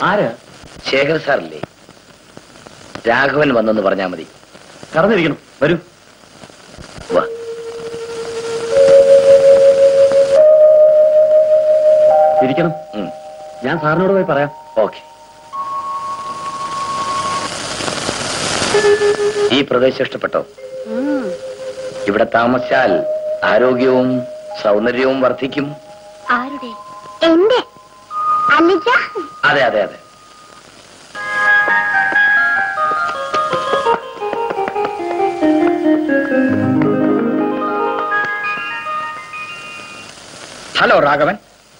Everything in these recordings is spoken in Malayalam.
ആര് ശേഖർ സാറില്ലേ രാഘവൻ വന്നെന്ന് പറഞ്ഞാ മതി കറന്നിരിക്കണം വരൂ വാ ഇരിക്കണം ഉം. ഞാൻ സാറിനോട് പോയി പറയാം ഓക്കെ ഈ പ്രദേശം ഇഷ്ടപ്പെട്ടോ ഇവിടെ താമസിച്ചാൽ ആരോഗ്യവും സൗന്ദര്യവും വർദ്ധിക്കും ആരുടെ എന്റെ അനുജ അതെ അതെ അതെ ഹലോ രാഘവൻ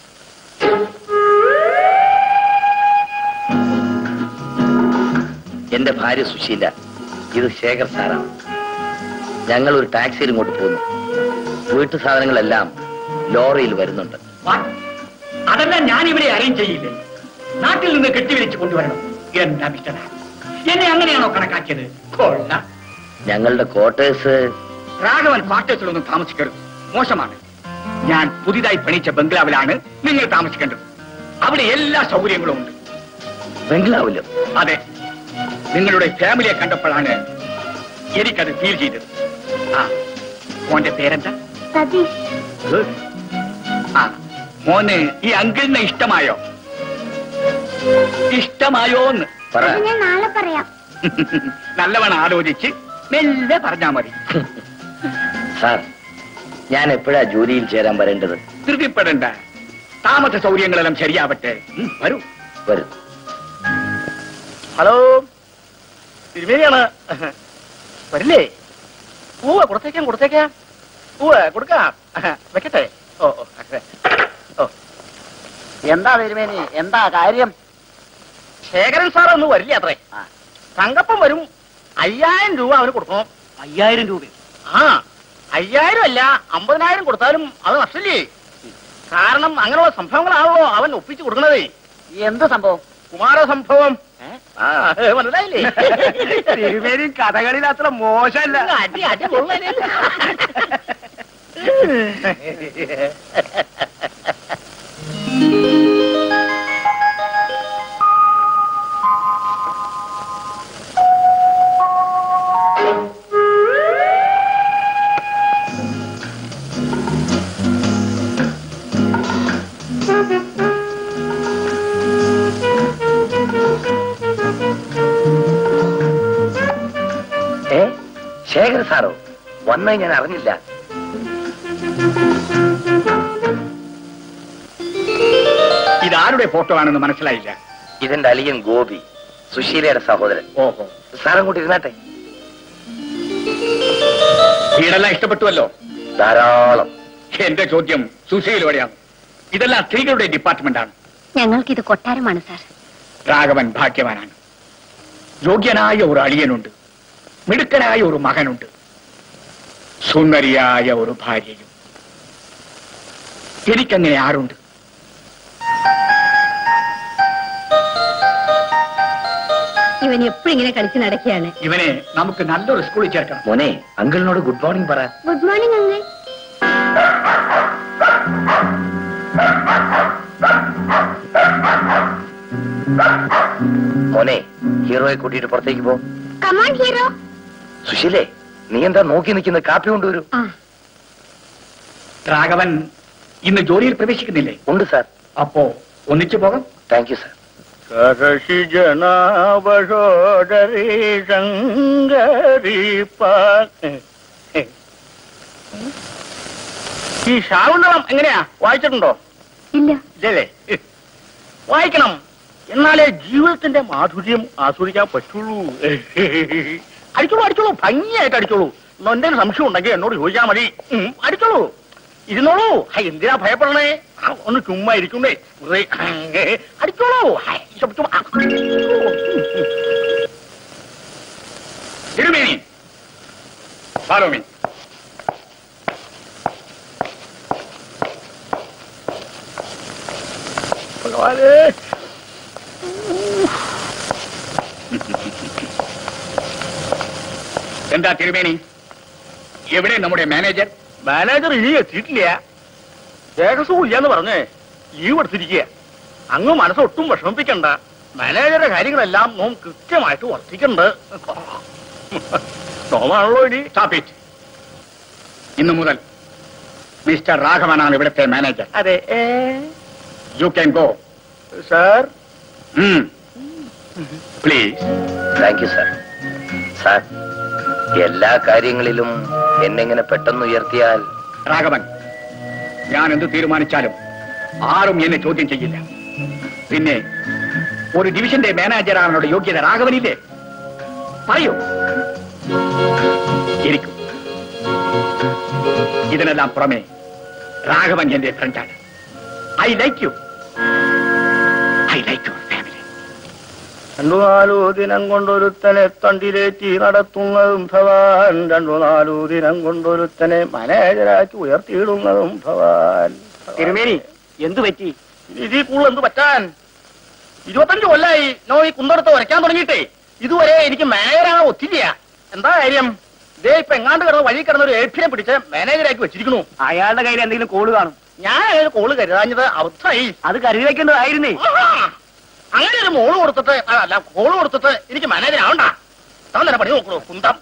എന്റെ ഭാര്യ സുശീല ഇത് ശേഖർ സാറാണ് ഞങ്ങൾ ഒരു ടാക്സിയിൽ ഇങ്ങോട്ട് പോകുന്നു വീട്ടു സാധനങ്ങളെല്ലാം ലോറിയിൽ വരുന്നുണ്ട് അതെല്ലാം ഞാൻ ഇവിടെ അറേഞ്ച് ചെയ്യില്ലേ നാട്ടിൽ നിന്ന് കെട്ടിവിളിച്ച് കൊണ്ടുവരണം എന്താ മിസ്റ്റർ എന്നെ അങ്ങനെയാണോ കണക്കാക്കിയത് കൊള്ള ഞങ്ങളുടെ ക്വാർട്ടേഴ്സ് രാഘവൻ ക്വാർട്ടേഴ്സിലൊന്നും താമസിക്കരുത് മോശമാണ് ഞാൻ പുതിയതായി പണിച്ച ബംഗ്ലാവിലാണ് നിങ്ങൾ താമസിക്കേണ്ടത് അവിടെ എല്ലാ സൗകര്യങ്ങളും ഉണ്ട് ബംഗ്ലാവിലും അതെ നിങ്ങളുടെ ഫാമിലിയെ കണ്ടപ്പോഴാണ് എനിക്കത് ഫീൽ ചെയ്തത് ആ മോന്റെ പേരെന്താ സതീഷ് ആ മോന് ഈ അങ്കിളിനെ ഇഷ്ടമായോ ഇഷ്ടമായോന്ന് പറ അത് ഞാൻ നാളെ പറയാം നല്ലവണ്ണം ആലോചിച്ച് മെല്ലെ പറഞ്ഞാ മതി സാർ ഞാൻ എപ്പോഴാ ജോലിയിൽ ചേരാൻ വരേണ്ടത് ധൃതിപ്പെടണ്ട താമസ സൗകര്യങ്ങളെല്ലാം ശരിയാവട്ടെ ഉം, വരൂ വരും ഹലോ തിരുമേനിയാണ് വരില്ലേ ഉവ്വ കൊടുത്തേക്കാം കൊടുത്തേക്കാം ഉവ്വ കൊടുക്കാം വെക്കട്ടെ ഓ ഓ അതെ. ഓ എന്താ തിരുമേനി എന്താ കാര്യം ശേഖരൻ സാർ ഒന്ന് വരില്ല അത്രേ തങ്കപ്പം വരും അയ്യായിരം രൂപ അവന് കൊടുക്കണം അയ്യായിരം രൂപ ആ അയ്യായിരം അല്ല അമ്പതിനായിരം കൊടുത്താലും അത് നഷ്ടല്ലേ കാരണം അങ്ങനെയുള്ള സംഭവങ്ങളാണല്ലോ അവൻ ഒപ്പിച്ചു കൊടുക്കണതേ എന്ത് സംഭവം കുമാര സംഭവം ആ മനസ്സിലായില്ലേ തിരുമേനി കഥകളിൽ അത്ര മോശമല്ല അടി അടി കൊള്ളലേ ഏ ശേഖർ സാറോ വന്നത് ഞാൻ അറിഞ്ഞില്ല ഇതാരുടെ ഫോട്ടോ ആണെന്ന് മനസ്സിലായില്ല ഇതെന്റെ അലിയൻ ഗോപി സുശീലയുടെ സഹോദരൻ ഓഹോ സാർ അങ്ങോട്ട് ഇരുന്നാട്ടെ വീടെല്ലാം ഇഷ്ടപ്പെട്ടുവല്ലോ ധാരാളം എന്റെ ചോദ്യം സുശീലോടെയാണ് ഇതെല്ലാം സ്ത്രീകളുടെ ഡിപ്പാർട്ട്മെന്റാണ് ഞങ്ങൾക്കിത് കൊട്ടാരമാണ് സാർ രാഘവൻ ഭാഗ്യവാനാണ് യോഗ്യനായ ഒരു അളിയനുണ്ട് മിടുക്കനായ ഒരു മകനുണ്ട് സുന്ദരിയായ ഒരു ഭാര്യയും എനിക്കങ്ങനെ ആരുണ്ട് ഇവൻ എപ്പോഴും ഇങ്ങനെ കളിച്ച് നടക്കുകയാണ് ഇവനെ നമുക്ക് നല്ലൊരു സ്കൂളിൽ ചേർക്കണം മോനെ അങ്കിളിനോട് ഗുഡ് മോർണിംഗ് പറ ഗുഡ് മോർണിംഗ് അങ്കിൾ മോനെ ഹീറോയെ കൂട്ടിയിട്ട് പുറത്തേക്ക് പോ കമാൺ ഹീറോ സുശീലേ നീ എന്താ നോക്കി നിൽക്കുന്ന കാപ്പി കൊണ്ടുവരൂ ആ രാഘവൻ ഇന്ന് ജോലിയിൽ പ്രവേശിക്കുന്നില്ലേ ഉണ്ട് സാർ അപ്പോ ഒന്നിച്ചു പോകാം താങ്ക് യു സാർ സരസി ജനാവശോദരി ശങ്കരി ഈ ശാകുന്തളം എങ്ങനെയാ വായിച്ചിട്ടുണ്ടോ ഇല്ല ഇല്ലല്ലേ വായിക്കണം എന്നാലേ ജീവിതത്തിന്റെ മാധുര്യം ആസ്വദിക്കാൻ പറ്റുള്ളൂ അടിച്ചോളൂ അടിച്ചോളൂ ഭംഗിയായിട്ട് അടിച്ചോളൂ എന്തെങ്കിലും സംശയം ഉണ്ടെങ്കിൽ എന്നോട് ചോദിച്ചാൽ മതി ഉം, അടിച്ചോളൂ ഇരുന്നോളൂ ഹൈ, എന്തിനാ ഭയപ്പെടണേ ആ, ഒന്ന് ചുമ്മാ ഇരിക്കുന്നേ വെറുതെ, അടിച്ചോളൂ ഹൈ, ചുമ്മാ, ചുമ്മാ. ആ, തിരുമേനി ഫോളോ മീ ഭഗവാനേ. എന്താ തിരുമേനി എവിടെ നമ്മുടെ മാനേജർ മാനേജർ ഇനി എത്തിയിട്ടില്ല ദേഹസുഖം ഇല്ലാന്ന് പറഞ്ഞേ ലീവ് എടുത്തിരിക്കുക അങ്ങ് മനസ്സൊട്ടും വിഷമിപ്പിക്കണ്ട മാനേജറുടെ കാര്യങ്ങളെല്ലാം നോം കൃത്യമായിട്ട് വർദ്ധിക്കുന്നുണ്ട് നോമാണല്ലോ ഇനി Stop it. ഇന്നു മുതൽ മിസ്റ്റർ രാഘവനാണ് ഇവിടുത്തെ മാനേജർ അതെ you can go sir please thank you sir sir എല്ലാ കാര്യങ്ങളിലും എന്നെങ്ങനെ പെട്ടെന്ന് ഉയർത്തിയാൽ രാഘവൻ ഞാൻ എന്ത് തീരുമാനിച്ചാലും ആരും എന്നെ ചോദ്യം ചെയ്യില്ല പിന്നെ ഒരു ഡിവിഷന്റെ മാനേജറാണുള്ള യോഗ്യത രാഘവനില്ലേ പറയൂ ഇരിക്കൂ ഇതിനെല്ലാം പുറമെ രാഘവൻ എന്റെ ഫ്രണ്ടാണ് I like you I like your family രണ്ടു നാലു ദിനം കൊണ്ടൊരുത്തനെ തണ്ടിലേറ്റി നടത്തുന്നതും ഭവാൻ രണ്ടു നാലു ദിനം കൊണ്ടൊരുത്തനെ മാനേജരാക്കി ഉയർത്തിയിടുന്നതും ഭവാൻ തിരുമേനി എന്തു പറ്റി ഇതിൽ കൂടുതൽ എന്ത് പറ്റാൻ ഇരുപത്തഞ്ച് കൊല്ലായി നോ ഈ കുന്തടത്ത് വരയ്ക്കാൻ തുടങ്ങിയിട്ടേ ഇതുവരെ എനിക്ക് മാനേജറാണ് ഒത്തില്ല എന്താ കാര്യം ഇതേ ഇപ്പൊ എങ്ങാണ്ട് കിടന്ന് വഴി കിടന്ന ഒരു ഏഫിനെ പിടിച്ച് മാനേജരാക്കി വെച്ചിരിക്കണു അയാളുടെ കയ്യിൽ എന്തെങ്കിലും കോള് കാണും ഞാൻ ഒരു കോള് കരുതാഞ്ഞത് അബദ്ധമായി അത് കരുതി വെക്കേണ്ടതായിരുന്നേ ആഹാ. അങ്ങനെ ഒരു മോള് കൊടുത്തിട്ട് ആ, അല്ല കോള് കൊടുത്തിട്ട് എനിക്ക് മാനേജർ ആവണ്ട താൻ തന്നെ പണി നോക്കണു കുന്തം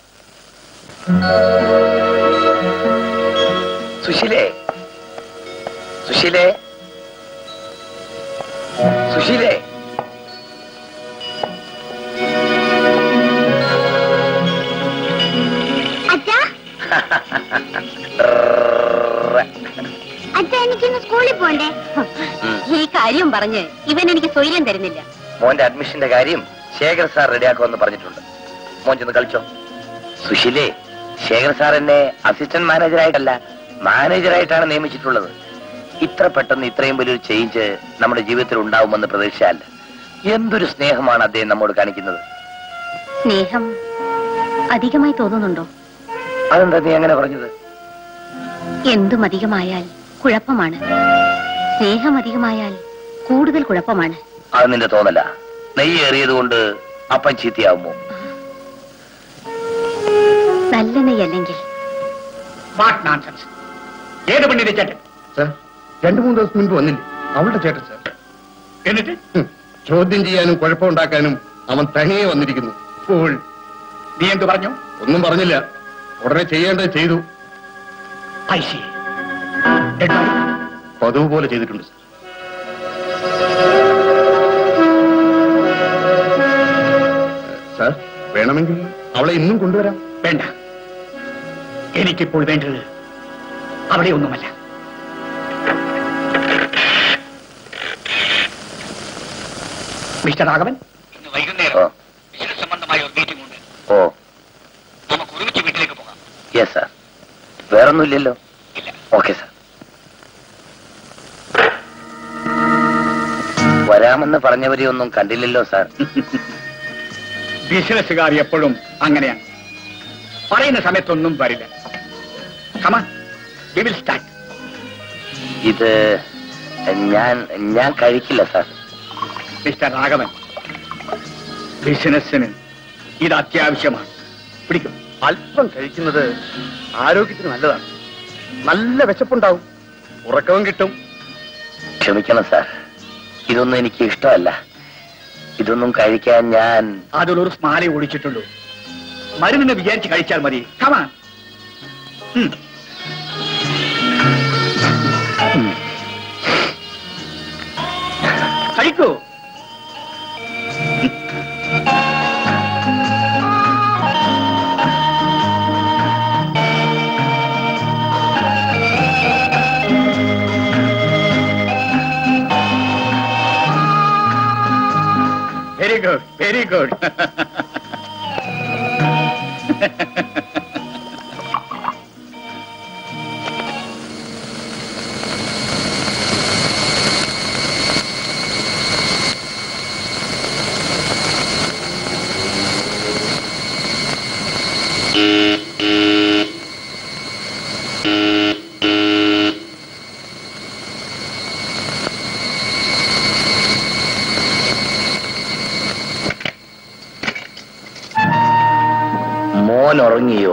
സുശീലേ സുശീലേ സുശീലേ അച്ഛാ അച്ഛാ എനിക്കിന്ന് സ്കൂളിൽ പോണ്ടേ ഈ കാര്യം പറഞ്ഞ് ഇവൻ എനിക്ക് സ്വൈര്യം തരുന്നില്ല മോന്റെ അഡ്മിഷന്റെ കാര്യം ശേഖർ സാർ റെഡിയാക്കുമെന്ന് പറഞ്ഞിട്ടുണ്ട് മോൻ ചെന്ന് കളിച്ചോ സുശീലേ ശേഖർ സാർ എന്നെ അസിസ്റ്റന്റ് മാനേജറായിട്ടല്ല മാനേജറായിട്ടാണ് നിയമിച്ചിട്ടുള്ളത് ഇത്ര പെട്ടെന്ന് ഇത്രയും വലിയൊരു ചേഞ്ച് നമ്മുടെ ജീവിതത്തിൽ ഉണ്ടാവുമെന്ന് പ്രതീക്ഷയല്ല എന്തൊരു സ്നേഹമാണ് അദ്ദേഹം നമ്മോട് കാണിക്കുന്നത് സ്നേഹം അധികമായി തോന്നുന്നുണ്ടോ അതെന്താ നീ അങ്ങനെ പറഞ്ഞത് എന്തും അധികമായാൽ കുഴപ്പമാണ് സ്നേഹം അധികമായാൽ കൂടുതൽ കുഴപ്പമാണ് അത് നിന്റെ തോന്നല നെയ്യ് ഏറിയത് കൊണ്ട് അപ്പം ചീത്തയാവുമോ നല്ല നെയ്യല്ലെങ്കിൽ വാട്ട് നാൻസെൻസ് ഏത് പെണ്ണിന്റെ ചേട്ടൻ സർ രണ്ടു മൂന്ന് ദിവസം മുൻപ് വന്നില്ലേ അവളുടെ ചേട്ടൻ സർ എന്നിട്ട് ഹും, ചോദ്യം ചെയ്യാനും കുഴപ്പമുണ്ടാക്കാനും അവൻ തനിയെ വന്നിരിക്കുന്നു ഫുൾ നീ എന്തു പറഞ്ഞു ഒന്നും പറഞ്ഞില്ല ഉടനെ ചെയ്യേണ്ടത് ചെയ്തു ഐശി പതിവ് പോലെ ചെയ്തിട്ടുണ്ട് സർ സാർ വേണമെങ്കിൽ അവളെ ഇന്നും കൊണ്ടുവരാം വേണ്ട എനിക്കിപ്പോൾ വേണ്ടത് അവിടെ ഒന്നുമല്ല മിസ്റ്റർ രാഘവൻ ഇന്ന് ഓ വൈകുന്നേരം ബിസിനസ് സംബന്ധമായ ഒരു മീറ്റിംഗ് ഉണ്ട് ഓ നമുക്ക് ഒരുമിച്ച് വീട്ടിലേക്ക് പോകാം യെസ് സാർ വേറൊന്നുമില്ലല്ലോ ഇല്ല ഓക്കെ സാർ വരാമെന്ന് പറഞ്ഞവരെ ഒന്നും കണ്ടില്ലല്ലോ സാർ ബിസിനസ്സുകാർ എപ്പോഴും അങ്ങനെയാണ് പറയുന്ന സമയത്തൊന്നും വരില്ല കമാ വി വിൽ സ്റ്റാർട്ട് ഇത് ഞാൻ ഞാൻ കഴിക്കില്ല സാർ മിസ്റ്റർ രാഘവൻ ബിസിനസ്സിന് ഇത് അത്യാവശ്യമാണ് പിടിക്കും അല്പം കഴിക്കുന്നത് ആരോഗ്യത്തിന് നല്ലതാണ് നല്ല വിശപ്പുണ്ടാവും ഉറക്കവും കിട്ടും ക്ഷമിക്കണം സാർ ഇതൊന്നും എനിക്ക് ഇഷ്ടമല്ല ഇതൊന്നും കഴിക്കാൻ ഞാൻ അതിലൊരു സ്മാല ഒഴിച്ചിട്ടുള്ളൂ മരുന്നിനെ വിചാരിച്ച് കഴിച്ചാൽ മതി കമാ കഴിക്കൂ വെരി ഗുഡ് വെരി ഗുഡ് മോൻ ഉറങ്ങിയോ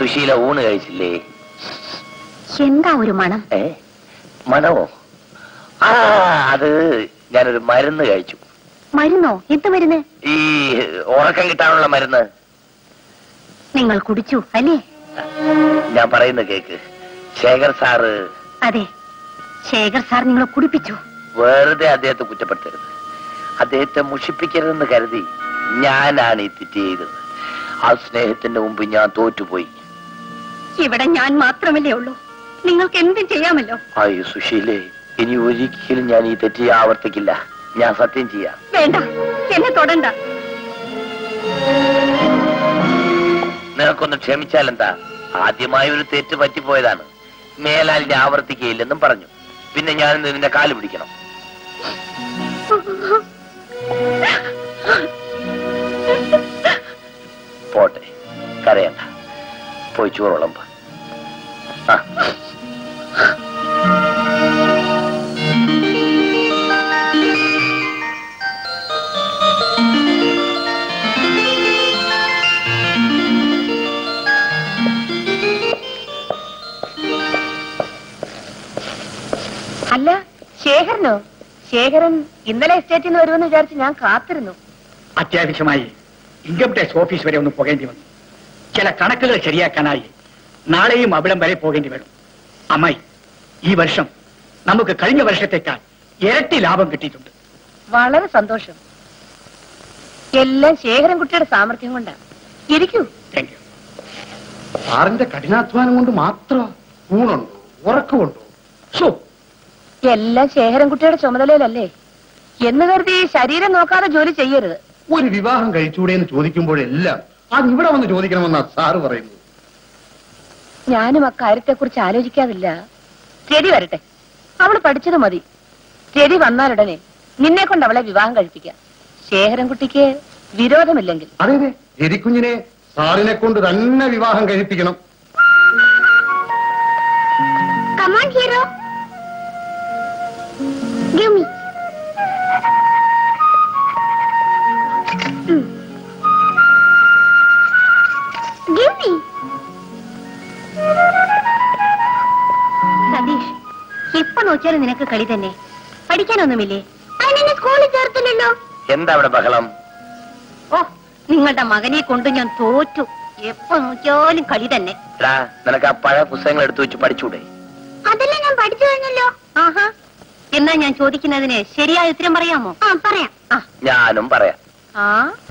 സുശീല ഊണ് കഴിച്ചില്ലേ എന്താ ഒരു മണം ഏ മണമോ ആ അത് ഞാനൊരു മരുന്ന് കഴിച്ചു മരുന്നോ എന്ത് മരുന്ന് ഈ ഉറക്കം കിട്ടാനുള്ള മരുന്ന് നിങ്ങൾ കുടിച്ചു അല്ലേ ഞാൻ പറയുന്ന കേക്ക് ശേഖർ സാറ് അതെ ശേഖർ സാർ നിങ്ങളെ കുടിപ്പിച്ചു വെറുതെ അദ്ദേഹത്തെ കുറ്റപ്പെടുത്തരുത് അദ്ദേഹത്തെ മുഷിപ്പിക്കരുതെന്ന് കരുതി ഞാനാണ് ഈ തെറ്റ് ചെയ്തത് ആ സ്നേഹത്തിന്റെ മുമ്പ് ഞാൻ തോറ്റുപോയി ഇവിടെ ഞാൻ മാത്രമല്ലേ ഉള്ളൂ നിങ്ങൾക്ക് എന്തും ചെയ്യാമല്ലോ അയ്യോ സുശീലേ ഇനി ഒരിക്കലും ഞാൻ ഈ തെറ്റ് ആവർത്തിക്കില്ല ഞാൻ സത്യം ചെയ്യാം വേണ്ട എന്നെ തൊടണ്ട നിനക്കൊന്ന് ക്ഷമിച്ചാൽ എന്താ ആദ്യമായി ഒരു തെറ്റ് പറ്റിപ്പോയതാണ് മേലാൽ ഞാൻ ആവർത്തിക്കുകയില്ലെന്നും പറഞ്ഞു പിന്നെ ഞാൻ ഇന്ന് നിന്റെ കാല് പിടിക്കണം പോട്ടെ കരയണ്ട പോയി ചോറുളമ്പ് ആ അല്ല ശേഖരനോ ശേഖരൻ ഇന്നലെ എസ്റ്റേറ്റിൽ നിന്ന് വരുമെന്ന് വിചാരിച്ച് ഞാൻ കാത്തിരുന്നു അത്യാവശ്യമായി ഇൻകം ടാക്സ് ഓഫീസ് വരെ ഒന്ന് പോകേണ്ടി വന്നു ചില കണക്കുകൾ ശരിയാക്കാനായി നാളെയും അവിടം വരെ പോകേണ്ടി വരും അമ്മായി ഈ വർഷം നമുക്ക് കഴിഞ്ഞ വർഷത്തേക്കാൾ ഇരട്ടി ലാഭം കിട്ടിയിട്ടുണ്ട് വളരെ സന്തോഷം എല്ലാം ശേഖരൻ കുട്ടിയുടെ സാമർഥ്യം കൊണ്ടാണ് ഇരിക്കൂ താങ്ക് യു സാറിന്റെ കഠിനാധ്വാനം കൊണ്ട് മാത്രം ഊണുണ്ടോ ഉറക്കമുണ്ടോ സോ എല്ലാം ശേഖരൻ കുട്ടിയുടെ ചുമതലയിലല്ലേ എന്ന് കരുതി ശരീരം നോക്കാതെ ജോലി ചെയ്യരുത് ഒരു വിവാഹം കഴിച്ചൂടെ എന്ന് ചോദിക്കുമ്പോഴെല്ലാം അത് ഇവിടെ വന്ന് ചോദിക്കണമെന്നാ സാറ് പറയുന്നത് ഞാനും അക്കാര്യത്തെ കുറിച്ച് ആലോചിക്കാതില്ല രതി വരട്ടെ അവള് പഠിച്ചത് മതി രതി വന്നാലുടനെ നിന്നെ കൊണ്ട് അവളെ വിവാഹം കഴിപ്പിക്കാം ശേഖരൻകുട്ടിക്ക് വിരോധമില്ലെങ്കിൽ അതെ അതെ എരിക്കുഞ്ഞിനെ സാറിനെ കൊണ്ട് തന്നെ വിവാഹം കഴിപ്പിക്കണം come on hero Give me. Give me. Satish എപ്പോ നോക്കിയാലും നിനക്ക് കളി തന്നെ പഠിക്കാനൊന്നുമില്ലേ അതിനെ സ്കൂളിൽ ചേർത്തില്ലല്ലോ എന്താ അവിടെ ബഹളം ഓ നിങ്ങളുടെ മകനെ കൊണ്ട് ഞാൻ തോറ്റു എപ്പോ നോക്കിയാലും കളി തന്നെ എടാ നിനക്ക് ആ പഴയ പുസ്തകങ്ങൾ എടുത്തു വെച്ച് പഠിച്ചൂടെ അതെല്ലാം ഞാൻ പഠിച്ചു കഴിഞ്ഞല്ലോ ആഹാ എന്നാ ഞാൻ ചോദിക്കുന്നതിന് ശരിയായ ഉത്തരം പറയാമോ ആ പറയാം ആ ഞാനും പറയാം ആ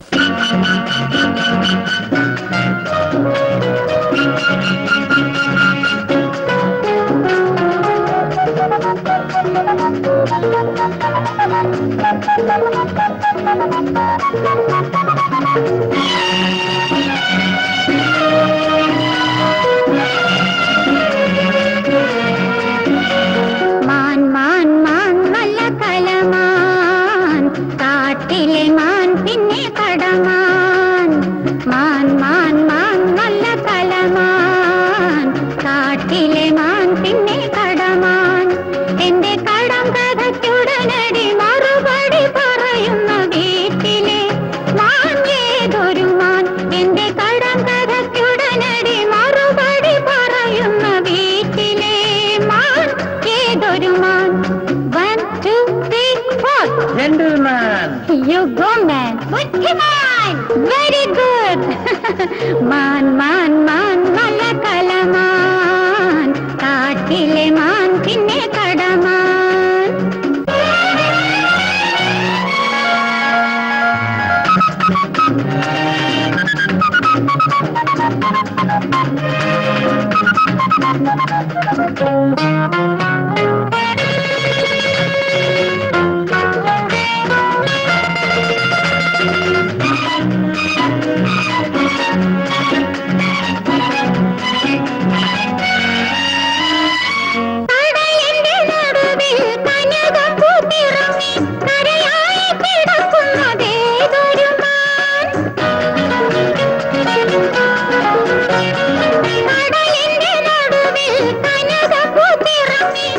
മാൻ മാൻ മാൻ നല്ല കലമാൻ കാട്ടിലെ മാൻ പിന്നെ കടമാൻ മാൻ മാൻ മാൻ നല്ല കലമാൻ കാട്ടിലെ മാൻ പിന്നെ കടമാൻ എന്റെ കടം കഥയ്ക്കുടനടി മറുപടി പറയുന്ന വീട്ടിലെ മാൻ ഏതൊരു മാൻ എന്റെ കടം കഥയ്ക്കുടനടി മറുപടി പറയുന്ന വീട്ടിലെ മാൻ ഏതൊരു മാൻ one two three four You go man. ബുദ്ധിമാൻ very good man man man നല്ല കലമാൻ കാട്ടിലെ മാൻ പിന്നെ കടമാൻ കടലിന്റെ നടുവിൽ കനകം പൂത്തിറങ്ങി കരയായി കിടക്കുന്നതേതൊരു മാൻ കടലിന്റെ നടുവിൽ കനകം പൂത്തിറങ്ങി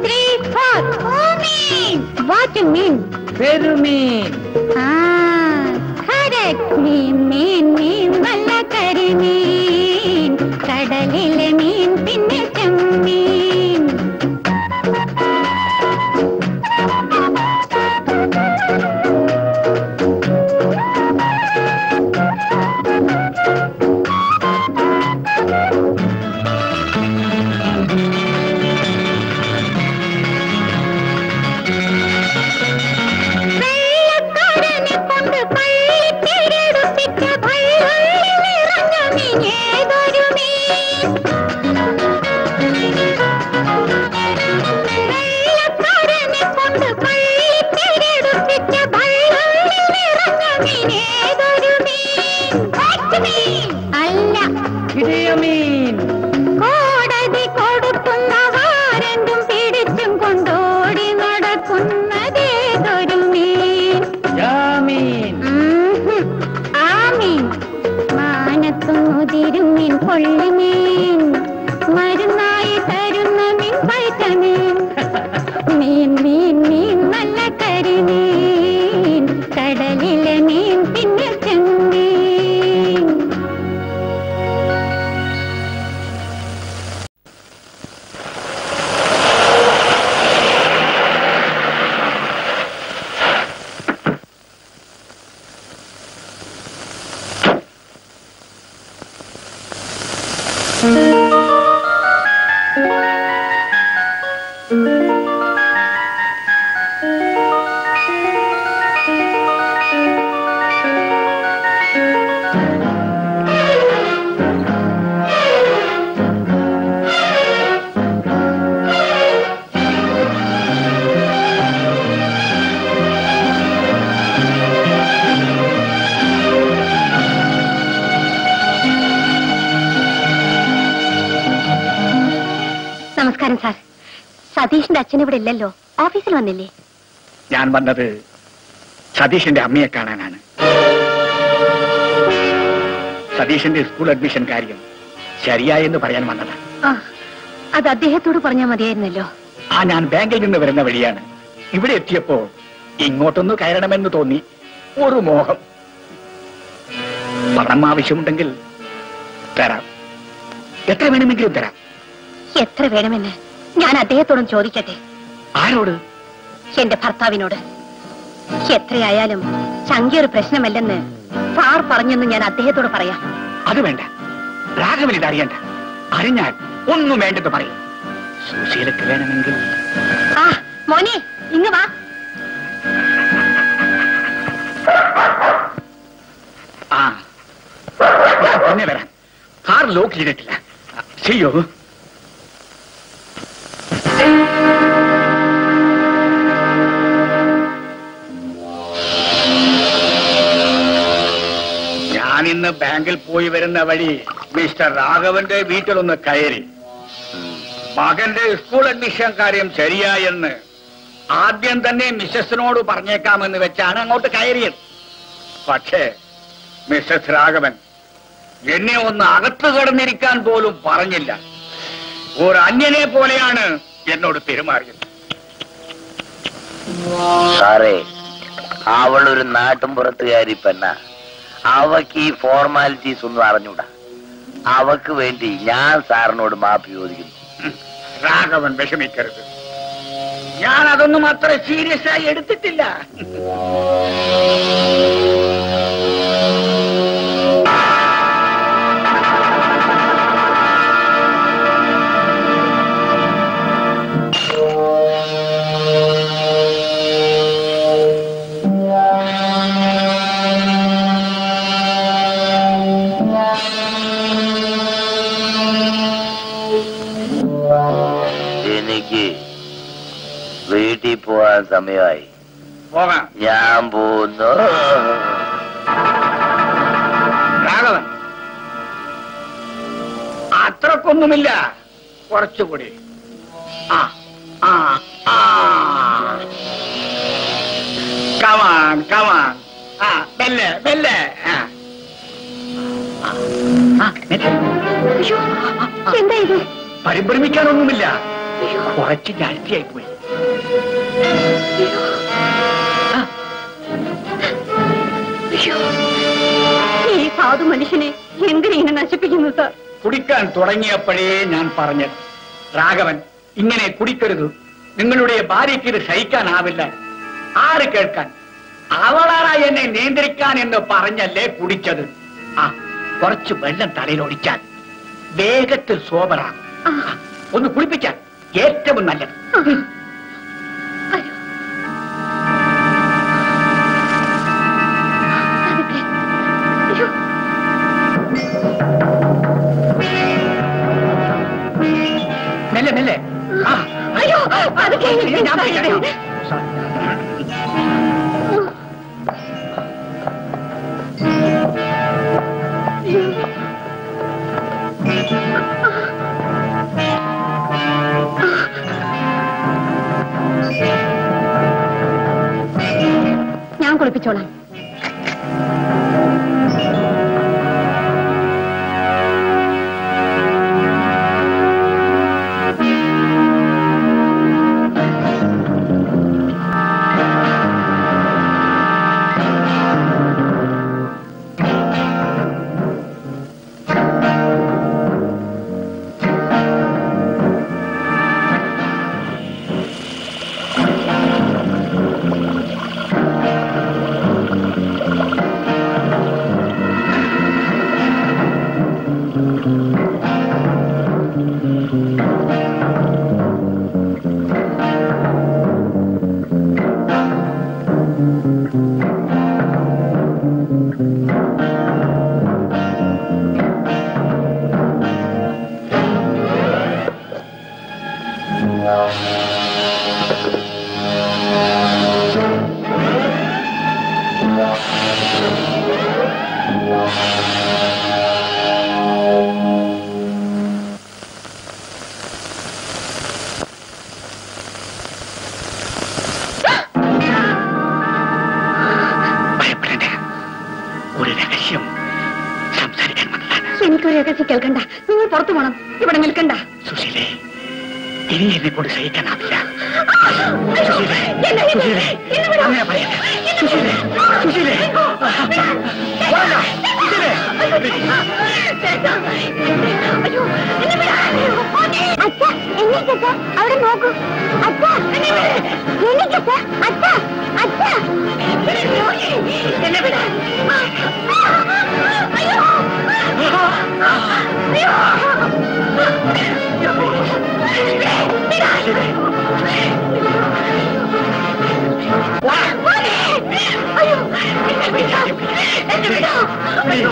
three, four. Mean. What mean? പെരുമീൻ Ah, correct. മീൻ മീൻ മീൻ നല്ല കരിമീൻ കടലിലെ മീൻ പിന്നെ ചെമ്മീൻ വെള്ളക്കാരനെ കൊണ്ട് പള്ളി തിരെടുപ്പിച്ച ഭള്ളിറങ്ങ മീൻ ഏതൊരു മീൻ വെള്ളക്കാരനെ കൊണ്ട് പള്ളി തിരെടുപ്പിച്ച ഭള്ളിറങ്ങ മീൻ ഏതൊരു മീൻ മീൻ അല്ല ഇടിയമീൻ കോടതി കൊടുക്കുന്നവാരെന്തും പിടിച്ചും കൊണ്ടോടി നടക്കുന്നതേതൊരു മീൻ ജാമീൻ ഉംഹും. ആ മീൻ മാനത്തും മുതിരുമീൻ പൊള്ളിമീൻ മരുന്നായി തരുന്ന മീൻ വൈറ്റമീൻ മീൻ മീൻ മീൻ നല്ല കരിമീൻ കടലിലെ മീൻ പിന്നെ ചെമ്മീൻ നമസ്കാരം സാർ സതീഷിന്റെ അച്ഛൻ ഇവിടെ ഇല്ലല്ലോ ഓഫീസിൽ വന്നില്ലേ ഞാൻ വന്നത് സതീഷിന്റെ അമ്മയെ കാണാനാണ് സതീഷിന്റെ സ്കൂൾ അഡ്മിഷൻ കാര്യം ശരിയായെന്ന് പറയാൻ വന്നതാണ് ആ അത് അദ്ദേഹത്തോട് പറഞ്ഞാൽ മതിയായിരുന്നല്ലോ ആ ഞാൻ ബാങ്കിൽ നിന്ന് വരുന്ന വഴിയാണ് ഇവിടെ എത്തിയപ്പോ ഇങ്ങോട്ടൊന്ന് കയറണമെന്ന് തോന്നി ഒരു മോഹം പണം ആവശ്യമുണ്ടെങ്കിൽ തരാം എത്ര വേണമെങ്കിലും തരാം എത്ര വേണമെന്ന് ഞാൻ അദ്ദേഹത്തോടും ചോദിക്കട്ടെ ആരോട് എന്റെ ഭർത്താവിനോട് എത്രയായാലും സംഖ്യ ഒരു പ്രശ്നമല്ലെന്ന് സാർ പറഞ്ഞെന്ന് ഞാൻ അദ്ദേഹത്തോട് പറയാം അത് വേണ്ട രാഘവൻ ഇത് അറിയണ്ട അറിഞ്ഞാൽ ഒന്നും വേണ്ടെന്ന് പറയും സുശീലക്ക് വേണമെങ്കിൽ ആ മോനെ ഇങ്ങ് വാ ആ ഞാൻ പിന്നെ വരാം കാർ ലോക്ക് ചെയ്തിട്ടില്ല ചെയ്യോ ഞാൻ ഇന്ന് ബാങ്കിൽ പോയി വരുന്ന വഴി മിസ്റ്റർ രാഘവന്റെ വീട്ടിലൊന്ന് കയറി മകന്റെ സ്കൂൾ അഡ്മിഷൻ കാര്യം ശരിയായെന്ന് ആദ്യം തന്നെ മിസ്സസിനോട് പറഞ്ഞേക്കാമെന്ന് വെച്ചാണ് അങ്ങോട്ട് കയറിയത് പക്ഷേ മിസ്സസ് രാഘവൻ എന്നെ ഒന്ന് അകത്ത് കിടന്നിരിക്കാൻ പോലും പറഞ്ഞില്ല ഒരു അന്യനെ പോലെയാണ് എന്നോട് പെരുമാറിയത് സാറേ അവൾ ഒരു നാട്ടും പുറത്തുകാരി പെണ്ണ അവക്ക് ഈ ഫോർമാലിറ്റീസ് ഒന്നും അറിഞ്ഞൂടാ അവക്ക് വേണ്ടി ഞാൻ സാറിനോട് മാപ്പ് ചോദിക്കുന്നു ഉം. രാഘവൻ വിഷമിക്കരുത് ഞാൻ അതൊന്നും അത്ര സീരിയസ് ആയി എടുത്തിട്ടില്ല എനിക്ക് വീട്ടിൽ പോവാൻ സമയമായി പോകാം ഞാൻ പോകുന്നു രാഘവൻ അത്രക്കൊന്നുമില്ല കുറച്ചുകൂടി ആ ആ ആ കമാൻ കമാൻ ആ ബെല്ല് ബെല്ല് ആ ആ, ആ, മെല്ലെ. അയ്യോ എന്താ ഇത് പരിഭ്രമിക്കാനൊന്നുമില്ല കുറച്ച് ജാസ്തിയായി പോയി ഈ സാധു മനുഷ്യനെ എന്തിനെ ഇങ്ങനെ നശിപ്പിക്കുന്നു സാർ കുടിക്കാൻ തുടങ്ങിയപ്പോഴേ ഞാൻ പറഞ്ഞത് രാഘവൻ ഇങ്ങനെ കുടിക്കരുത് നിങ്ങളുടെ ഭാര്യയ്ക്ക് ഇത് സഹിക്കാനാവില്ല ആര് കേൾക്കാൻ അവളാണ് എന്നെ നിയന്ത്രിക്കാൻ എന്ന് പറഞ്ഞല്ലേ കുടിച്ചത് ആ കുറച്ച് വെള്ളം തലയിൽ ഒഴിച്ചാൽ വേഗത്തിൽ സോബറാകും ആ, ഒന്ന് കുളിപ്പിച്ചാൽ ഏറ്റവും നല്ലത് അതൊക്കെ അയ്യോ മെല്ലെ മെല്ലെ ആ അയ്യോ അതൊക്കെ ഞാൻ പിടിക്കാം. ഞാൻ കുളിപ്പിച്ചോളാം ഭയപ്പെടേണ്ട ഒരു രഹസ്യം സംസാരിക്കാൻ വന്നതാണ് എനിക്കൊരു രഹസ്യം കേൾക്കണ്ട നിങ്ങൾ പുറത്തു പോണം ഇവിടെ നിൽക്കണ്ട സുശീലേ ഇനി എന്നെ കൊണ്ട് സഹിക്കാനാവില്ല അയ്യോ, സുശീലേ എന്നെ ഇത്, സുശീലേ എന്നെ വിടാം. അങ്ങനെ പറയരുത് സുശീലേ സുശീലേ വേണ്ട, സുശീലേ അയ്യോ, എന്നെ വിടാ. അച്ഛ, എണീക്കച്ച, അവിടെ നോക്കൂ അച്ഛ എണീക്കച്ച, അച്ഛ, അച്ഛ. എന്നെ വിടാ. അയ്യോ. അയ്യോ. വിടാ. മോനെ. അയ്യോ, എന്നെ വിടാ. എന്നെ വിടാ. അയ്യോ.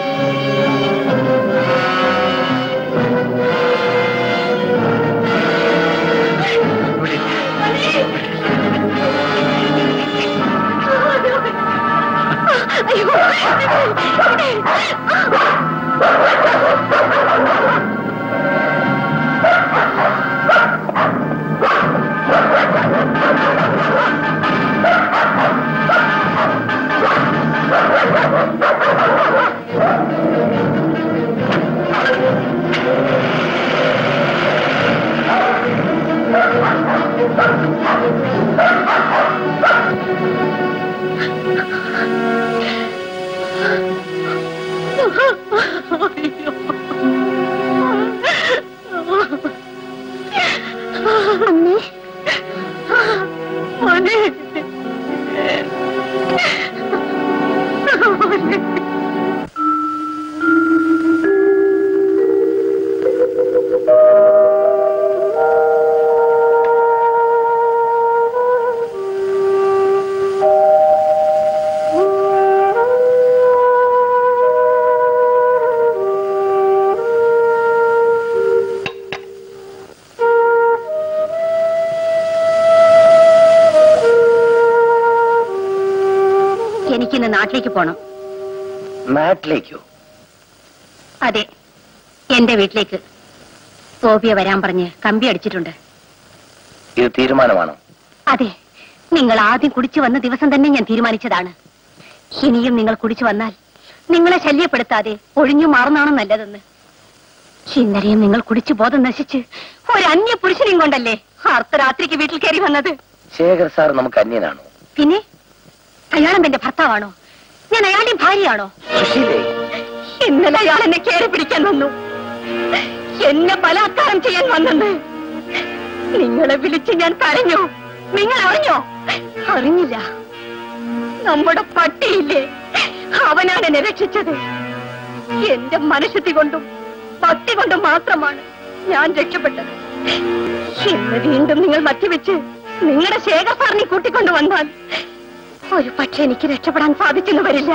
അയ്യോ അമ്മേ മോനെ എനിക്കിന്ന് നാട്ടിലേക്ക് പോണം നാട്ടിലേക്കോ അതെ എന്റെ വീട്ടിലേക്ക് ഗോപിയെ വരാൻ പറഞ്ഞ് കമ്പി അടിച്ചിട്ടുണ്ട് ഇത് തീരുമാനമാണോ അതെ നിങ്ങൾ ആദ്യം കുടിച്ചു വന്ന ദിവസം തന്നെ ഞാൻ തീരുമാനിച്ചതാണ് ഇനിയും നിങ്ങൾ കുടിച്ചു വന്നാൽ നിങ്ങളെ ശല്യപ്പെടുത്താതെ ഒഴിഞ്ഞു മാറുന്നതാണ് നല്ലതെന്ന് ഇന്നലെയും നിങ്ങൾ കുടിച്ചു ബോധം നശിച്ച് ഒരു അന്യ പുരുഷനെയും കൊണ്ടല്ലേ അർദ്ധരാത്രിക്ക് വീട്ടിൽ കയറി വന്നത് ശേഖർ സാർ നമുക്ക് അന്യനാണോ പിന്നെ അയാളും എന്റെ ഭർത്താവാണോ ഞാൻ അയാളുടെ ഭാര്യയാണോ സുശീലേ ഇന്നലെ അയാൾ എന്നെ കയറി പിടിക്കാൻ വന്നു എന്നെ ബലാത്കാരം ചെയ്യാൻ വന്നെന്ന് നിങ്ങളെ വിളിച്ച് ഞാൻ കരഞ്ഞു നിങ്ങൾ അറിഞ്ഞോ അറിഞ്ഞില്ല നമ്മുടെ പട്ടിയില്ലേ അവനാണ് എന്നെ രക്ഷിച്ചത് എന്റെ മനഃശുദ്ധി കൊണ്ടും ഭക്തി കൊണ്ടും മാത്രമാണ് ഞാൻ രക്ഷപ്പെട്ടത് ഇന്ന് വീണ്ടും നിങ്ങൾ മറ്റുവെച്ച് നിങ്ങളുടെ ശേഖർ സാറിനെ കൂട്ടിക്കൊണ്ടു വന്നാൽ ഒരു പക്ഷെ എനിക്ക് രക്ഷപ്പെടാൻ സാധിച്ചെന്ന് വരില്ല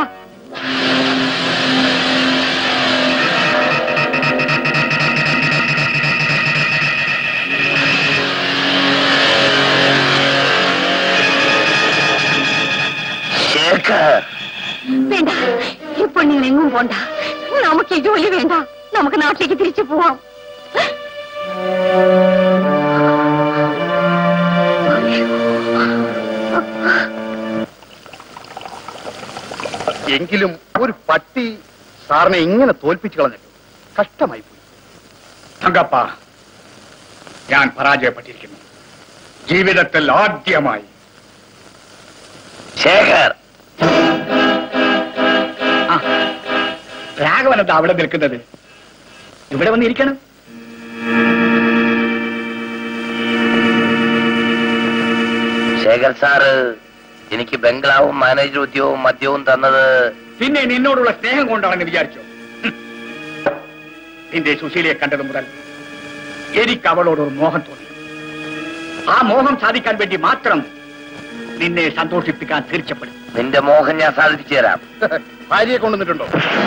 ശേഖർ വേണ്ട ഇപ്പോൾ നിങ്ങൾ എങ്ങും പോണ്ട നമുക്ക് ഈ ജോലി വേണ്ട നമുക്ക് നാട്ടിലേക്ക് തിരിച്ചു പോവാം എങ്കിലും ഒരു പട്ടി സാറിനെ ഇങ്ങനെ തോൽപ്പിച്ചു കളഞ്ഞല്ലോ കഷ്ടമായി പോയി തങ്കപ്പ ഞാൻ പരാജയപ്പെട്ടിരിക്കുന്നു ജീവിതത്തിൽ ആദ്യമായി ശേഖർ ആ രാഘവൻ എന്താ അവിടെ നിൽക്കുന്നത് ഇവിടെ വന്നിരിക്കണം ശേഖർ സാറ് എനിക്ക് ബംഗ്ലാവും മാനേജർ ഉദ്യോഗവും മദ്യവും തന്നത് പിന്നെ നിന്നോടുള്ള സ്നേഹം കൊണ്ടാണെന്ന് വിചാരിച്ചോ ഹും. നിന്റെ സുശീലയെ കണ്ടത് മുതൽ എനിക്ക് അവളോട് ഒരു മോഹം തോന്നി ആ മോഹം സാധിക്കാൻ വേണ്ടി മാത്രം നിന്നെ സന്തോഷിപ്പിക്കാൻ തീർച്ചപ്പെടും നിന്റെ മോഹം ഞാൻ സാധിപ്പിച്ചു തരാം ഭാര്യയെ കൊണ്ടുവന്നിട്ടുണ്ടോ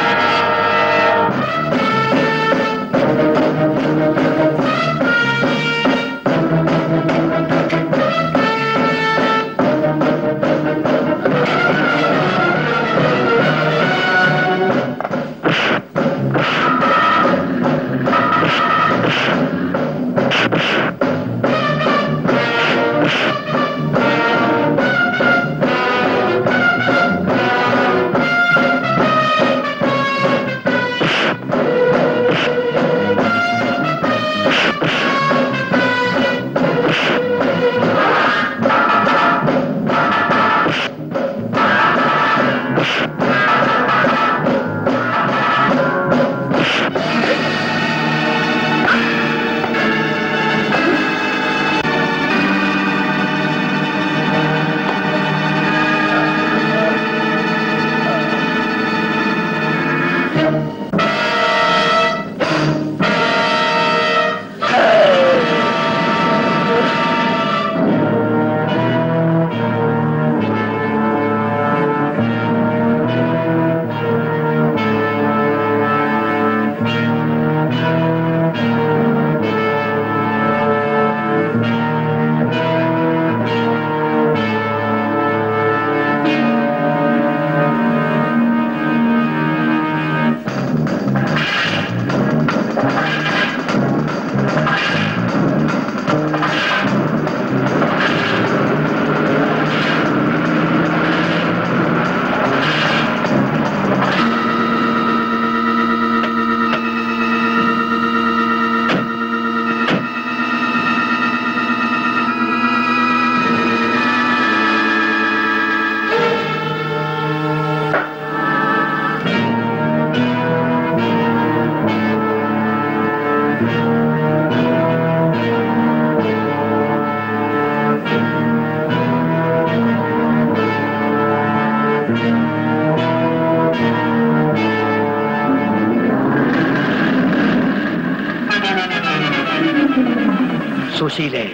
സുശീലേ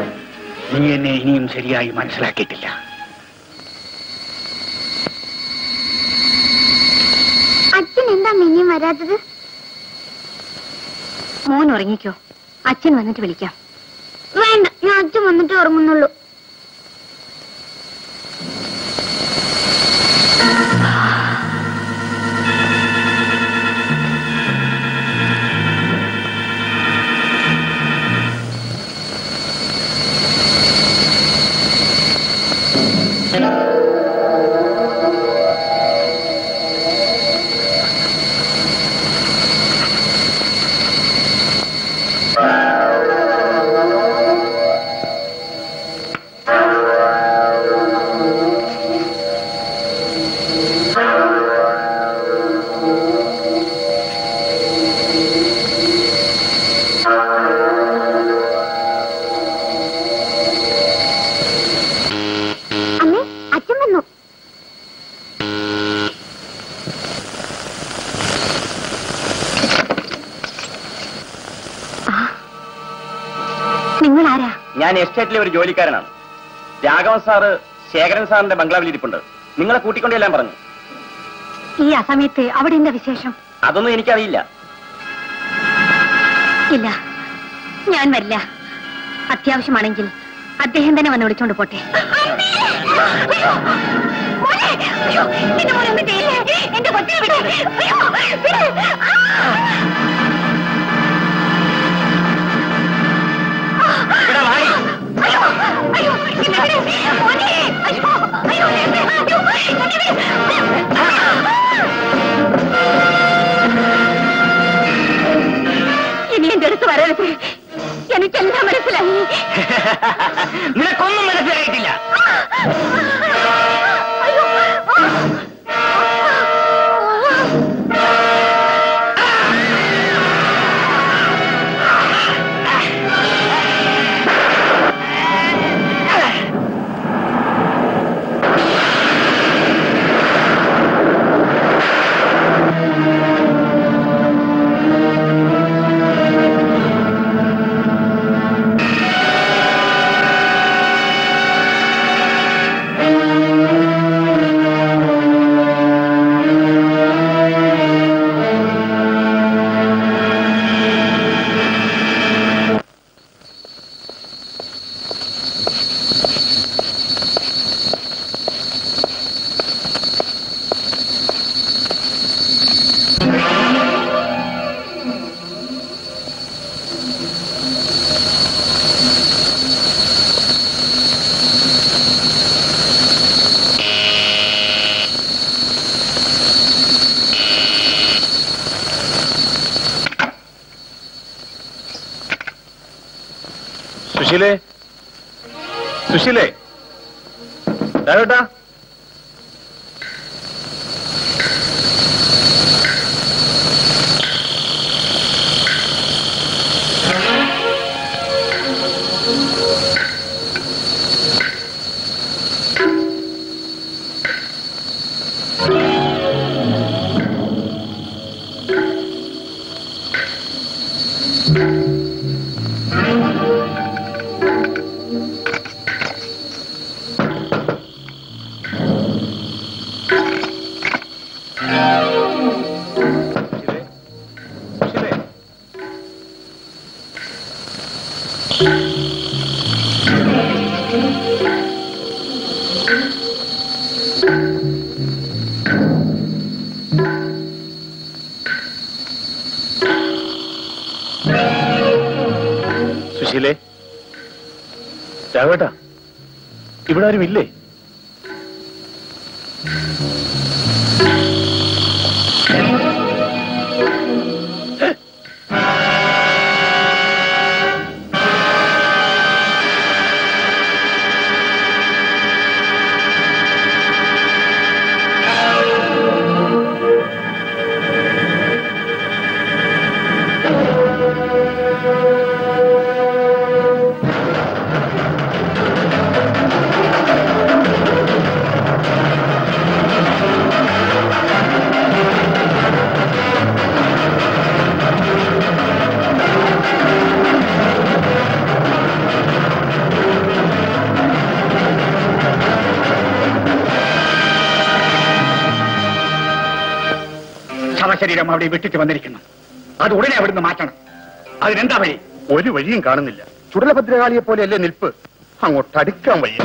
നീ എന്നെ ഇനിയും ശരിയായി മനസ്സിലാക്കിയിട്ടില്ല അച്ഛൻ എന്താ മിനിയും വരാത്തത് മോൻ ഉറങ്ങിക്കോ അച്ഛൻ വന്നിട്ട് വിളിക്കാം വേണ്ട ഞാൻ അച്ഛൻ വന്നിട്ട് ഉറങ്ങുന്നുള്ളൂ ഞാൻ എസ്റ്റേറ്റിലെ ഒരു ജോലിക്കാരനാണ് രാഘവൻ സാറ് ശേഖരൻ സാറിന്റെ ബംഗ്ലാവിൽ ഇരിപ്പുണ്ട് നിങ്ങളെ കൂട്ടിക്കൊണ്ടെല്ലാം പറഞ്ഞു ഈ അസമയത്ത് അവിടെ എന്താ വിശേഷം അതൊന്നും എനിക്കറിയില്ല ഇല്ല ഞാൻ വരില്ല അത്യാവശ്യമാണെങ്കിൽ അദ്ദേഹം തന്നെ വന്ന് വിളിച്ചോണ്ട് പോട്ടെ എന്റെ കൊച്ചിനെ വിട് അയ്യോ, വിട്. ഇവിടെ വാടി. അയ്യോ, അയ്യോ, എന്നെ വിട്. മോനെ, അയ്യോ, അയ്യോ, എന്നെ, അയ്യോ, എന്നെ വിട്. ഇനി എന്റെ അടുത്ത് വരരുത് എനിക്കെല്ലാം മനസ്സിലായി നിനക്കൊന്നും മനസ്സിലായിട്ടില്ല അയ്യോ സുശീലേ സുശീലേ രാഘവേട്ടാ സുശീലേ സുശീലേ സുശീലേ രാഘവേട്ടാ ഇവിടെ ആരും ഇല്ലേ ശവശരീരം അവിടെ വിട്ടിട്ട് വന്നിരിക്കുന്നു അത് ഉടനെ അവിടുന്ന് മാറ്റണം അതിനെന്താ വഴി ഒരു വഴിയും കാണുന്നില്ല ചുടലഭദ്രകാളിയെ പോലെയല്ലേ നിൽപ്പ് അങ്ങോട്ട് അടുക്കാൻ വയ്യ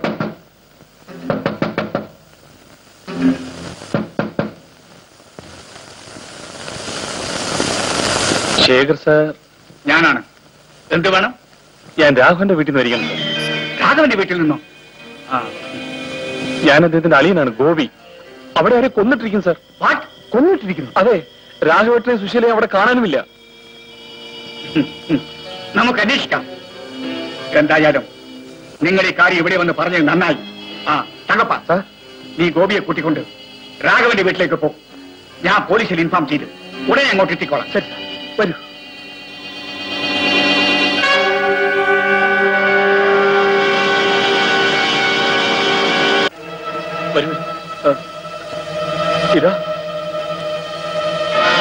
ശേഖർ സാർ ഞാനാണ് എന്ത് വേണം ഞാൻ രാഘവന്റെ വീട്ടിൽ നിന്ന് വരികയാണ് രാഘവന്റെ വീട്ടിൽ നിന്നോ ആ ഞാൻ അദ്ദേഹത്തിന്റെ അളിയനാണ് ഗോപി അവിടെ ആരെ കൊന്നിട്ടിരിക്കും സാർ വാട്ട് കൊന്നിട്ടിരിക്കുന്നു അതെ രാഘവേട്ടനെ സുശീലയെ അവിടെ കാണാനുമില്ല ഉം, ഉം. നമുക്ക് അന്വേഷിക്കാം എന്തായാലും നിങ്ങൾ ഈ കാര്യം ഇവിടെ വന്ന് പറഞ്ഞത് നന്നായി ആ തങ്കപ്പ സാർ നീ ഗോപിയെ കൂട്ടിക്കൊണ്ട് രാഘവന്റെ വീട്ടിലേക്ക് പോ ഞാൻ പോലീസിൽ ഇൻഫോം ചെയ്തു ഉടനെ അങ്ങോട്ട് എത്തിക്കോളാം ശരി വരൂ വരൂ ആ. ഇതാ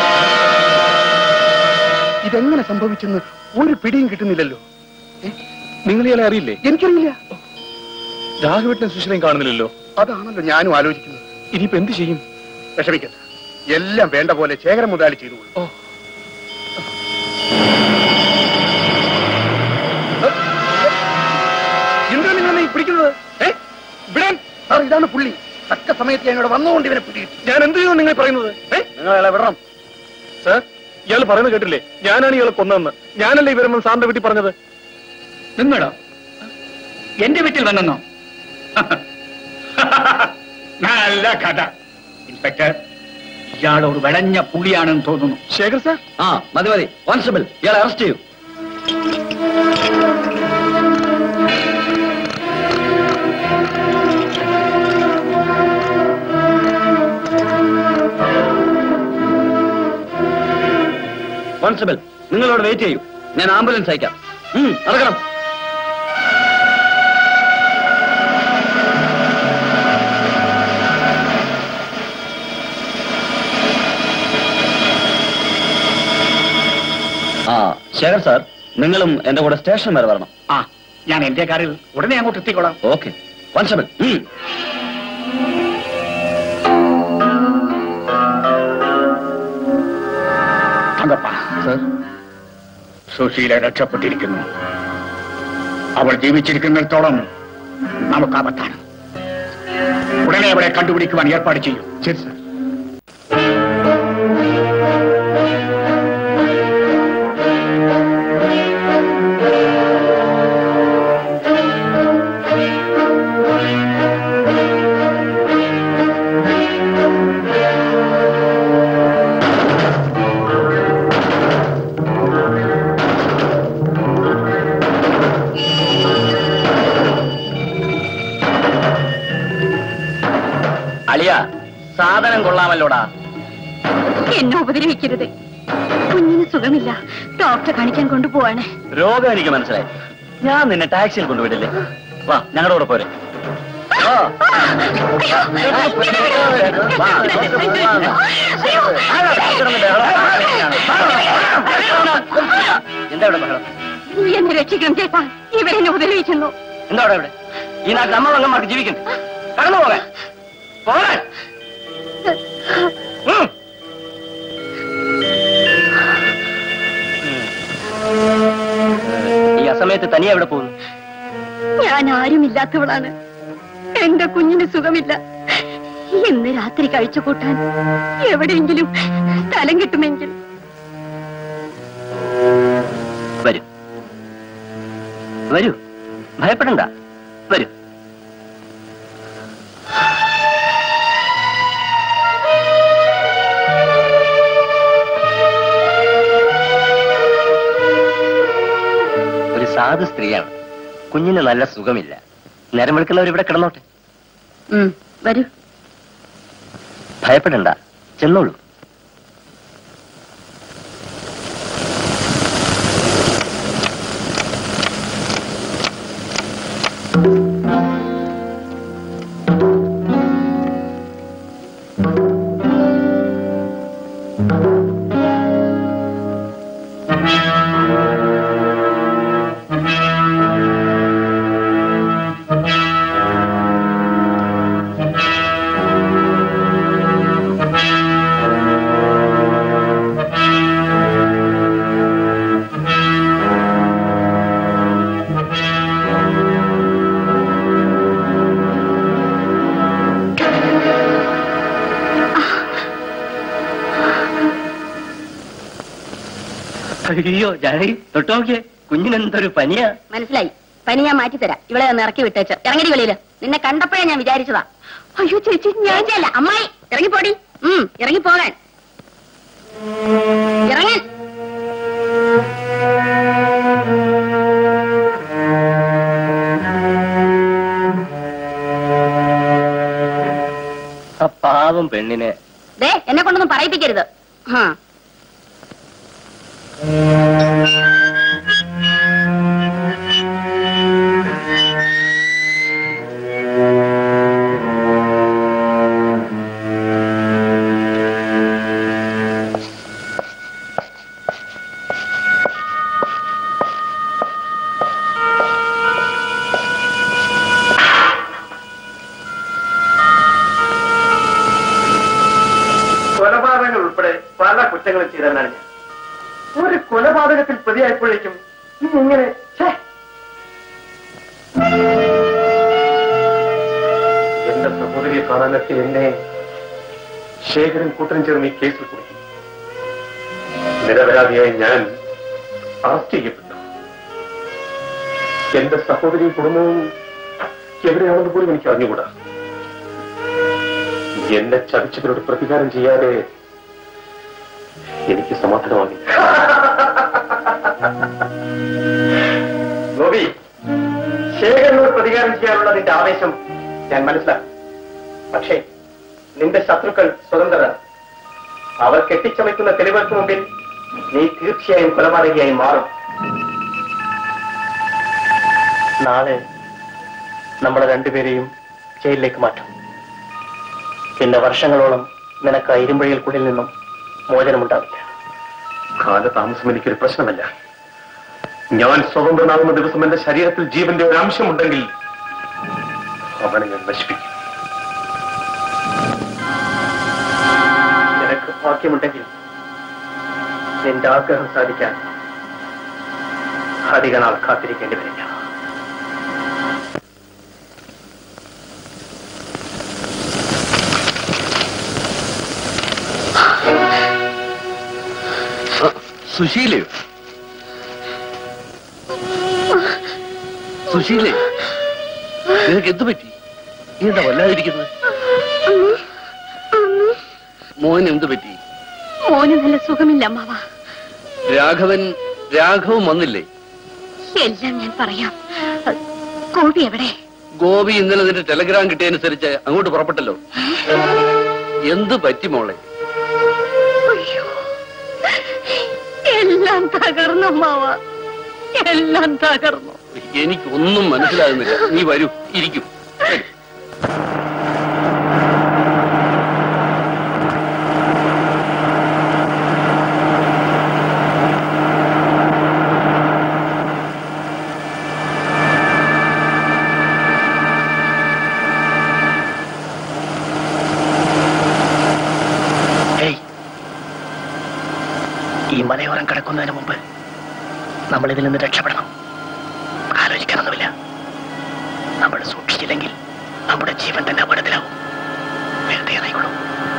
ഇതെങ്ങനെ സംഭവിച്ചെന്ന് ഒരു പിടിയും കിട്ടുന്നില്ലല്ലോ ഏ? നിങ്ങൾ ഇയാളെ അറിയില്ലേ എനിക്കറിയില്ല രാഘവേട്ടനെ സുശീലയും കാണുന്നില്ലല്ലോ അതാണല്ലോ ഞാനും ആലോചിക്കുന്നത് ഇനിയിപ്പോ എന്ത് ചെയ്യും വിഷമിക്കണ്ട എല്ലാം വേണ്ട പോലെ ശേഖരൻ മുതലാളി ചെയ്തു ഓ എന്താ നിങ്ങൾ എന്നെ ഈ പിടിക്കുന്നത് ഏ വിടാൻ സാർ ഇതാണ് പുള്ളി തക്ക സമയത്ത് ഞാൻ ഇവിടെ വന്നുകൊണ്ട് ഇവനെ പിടിയിട്ടു ഞാൻ എന്ത് ചെയ്യുന്നു നിങ്ങൾ പറയുന്നത് ഏ നിങ്ങൾ അയാളെ വിടണം സാർ ഇയാൾ പറയുന്നത് കേട്ടില്ലേ ഞാനാണ് ഇയാളെ കൊന്നതെന്ന് ഞാനല്ലേ ഇവരെന്ന് സാറിന്റെ വീട്ടിൽ പറഞ്ഞത് നിങ്ങളോ എന്റെ വീട്ടിൽ വന്നെന്നോ നല്ല കഥ ഇൻസ്പെക്ടർ ഇയാൾ ഒരു വെടഞ്ഞ പുള്ളിയാണെന്ന് തോന്നുന്നു ശേഖർ സാർ ആ മതി മതി കോൺസ്റ്റബിൾ ഇയാളെ അറസ്റ്റ് ചെയ്യൂ കോൺസ്റ്റബിൾ നിങ്ങളോട് വെയിറ്റ് ചെയ്യൂ ഞാൻ ആംബുലൻസ് അയക്കാം ഉം, നടക്കണം ആ ശേഖർ സാർ നിങ്ങളും എന്റെ കൂടെ സ്റ്റേഷൻ വരെ വരണം ആ ഞാൻ എന്റെ കാറിൽ ഉടനെ അങ്ങോട്ട് എത്തിക്കോളാം ഓക്കെ കോൺസ്റ്റബിൾ ഉം. തങ്കപ്പ സുശീല രക്ഷപ്പെട്ടിരിക്കുന്നു അവൾ ജീവിച്ചിരിക്കുന്നിടത്തോളം നമുക്ക് ആപത്താണ് ഉടനെ അവളെ കണ്ടുപിടിക്കുവാൻ ഏർപ്പാട് ചെയ്യൂ ശരി സാർ അളിയ സാധനം കൊള്ളാമല്ലോടാ എന്നെ ഉപദ്രവിക്കരുത് കുഞ്ഞിന് സുഖമില്ല ഡോക്ടറെ കാണിക്കാൻ കൊണ്ടുപോവാണ് രോഗം എനിക്ക് മനസ്സിലായി ഞാൻ നിന്നെ ടാക്സിയിൽ കൊണ്ടുവിടില്ലേ വാ ഞങ്ങളുടെ കൂടെ പോരെ വാ. വാ, ഡോക്ടറെ പോകാം. ആരാ ഡോക്ടറിന് ബഹളം? എന്താ ഇവിടെ ബഹളം എന്നെ രക്ഷിക്കണം ചേട്ടാ ഇവരെന്നെ ഉപദ്രവിക്കുന്നു എന്താ അവിടെ ഇവിടെ ഈ നാട്ടിൽ അമ്മ വങ്ങന്മാർക്ക് ജീവിക്കണ്ടേ കടന്നു പോകാൻ പോകാൻ ഉം. ഈ അസമയത്ത് തനിയെ എവിടെ പോകുന്നു ഞാൻ ആരുമില്ലാത്തവളാണ് എന്റെ കുഞ്ഞിന് സുഖമില്ല ഇന്ന് രാത്രി കഴിച്ചു കൂട്ടാൻ എവിടെയെങ്കിലും സ്ഥലം കിട്ടുമെങ്കിൽ വരൂ വരൂ ഭയപ്പെടണ്ട വരൂ ഒരു സാധു സ്ത്രീയാണ് കുഞ്ഞിന് നല്ല സുഖമില്ല നേരം വെളുക്കുന്നവർ ഇവിടെ കിടന്നോട്ടെ വരൂ ഭയപ്പെടണ്ട ചെന്നോളൂ അയ്യോ ജാനകി തൊട്ട് നോക്കിയേ കുഞ്ഞിനെന്തൊരു പനിയാ മനസ്സിലായി പനി ഞാൻ മാറ്റിത്തരാം ഇവളെ ഒന്ന് ഇറക്കി വിട്ടേച്ച് ഇറങ്ങടി വെളിയില് നിന്നെ കണ്ടപ്പോഴേ ഞാൻ വിചാരിച്ചതാ അയ്യോ ചേച്ചി ഞാൻ അല്ല അമ്മായി ഇറങ്ങിപ്പോടി ഉം ഇറങ്ങിപ്പോകാൻ ഇറങ്ങാൻ ആ പാവം പെണ്ണിനെ ദേ എന്നെ കൊണ്ടൊന്നും പറയിപ്പിക്കരുത് ആ കുറ്റങ്ങളും ചെയ്തവനാണ് ഞാൻ ഒരു കൊലപാതകത്തിൽ പ്രതിയായപ്പോഴേക്കും നീ എങ്ങനെ ഛേ! എന്റെ സഹോദരിയെ കാണാനൊക്കെ എന്നെ ശേഖരൻ കൂട്ടനും ചേർന്ന് ഈ കേസിൽ കുടുക്കി നിരപരാധിയായി ഞാൻ അറസ്റ്റ് ചെയ്യപ്പെട്ടു എന്റെ സഹോദരിയും കുടുംബവും എവിടെയാണെന്ന് പോലും എനിക്ക് അറിഞ്ഞുകൂടാ എന്നെ ചതിച്ചതിനോട് പ്രതികാരം ചെയ്യാതെ എനിക്ക് സമാധാനമാകില്ല ഗോപി ശേഖരനോട് പ്രതികാരം ചെയ്യാനുള്ള നിന്റെ ആവേശം ഞാൻ മനസ്സിലാക്കും പക്ഷേ നിന്റെ ശത്രുക്കൾ സ്വതന്ത്രരാണ് അവർ കെട്ടിച്ചമയ്ക്കുന്ന തെളിവുകൾക്ക് മുമ്പിൽ നീ തീർച്ചയായും കൊലപാതകയായി മാറും നാളെ നമ്മളെ രണ്ടുപേരെയും ജയിലിലേക്ക് മാറ്റും പിന്നെ വർഷങ്ങളോളം നിനക്ക് ആ ഇരുമ്പഴികൾക്കുള്ളിൽ നിന്നും മോചനമുണ്ടാവില്ല കാലതാമസം എനിക്കൊരു പ്രശ്നമല്ല ഞാൻ സ്വതന്ത്രനാകുന്ന ദിവസം എന്റെ ശരീരത്തിൽ ജീവന്റെ ഒരു അംശമുണ്ടെങ്കിൽ അവനെ ഞാൻ നശിപ്പിക്കും നിനക്ക് ഭാഗ്യമുണ്ടെങ്കിൽ നിന്റെ ആഗ്രഹം സാധിക്കാൻ അധിക നാൾ കാത്തിരിക്കേണ്ടി വരില്ല സുശീലയോ സുശീലേ നിനക്ക് എന്ത് പറ്റി നീ എന്താ വല്ലാതിരിക്കുന്നത് മോഹൻ എന്ത് പറ്റി മോന് നല്ല സുഖമില്ല അമ്മാവ രാഘവൻ രാഘവൻ വന്നില്ലേ എല്ലാം ഞാൻ പറയാം കോപി എവിടെ ഗോപി ഇന്നലെ നിന്റെ ടെലഗ്രാം കിട്ടിയതനുസരിച്ച് അങ്ങോട്ട് പുറപ്പെട്ടല്ലോ എന്ത് പറ്റി മോളെ അയ്യോ എല്ലാം തകർന്നു അമ്മാവ എല്ലാം തകർന്നു എനിക്കൊന്നും മനസ്സിലാകുന്നില്ല നീ വരൂ ഇരിക്കും വരൂ. ഏയ് ഈ മലയോരം കിടക്കുന്നതിന് മുമ്പ് നമ്മൾ ഇതിൽ നിന്ന് രക്ഷപ്പെടണം ആലോചിക്കാനൊന്നുമില്ല നമ്മൾ സൂക്ഷിച്ചില്ലെങ്കിൽ നമ്മുടെ ജീവൻ തന്നെ അപകടത്തിലാവും വെറുതെ ഇറങ്ങിക്കൊള്ളൂ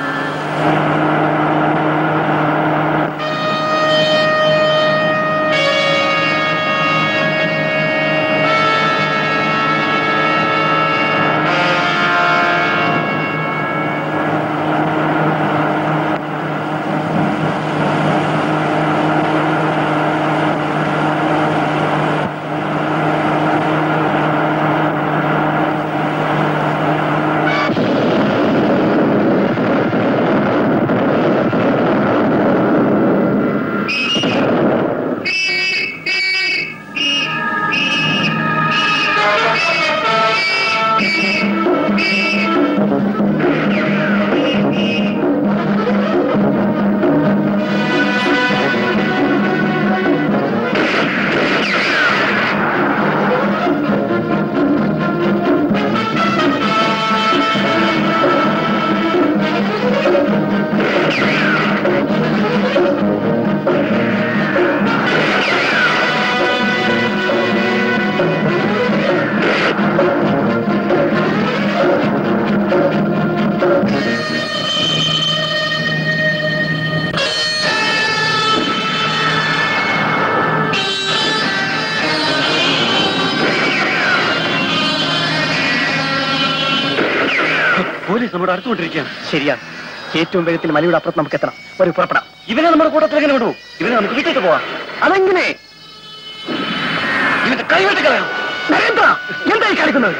പോലീസ് നമ്മുടെ അടുത്തുകൊണ്ടിരിക്കുകയാണ് ശരിയാണ് ഏറ്റവും വേഗത്തിൽ മലയുടെ അപ്പുറത്ത് നമുക്ക് എത്തണം ഒരു പുറപ്പെടാം ഇവനെ നമ്മുടെ കൂട്ടത്തിൽ എങ്ങനെ വിടൂ ഇവനെ നമുക്ക് വീട്ടിലേക്ക് പോവാം അതെങ്ങനെ ഇവന്റെ കൈവിട്ട് കളയാം നരേന്ദ്ര എന്തായി കാണിക്കുന്നത്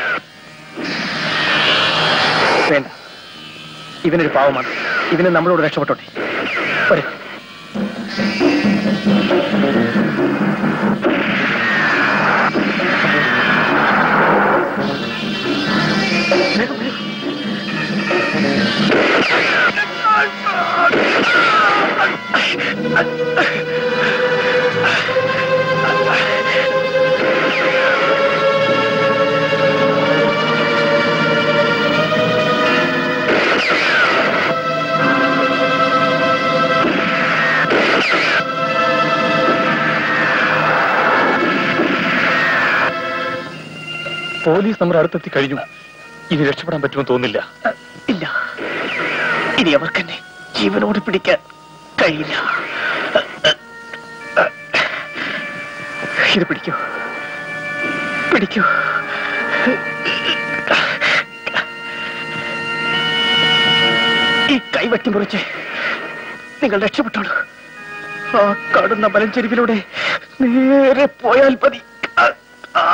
വേണ്ട ഇവനൊരു പാവമാണ് ഇവന് നമ്മളോട് രക്ഷപ്പെട്ടോട്ടെ ഒരു പോലീസ് നമ്മുടെ അടുത്തെത്തി കഴിഞ്ഞു ഇനി രക്ഷപ്പെടാൻ പറ്റുമെന്ന് തോന്നില്ല ഇല്ല ഇനി അവർക്കെന്നെ ജീവനോട് പിടിക്കാൻ കഴിയില്ല ഇത് പിടിക്കൂ പിടിക്കൂ ഈ കൈവെട്ടി മുറിച്ച് നിങ്ങൾ രക്ഷപ്പെട്ടോളൂ ആ കടുന്ന മലഞ്ചെരിവിലൂടെ നേരെ പോയാൽ മതി ആ, ആ,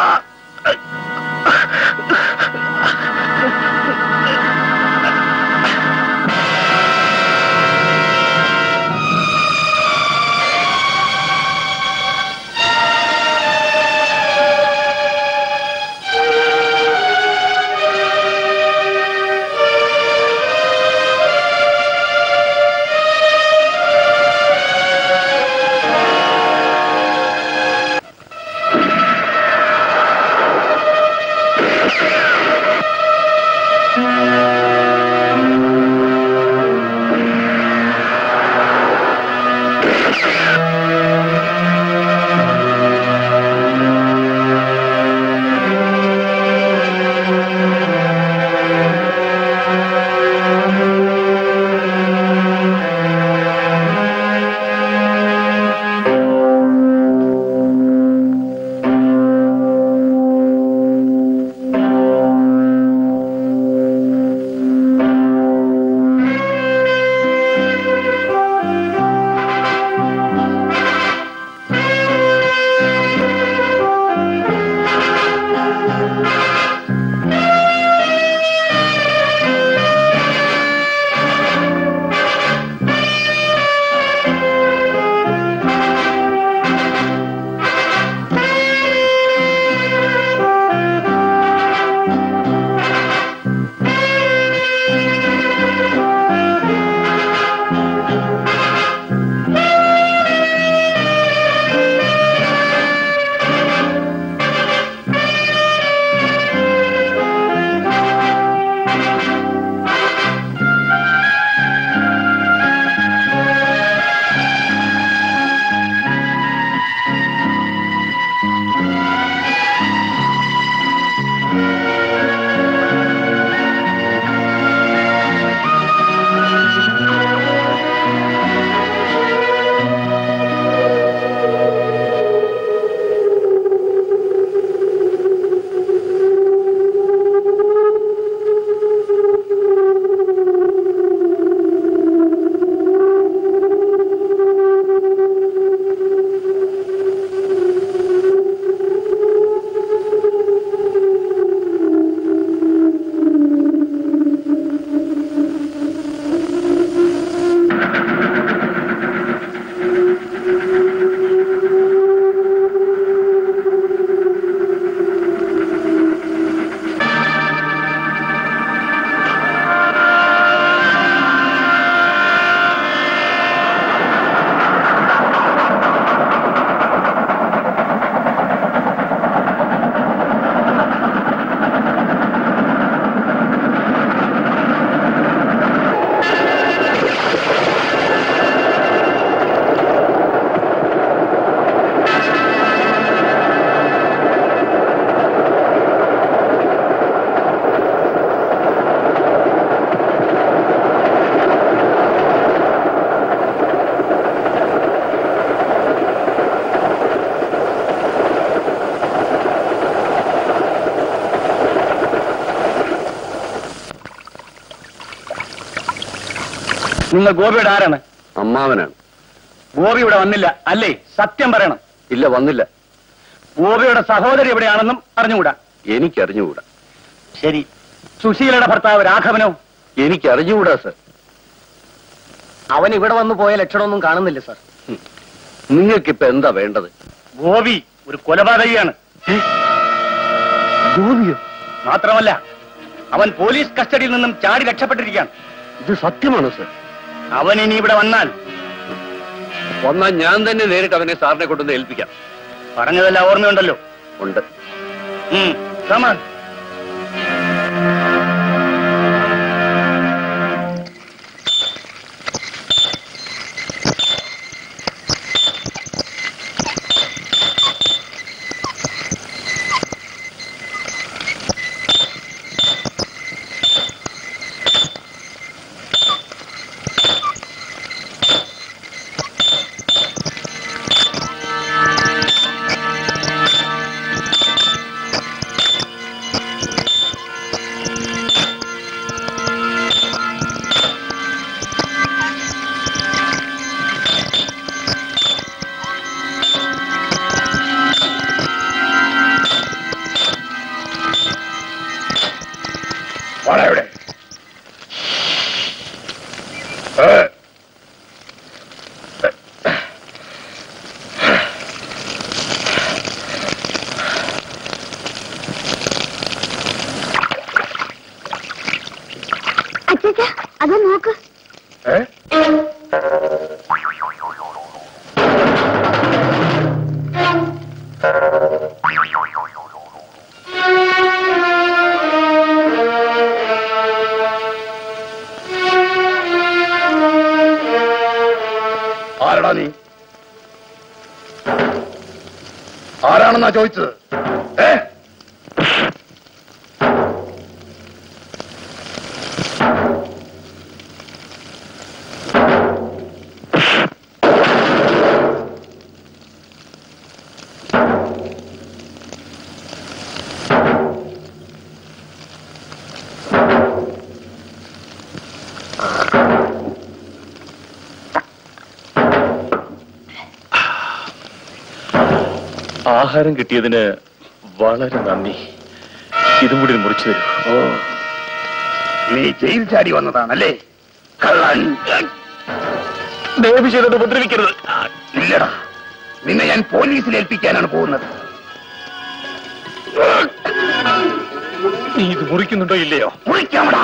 നിങ്ങൾ ഗോപിയുടെ ആരാണ് അമ്മാവനാണ് ഗോപി ഇവിടെ വന്നില്ല അല്ലേ സത്യം പറയണം ഇല്ല വന്നില്ല ഗോപിയുടെ സഹോദരി എവിടെയാണെന്നും അറിഞ്ഞുകൂടാ എനിക്കറിഞ്ഞുകൂടാ ശരി സുശീലയുടെ ഭർത്താവ് രാഘവനോ എനിക്കറിഞ്ഞുകൂടാ സർ അവൻ ഇവിടെ വന്നു പോയ ലക്ഷണമൊന്നും കാണുന്നില്ല സാർ നിങ്ങൾക്കിപ്പോ എന്താ വേണ്ടത് ഗോപി ഒരു കൊലപാതകിയാണ് ഗോപിയോ മാത്രമല്ല അവൻ പോലീസ് കസ്റ്റഡിയിൽ നിന്നും ചാടി രക്ഷപ്പെട്ടിരിക്കുകയാണ് ഇത് സത്യമാണോ സർ അവൻ ഇനി ഇവിടെ വന്നാൽ വന്നാൽ ഞാൻ തന്നെ നേരിട്ട് അവനെ സാറിനെ കൊണ്ടുവന്ന് ഏൽപ്പിക്കാം പറഞ്ഞതെല്ലാം ഓർമ്മയുണ്ടല്ലോ ഉണ്ട് ഉം, come on. വാടാ ഇവിടെ ഏ. അച്ഛാ അത് നോക്ക് ഏ? ആരടാ നീ ആരാണെന്നാ ചോദിച്ചത് ഏ ആഹാരം കിട്ടിയതിന് വളരെ നന്ദി ഇതും കൂടി ഒന്ന് മുറിച്ചു തരൂ ഓ നീ ജയിൽ ചാടി വന്നതാണല്ലേ കള്ളൻ ദയവ് ചെയ്തത് ഉപദ്രവിക്കരുത് ഇല്ലടാ നിന്നെ ഞാൻ പോലീസിൽ ഏൽപ്പിക്കാനാണ് പോകുന്നത് നീ ഇത് മുറിക്കുന്നുണ്ടോ ഇല്ലയോ മുറിക്കാമടാ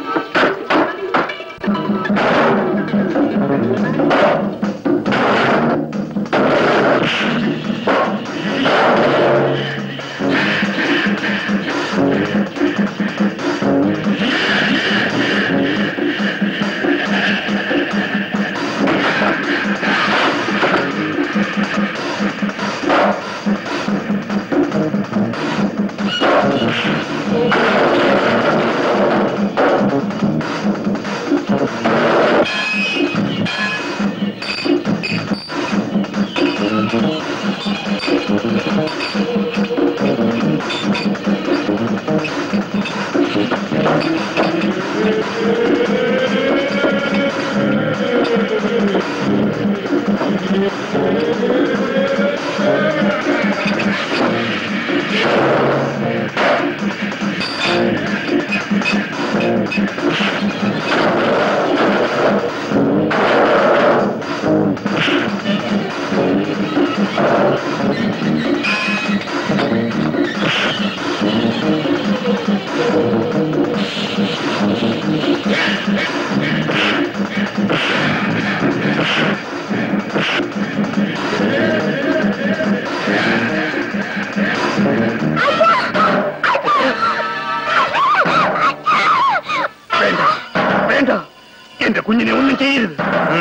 വേണ്ട വേണ്ട എന്റെ കുഞ്ഞിനെ ഒന്നും ചെയ്യരുത്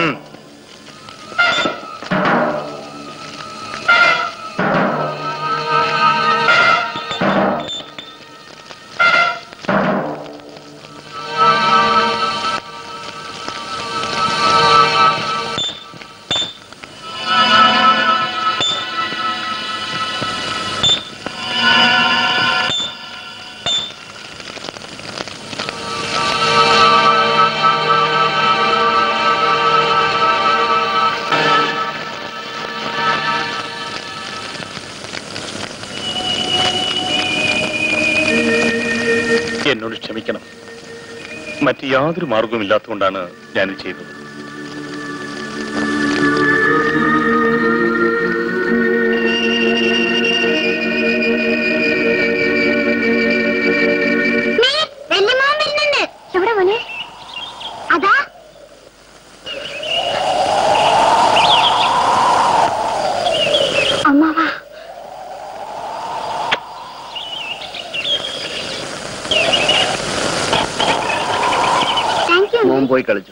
എന്നോട് ക്ഷമിക്കണം മറ്റ് യാതൊരു മാർഗവും ഇല്ലാത്തതുകൊണ്ടാണ് ഞാനിത് ചെയ്തത് വല്യമാൻ വരുന്നുണ്ട് എവിടെ മോനെ അതാ അമ്മാവാ താങ്ക് യു മോൻ പോയി കളിച്ചു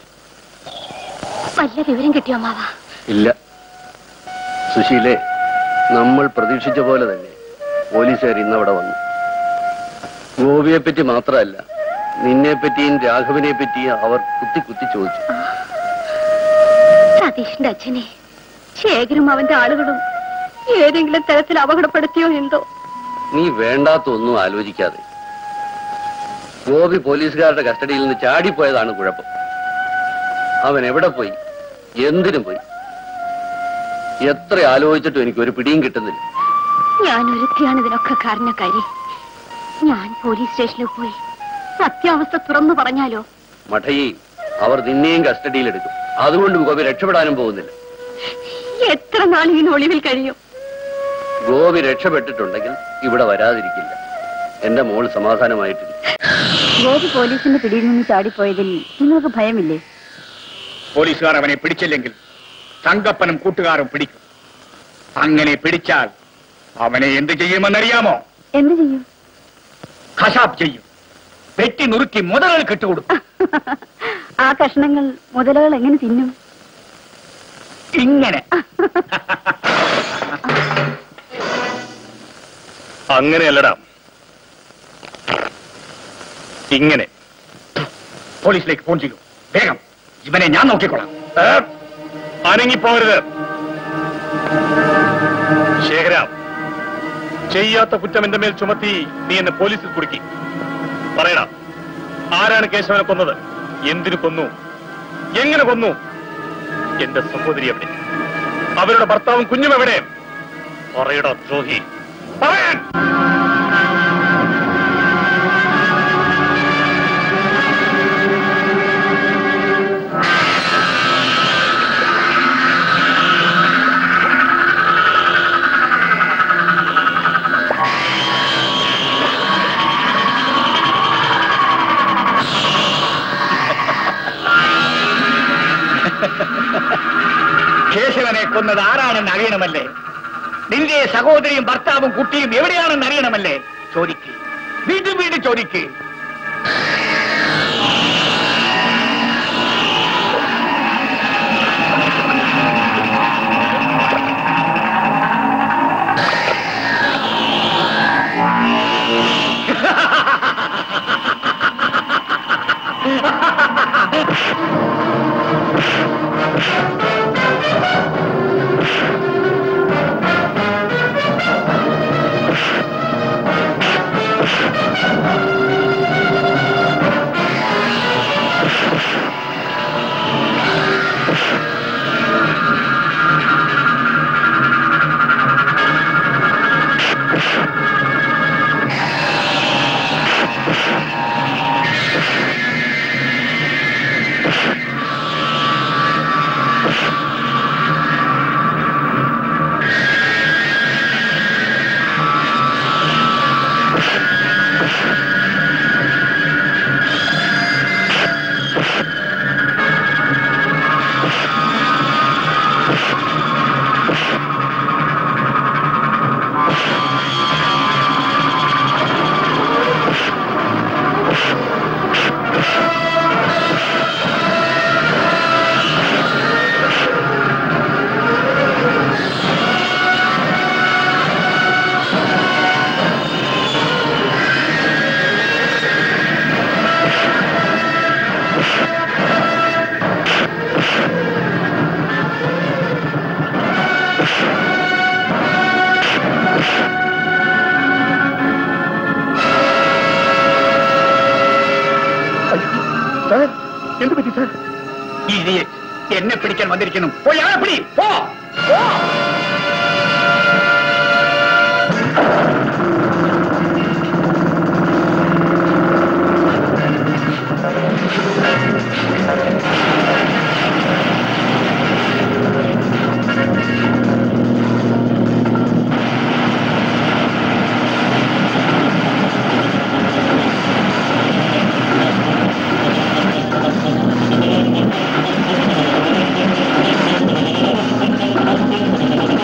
വല്ല വിവരം കിട്ടിയോ അമ്മാവാ ഇല്ല സുശീലേ നമ്മൾ പ്രതീക്ഷിച്ച പോലെ തന്നെ പോലീസുകാർ ഇന്നവിടെ വന്നു ഗോപിയെ പറ്റി മാത്രമല്ല നിന്നെ പറ്റിയും രാഘവനെ പറ്റിയും അവർ കുത്തി കുത്തി ചോദിച്ചു സതീഷിന്റെ അച്ഛനെ ശേഖരും അവന്റെ ആളുകളും ഏതെങ്കിലും തരത്തിൽ അപകടപ്പെടുത്തിയോ എന്തോ നീ വേണ്ടാത്തൊന്നും ആലോചിക്കാതെ ഗോപി പോലീസുകാരുടെ കസ്റ്റഡിയിൽ നിന്ന് ചാടിപ്പോയതാണ് കുഴപ്പം അവൻ എവിടെ പോയി എന്തിനു പോയി എത്ര ആലോചിച്ചിട്ടും എനിക്ക് ഒരു പിടിയും കിട്ടുന്നില്ല ഞാൻ ഒരുത്തിയാണ് ഇതിനൊക്കെ കാരണക്കാരി ഞാൻ പോലീസ് സ്റ്റേഷനിൽ പോയി സത്യാവസ്ഥ തുറന്നു പറഞ്ഞാലോ മഠയി അവർ നിന്നെയും കസ്റ്റഡിയിലെടുക്കും അതുകൊണ്ട് ഗോപി രക്ഷപ്പെടാനും പോകുന്നില്ല എത്ര നാൾ ഇങ്ങനെ ഒളിവിൽ കഴിയും ഗോപി രക്ഷപ്പെട്ടിട്ടുണ്ടെങ്കിൽ ഇവിടെ വരാതിരിക്കില്ല എന്റെ മോൾ സമാധാനമായിട്ടിരിക്കും ഗോപി പോലീസിന്റെ പിടിയിൽ നിന്ന് ചാടിപ്പോയതിൽ നിങ്ങൾക്ക് ഭയമില്ലേ പോലീസുകാർ അവനെ പിടിച്ചില്ലെങ്കിൽ തങ്കപ്പനും കൂട്ടുകാരും പിടിക്കും അങ്ങനെ പിടിച്ചാൽ അവനെ എന്ത് ചെയ്യുമെന്നറിയാമോ എന്ത് ചെയ്യും ഖശാബ് ചെയ്യും വെട്ടി നുറുക്കി മുതലുകൾ കെട്ടുകൊടുക്കും ആ കഷ്ണങ്ങൾ മുതലകൾ എങ്ങനെ തിന്നും ഇങ്ങനെ അങ്ങനെയല്ലടാ ഇങ്ങനെ പോലീസിലേക്ക് ഫോൺ ചെയ്യൂ വേഗം ഇവനെ ഞാൻ നോക്കിക്കോളാം ഏ? അനങ്ങിപ്പോരുത് ശേഖര ചെയ്യാത്ത കുറ്റം എന്റെ മേൽ ചുമത്തി നീ എന്നെ പോലീസിൽ കുടുക്കി പറയണ ആരാണ് കേശവനെ കൊന്നത് എന്തിനു കൊന്നു എങ്ങനെ കൊന്നു എന്റെ സഹോദരി എവിടെ അവരുടെ ഭർത്താവും കുഞ്ഞും എവിടെ പറയടാ ദ്രോഹി പറയാൻ കേശവനെ കൊന്നത് ആരാണെന്ന് അറിയണമല്ലേ നിന്റെ സഹോദരിയും ഭർത്താവും കുട്ടിയും എവിടെയാണെന്ന് അറിയണമല്ലേ ചോദിക്ക് വീണ്ടും വീണ്ടും ചോദിക്ക് എന്ത് പറ്റി സാർ ഇനി എന്നെ പിടിക്കാൻ വന്നിരിക്കുന്നു പോയി ആളെ പിടി പോ പോ ആ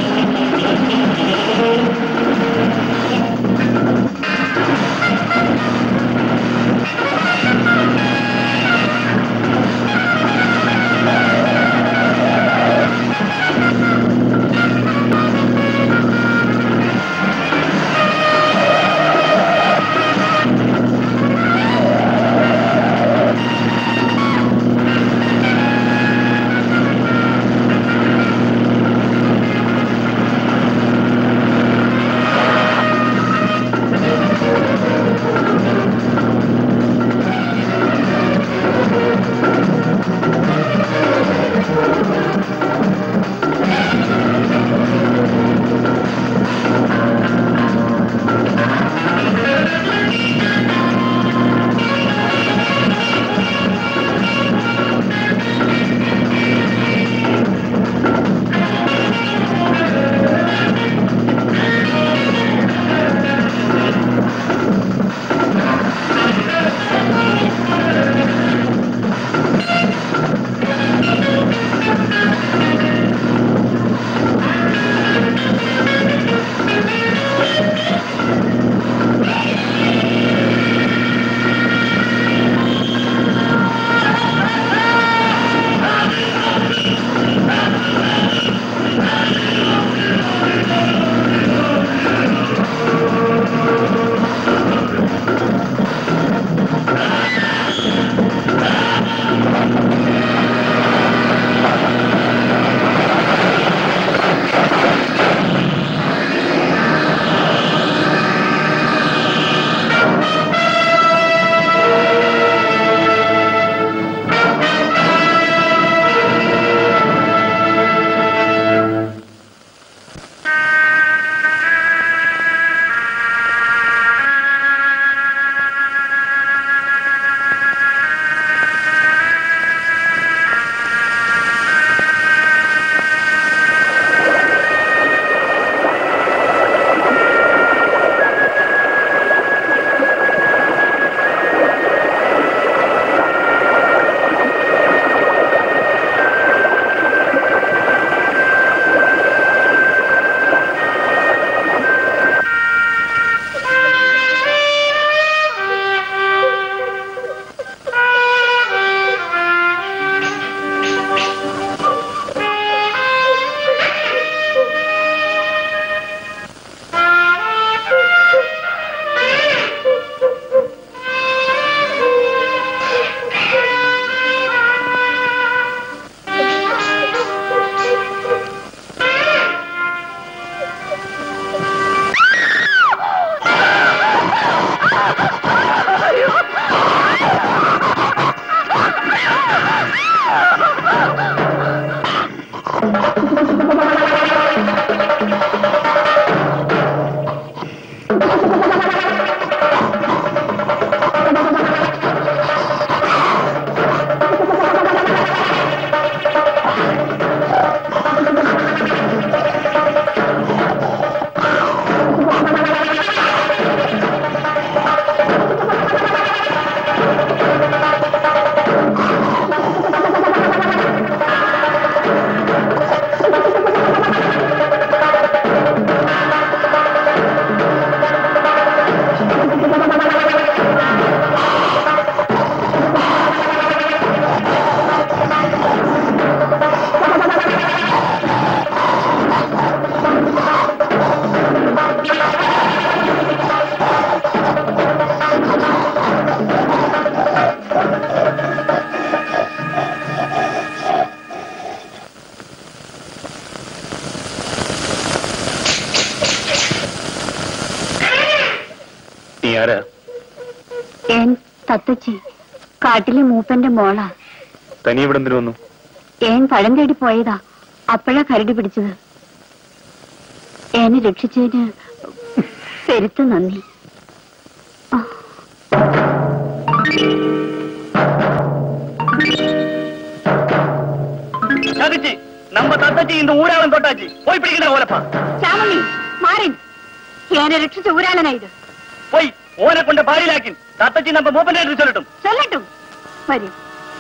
ഏൻ തത്തച്ചി കാട്ടിലെ മൂപ്പന്റെ മോളാ തനി ഇവിടെ എന്തിനു വന്നു ഏൻ പഴം തേടി പോയതാ അപ്പോഴാ കരടി പിടിച്ചത് ഏനെ രക്ഷിച്ചതിന് പെരുത്ത് നന്ദി ആ. தகச்சி நம்ம தத்தச்சி இந்த ஊராளம் தொட்டாச்சு போய் பிடிக்கிற ஓலப்பா ശ്യാമണി മാറി ഏനെ രക്ഷിച്ച ഊരാളനാ ഇത് போய் ஓனை கொண்ட பாரிலாக்கின் தத்தச்சி நம்ம மூப்பன் எடுத்து சொல்லட்டும் ചൊല്ലട്ടും വരും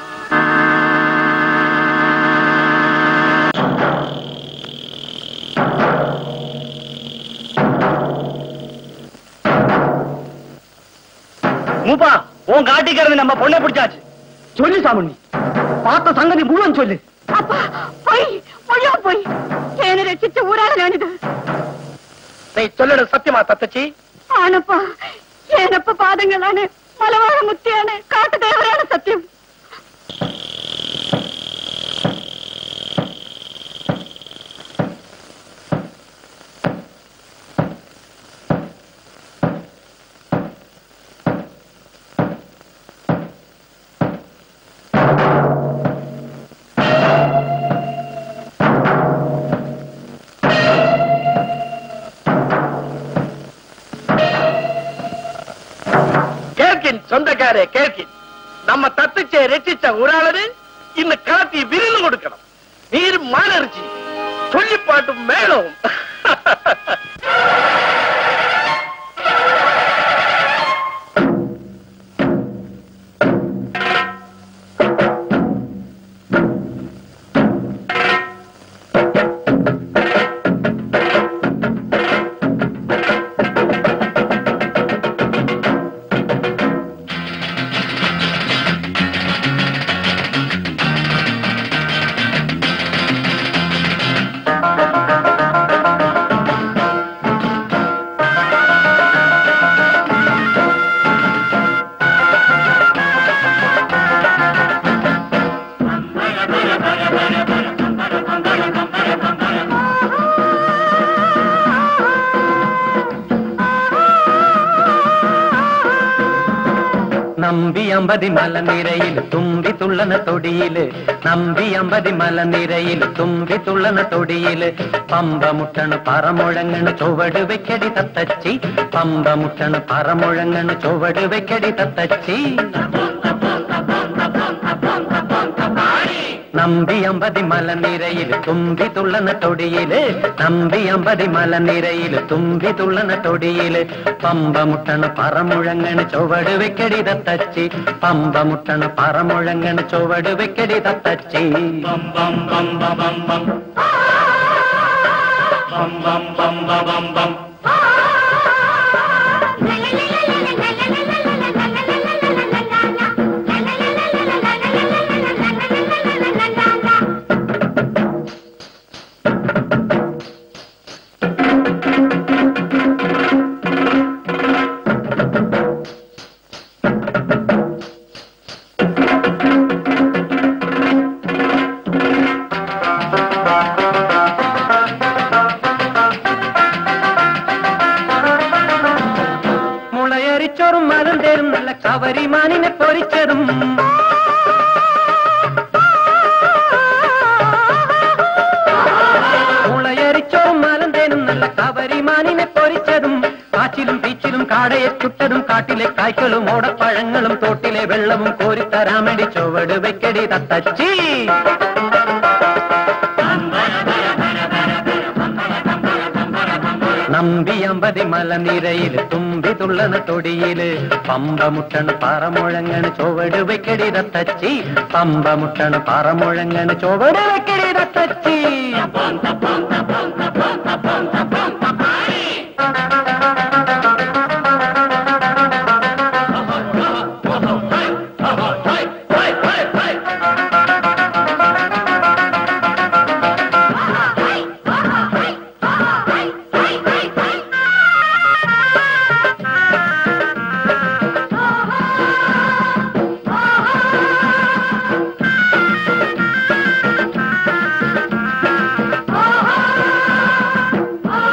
மூப்பா உன் காட்டிக்கிறது நம்ம பொண்ணை பிடிச்சாச்சு சொல்லு சாமுண்ணி பார்த்த சங்கதி முழுவன் சொல்லு അപ്പ പോയി മുഴുവൻ പോയി ഏനെ രക്ഷിച്ച ഊരാളനാണിത് நீ சொல்லடு சத்தியமா தத்தச்சி ആണപ്പ ഏനപ്പ പാദങ്ങളാണ് മലവാഴ മുത്തിയാണ് കാട്ടുദേവരാണ് സത്യം കേൾക്കിൻ സ്വന്തക്കാരെ കേൾക്കിൻ നമ്മ തത്തിച്ച് രക്ഷിച്ച ഒരാളിന് ഇന്ന് കാത്തി വിരുന്ന് കൊടുക്കണം നീരും മാനറിച്ചി ചൊല്ലിപ്പാട്ടും മേളവും നമ്പി അമ്പതി മലനിരയിൽ തുമ്പി തുള്ളന തൊടിയില് നമ്പി അമ്പതി മലനിരയിൽ തുമ്പി തുള്ളന തൊടിയില് പമ്പ മുട്ടണ് പറമുഴങ്ങണ് ചുവട് വെക്കടി തത്തച്ചി പമ്പ മുട്ടണ് പറമുഴങ്ങണ് ചുവട് വെക്കടി തത്തച്ചി നമ്പി അമ്പതി മലനിരയിൽ തുമ്പി തുള്ളന തൊടിയില് നമ്പി അമ്പതി മലനിരയിൽ തുമ്പി തുള്ളന തൊടിയില് പമ്പ മുട്ടണ് പറമുഴങ്ങണ് ചുവട് വെക്കടി തത്തച്ചി പമ്പ മുട്ടണ് പറമുഴങ്ങണ് ചുവട് വെക്കടി തത്തച്ചി മുളയരിച്ചോറും മരം തരും നല്ല കവരിമാനിനെ പൊരിച്ചതും മുളയരിച്ചോറും മരം തരും നല്ല കവരിമാനിനെ പൊരിച്ചതും കാച്ചിലും പീച്ചിലും കാടയെ ചുട്ടതും കാട്ടിലെ കായ്ക്കളും ഓടപ്പഴങ്ങളും തോട്ടിലെ വെള്ളവും കോരിത്തരാമടി ചുവട് വെക്കടി തത്തച്ചി നമ്പി അമ്പതി മലനിരയിൽ തുമ്പി തുള്ളണ തൊടിയില് പമ്പ മുട്ടണ് പറമുഴങ്ങണ് ചുവട് വെക്കടി തത്തച്ചി പമ്പ മുട്ടണ് പറമുഴങ്ങണ് ചുവട് വെക്കടി തത്തച്ചി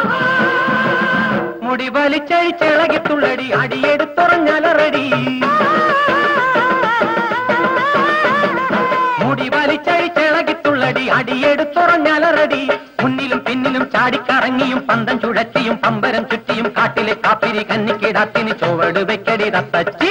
മുടി വലിച്ചഴിച്ചിളകി തുള്ളടി അടിയെടുത്തുറഞ്ഞലറടി കറങ്ങിയും പന്തം ചുഴറ്റിയും പമ്പരം ചുറ്റിയും കാട്ടിലെ കാപ്പിരി കന്നിക്കിടാത്തിന് ചുവട് വെക്കടി തത്തച്ചി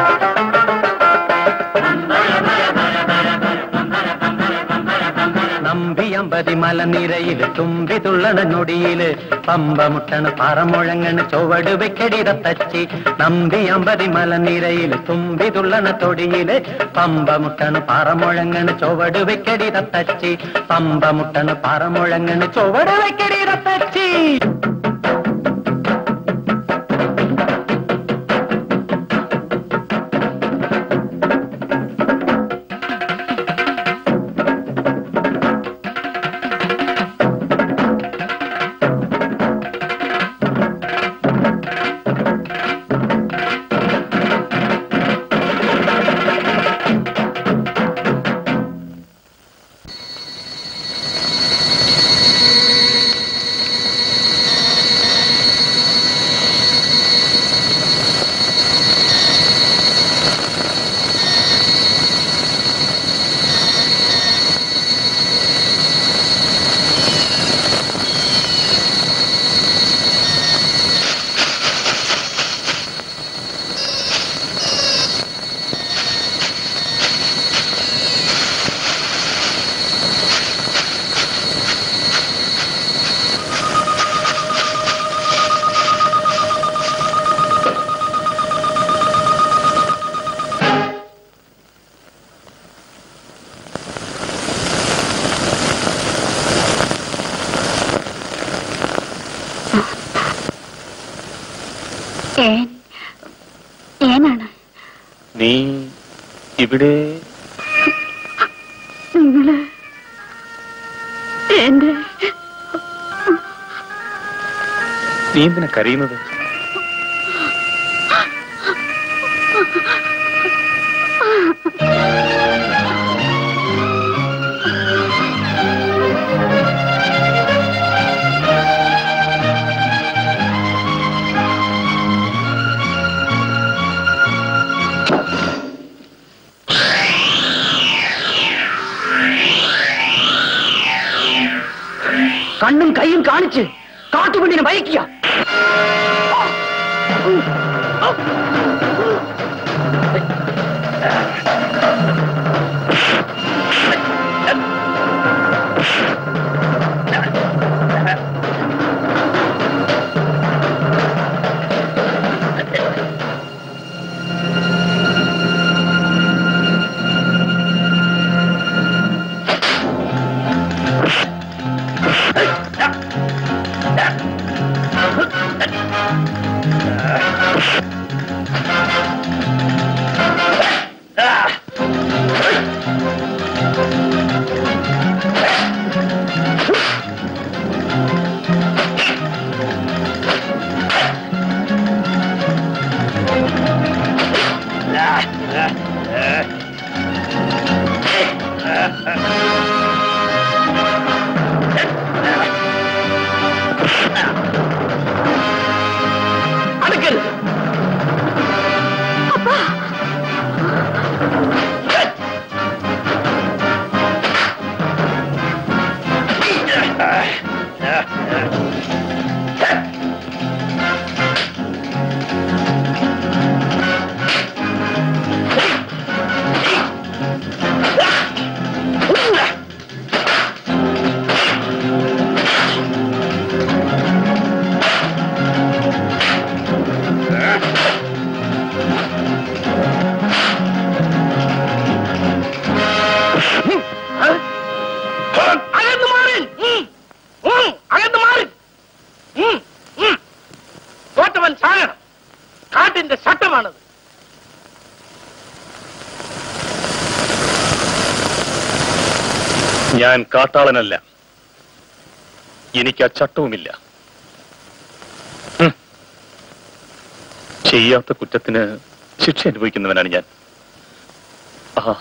നമ്പിയമ്പതി മലനിരയില് തുമ്പി തുള്ളണ നൊടിയില് പമ്പ മുട്ടണ പറമുഴങ്ങണ് ചുവട് വെക്കടി തത്തച്ചി നമ്പിയമ്പതി മലനിരയില് തുമ്പി തുള്ളണ തൊടിയില് പമ്പ മുട്ടണ പറമുഴങ്ങണ് ചുവട് വെക്കടി തത്തച്ചി പമ്പ മുട്ടണ പറമുഴങ്ങണ് ചുവട് വെക്കടി തത്തച്ചി ഏൻ ഏനാണ് നീ ഇവിടെ നിങ്ങള് എന്റെ നീ എന്തിനാ കരയുന്നത് കണ്ണും കൈയും കാണിച്ച് കാട്ടുപെണ്ണിനെ ഭയക്കുക അടുക്കരുത് അകന്ന് മാറി ഉം. ഉം. അകന്ന് മാറി ഉം. ഉം. തോറ്റവൻ ചാകണം കാട്ടിന്റെ ചട്ടമാണത് ഞാൻ കാട്ടാളനല്ല എനിക്ക് ആ ചട്ടവുമില്ല ഹും. ചെയ്യാത്ത കുറ്റത്തിന് ശിക്ഷ അനുഭവിക്കുന്നവനാണ് ഞാൻ ആ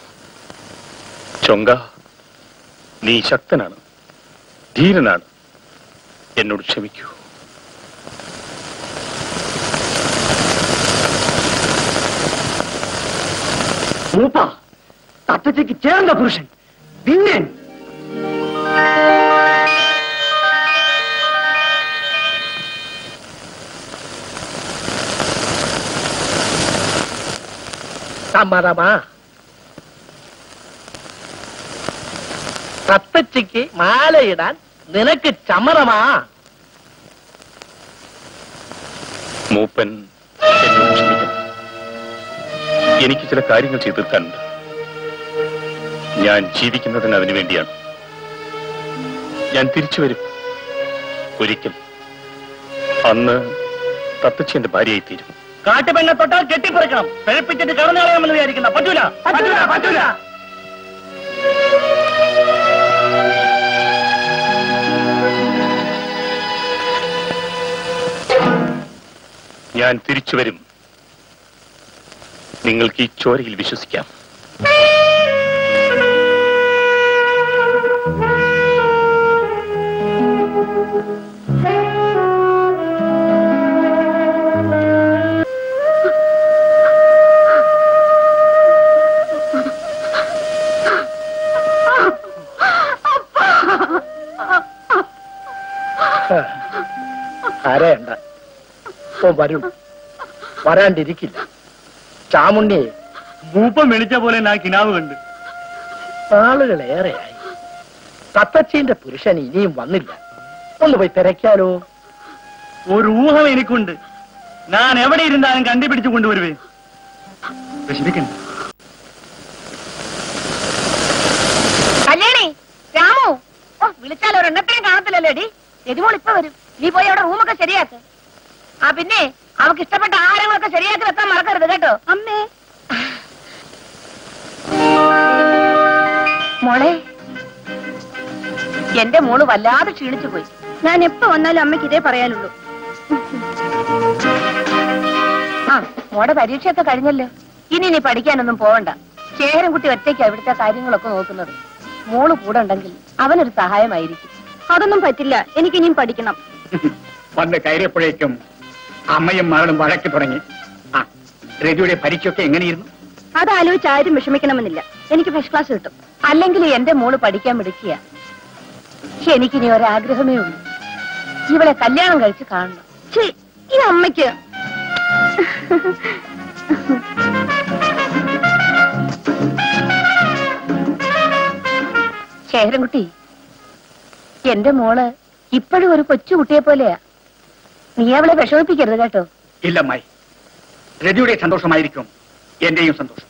ചൊങ്ക നീ ശക്തനാണ് ധീരനാണ് എന്നോട് ക്ഷമിക്കൂ മൂപ്പ തത്തച്ചയ്ക്ക് ചേർന്ന പുരുഷൻ വീരൻ സമ്മതമാ തത്തച്ചിക്ക് മാലയിടാൻ നിനക്ക് ചമ്മതമാ മൂപ്പൻ എന്നോട് ക്ഷമിക്കണം എനിക്ക് ചില കാര്യങ്ങൾ ചെയ്തു തീർക്കാനുണ്ട് ഞാൻ ജീവിക്കുന്നതിന് അതിനു വേണ്ടിയാണ് ഞാൻ തിരിച്ചു വരും ഒരിക്കൽ അന്ന് തത്തച്ചി എന്റെ ഭാര്യയായി തീരും കാട്ടുപെണ്ണെ തൊട്ടാൽ കെട്ടിപ്പറിക്കണം പിഴപ്പിച്ചിട്ട് കടന്നു കളയാമെന്ന് വിചാരിക്കുന്ന പറ്റൂല പറ്റൂല പറ്റൂല ഞാൻ തിരിച്ചു വരും നിങ്ങൾക്ക് ഈ ചോരയിൽ വിശ്വസിക്കാം കരയണ്ട ഇപ്പൊ വരും വരാണ്ടിരിക്കില്ല ചാമുണ്ണിയെ മൂപ്പം വിളിച്ച പോലെ ഞാൻ കിനാവ് കണ്ട് ആളുകളേറെയായി തത്തച്ചീന്റെ പുരുഷൻ ഇനിയും വന്നില്ല ഒന്ന് പോയി തിരക്കാലോ ഒരു ഊഹം എനിക്കുണ്ട് ഞാൻ എവിടെ ഇരുന്നാലും കണ്ടുപിടിച്ചു കൊണ്ടുവരുവേ വിഷമിക്കണ്ട കല്യാണി രാമു ഓ വിളിച്ചാൽ ഒരെണ്ണത്തെയും കാണത്തില്ലല്ലോ ഡി രതിമോൾ ഇപ്പൊ വരും നീ പോയി അവിടെ റൂമൊക്കെ ശരിയാക്ക് ആ പിന്നെ അവക്ക് ഇഷ്ടപ്പെട്ട ആഹാരങ്ങളൊക്കെ ശരിയാക്കി വെക്കാൻ മറക്കരുത് കേട്ടോ അമ്മേ മോളെ എന്റെ മോള് വല്ലാതെ ക്ഷീണിച്ചു പോയി ഞാൻ എപ്പോ വന്നാലും അമ്മയ്ക്ക് ഇതേ പറയാനുള്ളൂ ആ മോടെ പരീക്ഷയൊക്കെ കഴിഞ്ഞല്ലോ ഇനി നീ പഠിക്കാനൊന്നും പോവണ്ട ശേഖരൻകുട്ടി ഒറ്റയ്ക്ക് ഇവിടുത്തെ കാര്യങ്ങളൊക്കെ നോക്കുന്നത് മോള് കൂടെ ഉണ്ടെങ്കിൽ അവനൊരു സഹായമായിരിക്കും അതൊന്നും പറ്റില്ല എനിക്ക് ഇനിയും പഠിക്കണം വന്ന് കയറിയപ്പോഴേക്കും അമ്മയും മകളും വഴക്കി തുടങ്ങി ആ രവിയുടെ പരീക്ഷയൊക്കെ എങ്ങനെയിരുന്നു അതാലോചിച്ച് ആരും വിഷമിക്കണമെന്നില്ല എനിക്ക് ഫസ്റ്റ് ക്ലാസ് കിട്ടും അല്ലെങ്കിൽ എന്റെ മോള് പഠിക്കാൻ മിടുക്കിയ എനിക്കിനി ഒരാഗ്രഹമേ ഉള്ളൂ ഇവളെ കല്യാണം കഴിച്ച് കാണണം ഛീ, ഇത് അമ്മയ്ക്ക് ശേഖരൻകുട്ടി എന്റെ മോള് ഇപ്പോഴും ഒരു കൊച്ചു കുട്ടിയെ പോലെയാ നീ അവളെ വിഷമിപ്പിക്കരുത് കേട്ടോ ഇല്ലമ്മായി രവിയുടെ സന്തോഷമായിരിക്കും എന്റെയും സന്തോഷം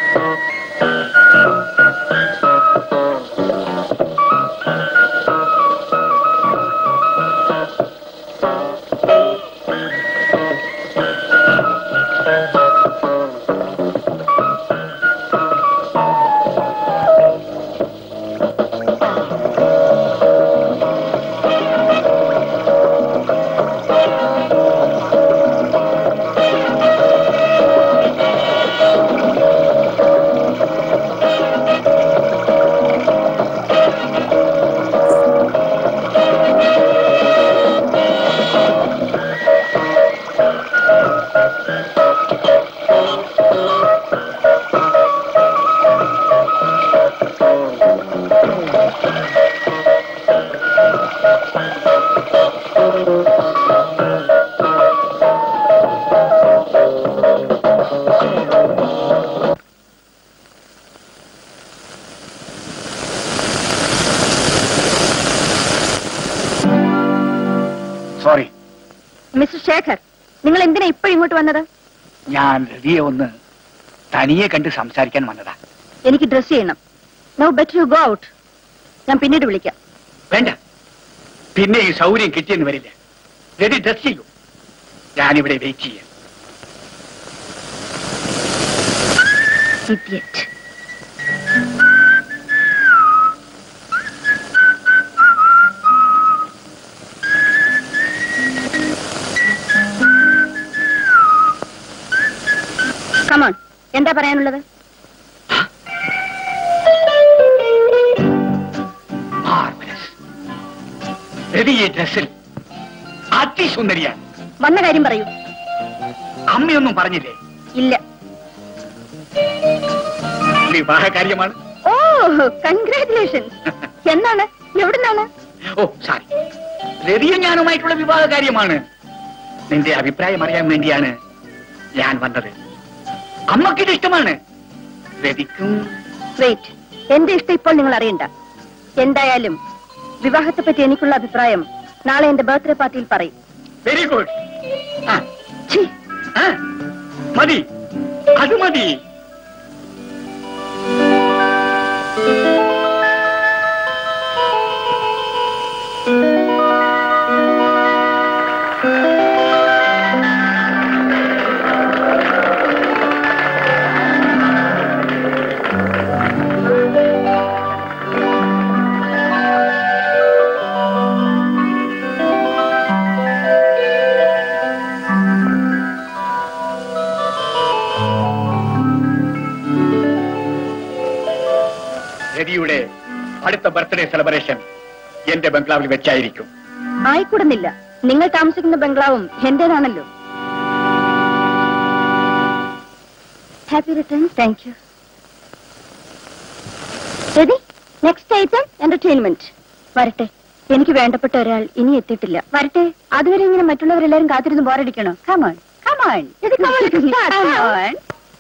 സോറി മിസ്റ്റർ ശേഖർ നിങ്ങൾ എന്തിനാ ഇപ്പൊ ഇങ്ങോട്ട് വന്നത് ഞാൻ രവിയെ ഒന്ന് തനിയെ കണ്ട് സംസാരിക്കാൻ വന്നതാ എനിക്ക് ഡ്രസ് ചെയ്യണം no better you go out ഞാൻ പിന്നീട് വിളിക്കാം വേണ്ട പിന്നെ ഈ സൗകര്യം കിട്ടിയെന്ന് വരില്ല രവി ഡ്രസ് ചെയ്യൂ ഞാനിവിടെ വെയിറ്റ് ചെയ്യാം Idiot. കമോൺ എന്താ പറയാനുള്ളത് മാർവലസ് രവി ഈ ഡ്രസ്സിൽ അതിസുന്ദരിയാണ് വന്ന കാര്യം പറയൂ അമ്മയൊന്നും പറഞ്ഞില്ലേ ഇല്ല വിവാഹ കാര്യമാണ് ഓ കൺഗ്രാറ്റുലേഷൻ എന്നാണ് എവിടുന്നാണ് ഓ സാരി രവിയും ഞാനുമായിട്ടുള്ള വിവാഹ കാര്യമാണ് നിന്റെ അഭിപ്രായം അറിയാൻ വേണ്ടിയാണ് ഞാൻ വന്നത് അമ്മക്കിത് ഇഷ്ടമാണ് രതിക്കും വെയിറ്റ് എന്റെ ഇഷ്ടം ഇപ്പോൾ നിങ്ങൾ അറിയണ്ട എന്തായാലും വിവാഹത്തെ പറ്റി എനിക്കുള്ള അഭിപ്രായം നാളെ എന്റെ ബർത്ത്ഡേ പാർട്ടിയിൽ പറയും വെരി ഗുഡ് ആ ഛീ, ആ, മതി അത് മതി രതിയുടെ അടുത്ത ബർത്ത്ഡേ സെലിബ്രേഷൻ എന്റെ ബംഗ്ലാവിൽ വെച്ചായിരിക്കും ആയിക്കൂടുന്നില്ല നിങ്ങൾ താമസിക്കുന്ന ബംഗ്ലാവും എന്റേതാണല്ലോ happy return thank you Rathi next item entertainment വരട്ടെ എനിക്ക് വേണ്ടപ്പെട്ട ഒരാൾ ഇനി എത്തിയിട്ടില്ല വരട്ടെ അതുവരെ ഇങ്ങനെ മറ്റുള്ളവരെല്ലാരും കാത്തിരുന്ന് ബോറടിക്കണോ കമോൺ കമോൺ ഇത് കമോൺ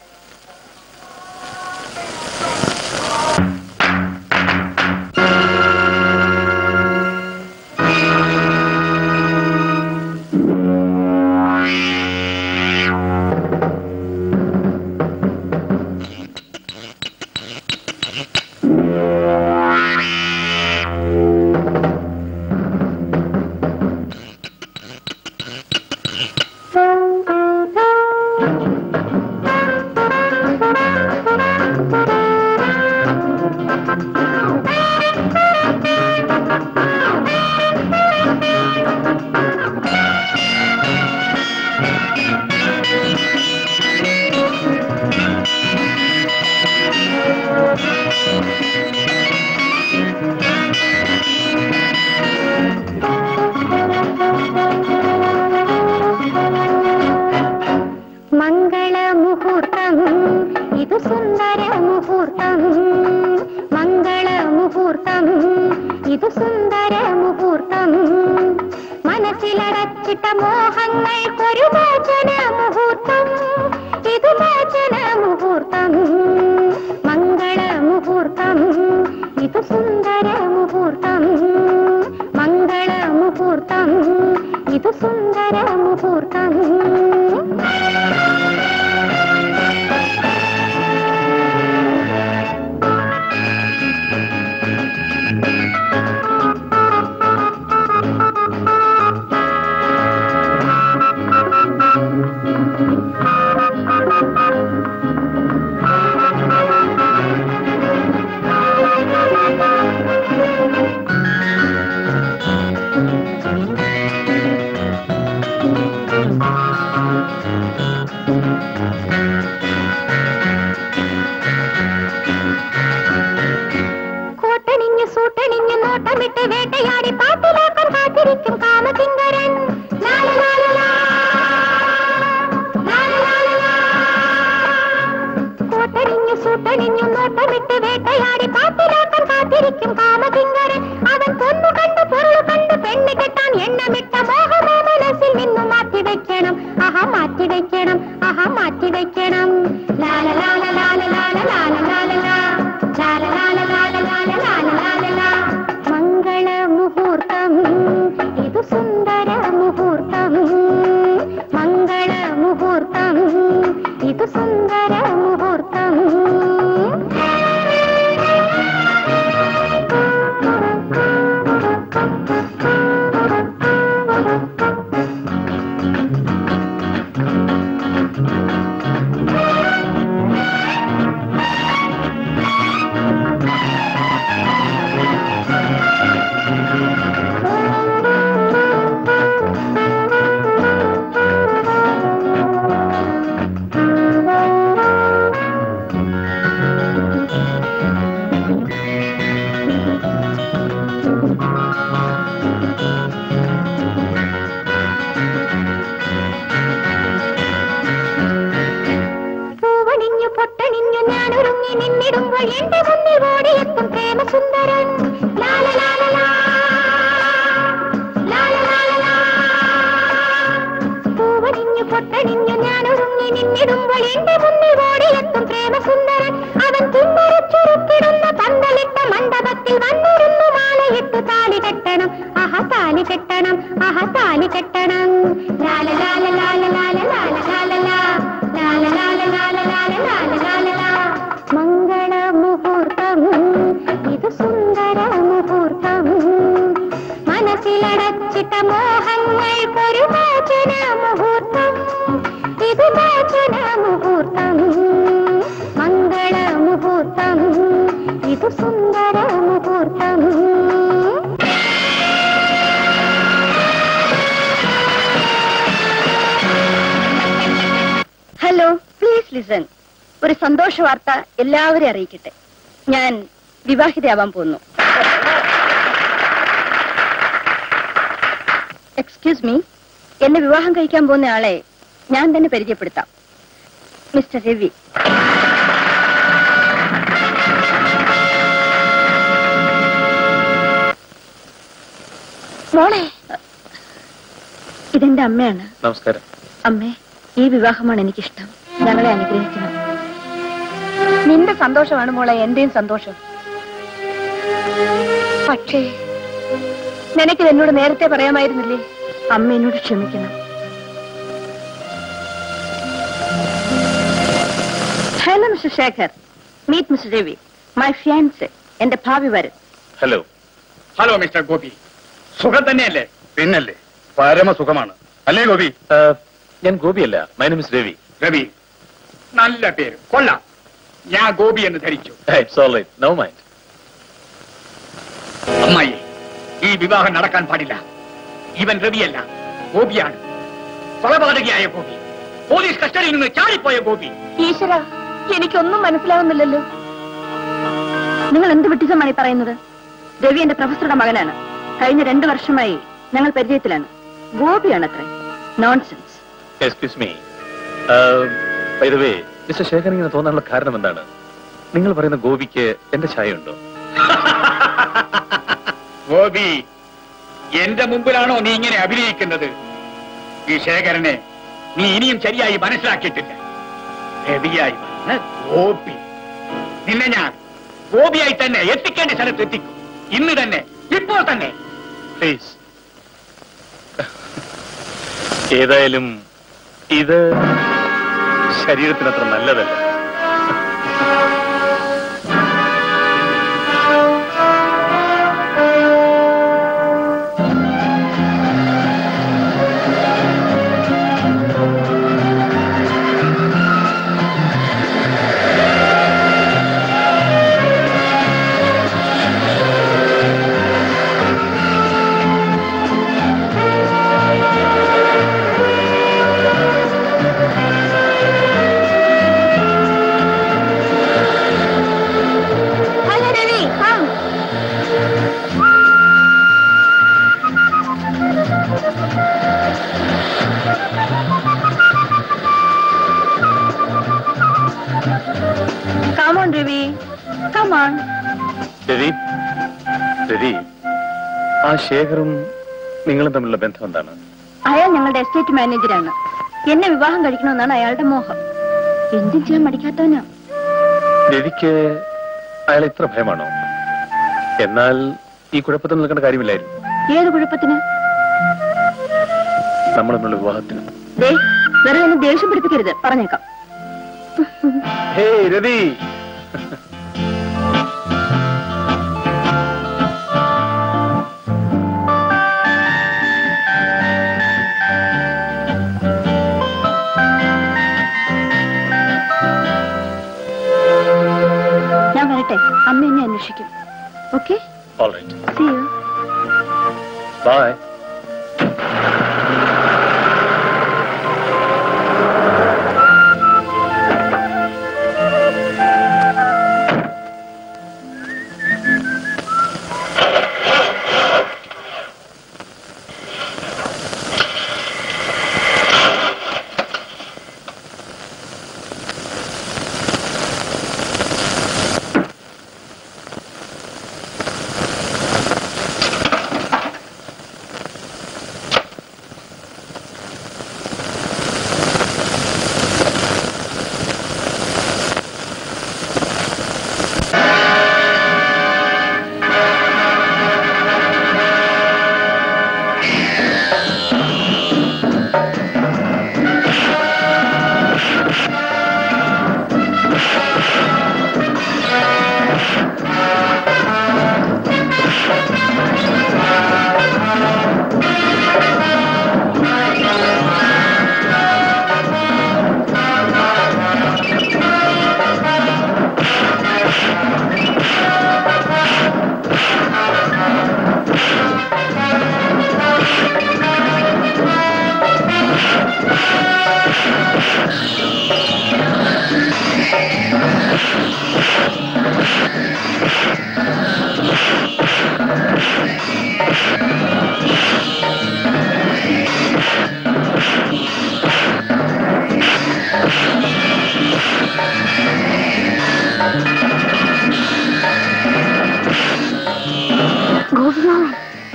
మంగళ ముహూర్తం ఇది సుందర ముహూర్తం మంగళ ముహూర్తం ഇത് സുന്ദര മുഹൂർത്തം മനസ്സിലടച്ചിട്ട മോഹങ്ങൾക്കൊരു മോചന മുഹൂർത്തം ഇത് മോചന മുഹൂർത്തം മംഗള മുഹൂർത്തം ഇത് സുന്ദര മുഹൂർത്തം മംഗള മുഹൂർത്തം ഇത് സുന്ദര മുഹൂർത്തം കോട്ടണിഞ്ഞ് സൂട്ടണിഞ്ഞ് നോട്ടമിട്ട് വേട്ടയാടി പാട്ടിലാക്കാൻ കാത്തിരിക്കും കാമകിങ്കരൻ ലാല ലാല ലാ. ലാല ലാല ലാ. കോട്ടണിഞ്ഞ് സൂട്ടണിഞ്ഞു നോട്ടമിട്ട് വേട്ടയാടി പാട്ടിലാക്കാൻ കാത്തിരിക്കും കാമകിങ്കരൻ അവൻ പൊന്നു കണ്ട് പൊരുളു കണ്ട് പെണ്ണ് കെട്ടാൻ എണ്ണമിട്ട മോഹമോ മനസ്സിൽ നിന്നു മാറ്റി വെക്കണം ആഹാ മാറ്റി വെക്കണം ആഹാ മാറ്റി വെക്കണം ലാല ലാല ലാല ലാല ലാല ലാല ലാ. ലാല ലാല ലാല ലാല ലാല ലാല ലാ. മംഗള മുഹൂർത്തം ഇത് സുന്ദര മുഹൂർത്തം മംഗള മുഹൂർത്തം ഇത് സുന്ദര മുഹൂർത്തം പൂവണിഞ്ഞു പൊട്ടണിഞ്ഞു ഞാൻ ഒരുങ്ങി നിന്നിടുമ്പോൾ എന്റെ മുന്നിൽ ഓടിയെത്തും പ്രേമസുന്ദരൻ ലാല ലാല ലാ. ലാല ലാല ലാ. പൂവണിഞ്ഞു പൊട്ടണിഞ്ഞു ഞാൻ ഒരുങ്ങി നിന്നിടുമ്പോൾ എന്റെ മുന്നിൽ ഓടിയെത്തും പ്രേമസുന്ദരൻ അവൻ മോചന മുഹൂർത്തം ഇത് മോചന മുഹൂർത്തം മംഗള മുഹൂർത്തം ഇത് സുന്ദര മുഹൂർത്തം ഹലോ പ്ലീസ് ലിസൺ ഒരു സന്തോഷ വാർത്ത എല്ലാവരെയും അറിയിക്കട്ടെ ഞാൻ വിവാഹിതയാവാൻ പോകുന്നു എക്സ്ക്യൂസ് മീ എന്നെ വിവാഹം കഴിക്കാൻ പോകുന്ന ആളെ ഞാൻ തന്നെ പരിചയപ്പെടുത്താം മിസ്റ്റർ രവി മോളെ ഇതെന്റെ അമ്മയാണ് നമസ്കാരം അമ്മേ ഈ വിവാഹമാണ് എനിക്കിഷ്ടം ഞങ്ങളെ അനുഗ്രഹിക്കണം നിന്റെ സന്തോഷമാണ് മോളെ എന്റെയും സന്തോഷം പക്ഷേ നിനക്കിത് എന്നോട് നേരത്തെ പറയാമായിരുന്നില്ലേ അമ്മ എന്നോട് ക്ഷമിക്കണം hello mister Shekhar meet mister Ravi my fiance എന്റെ ഭാവി വരൻ ഹലോ ഹലോ മിസ്റ്റർ ഗോപി സുഖം തന്നെയല്ലേ പിന്നല്ലേ പരമസുഖമാണ് അല്ലേ ഗോപി ഞാൻ ഗോപിയല്ല my name is Ravi Ravi നല്ല പേര് കൊള്ളാം ഞാൻ ഗോപി എന്ന് ധരിച്ചു it's all right no mind അമ്മായി ഈ വിവാഹം നടക്കാൻ പാടില്ല ഇവൻ രവിയല്ല ഗോപിയാണ് കൊലപാതകയായ ഗോപി പോലീസ് കസ്റ്റഡിയിൽ നിന്ന് ചാടിപ്പോയ ഗോപി ഈശ്വര എനിക്കൊന്നും മനസ്സിലാവുന്നില്ലല്ലോ നിങ്ങൾ എന്ത് വിട്ടിസമാണ് ഈ പറയുന്നത് രവി എന്റെ പ്രൊഫസറുടെ മകനാണ് കഴിഞ്ഞ രണ്ടു വർഷമായി ഞങ്ങൾ പരിചയത്തിലാണ് ഗോപിയാണത്രേ nonsense excuse me by the way mister Shekhar ഇങ്ങനെ തോന്നാനുള്ള കാരണം എന്താണ് നിങ്ങൾ പറയുന്ന ഗോപിക്ക് എന്റെ ഛായ ഉണ്ടോ ഗോപി എന്റെ മുമ്പിലാണോ നീ ഇങ്ങനെ അഭിനയിക്കുന്നത് ഈ ശേഖരനെ നീ ഇനിയും ശരിയായി മനസ്സിലാക്കിയിട്ടില്ല രവിയായി വന്ന് ഗോപി നിന്നെ ഞാൻ ഗോപിയായി തന്നെ എത്തിക്കേണ്ട സ്ഥലത്ത് എത്തിക്കും ഇന്ന് തന്നെ ഇപ്പോൾ തന്നെ പ്ലീസ് ഏതായാലും ഇത് ശരീരത്തിനത്ര നല്ലതല്ല hello Ravi come Come on, Ravi. Come on. Ravi Ravi ആ ശേഖറും നിങ്ങളും തമ്മിലുള്ള ബന്ധം എന്താണ് അയാൾ ഞങ്ങളുടെ എസ്റ്റേറ്റ് മാനേജരാണ് എന്നെ വിവാഹം കഴിക്കണമെന്നാണ് അയാളുടെ മോഹം എന്തും ചെയ്യാൻ മടിക്കാത്തവനാ രവിക്ക് അയാൾ ഇത്ര ഭയമാണോ എന്നാൽ ഈ കുഴപ്പത്തിൽ നിൽക്കേണ്ട കാര്യമില്ലായിരുന്നു ഏത് കുഴപ്പത്തിന് നമ്മൾ തമ്മിലുള്ള വിവാഹത്തിന് ദേ വെറുതെ എന്നെ ദേഷ്യം പിടിപ്പിക്കരുത് പറഞ്ഞേക്കാം ഹേ രവി ഞാൻ വരട്ടെ അമ്മ എന്നെ അന്വേഷിക്കും okay all right see you bye Gopinathan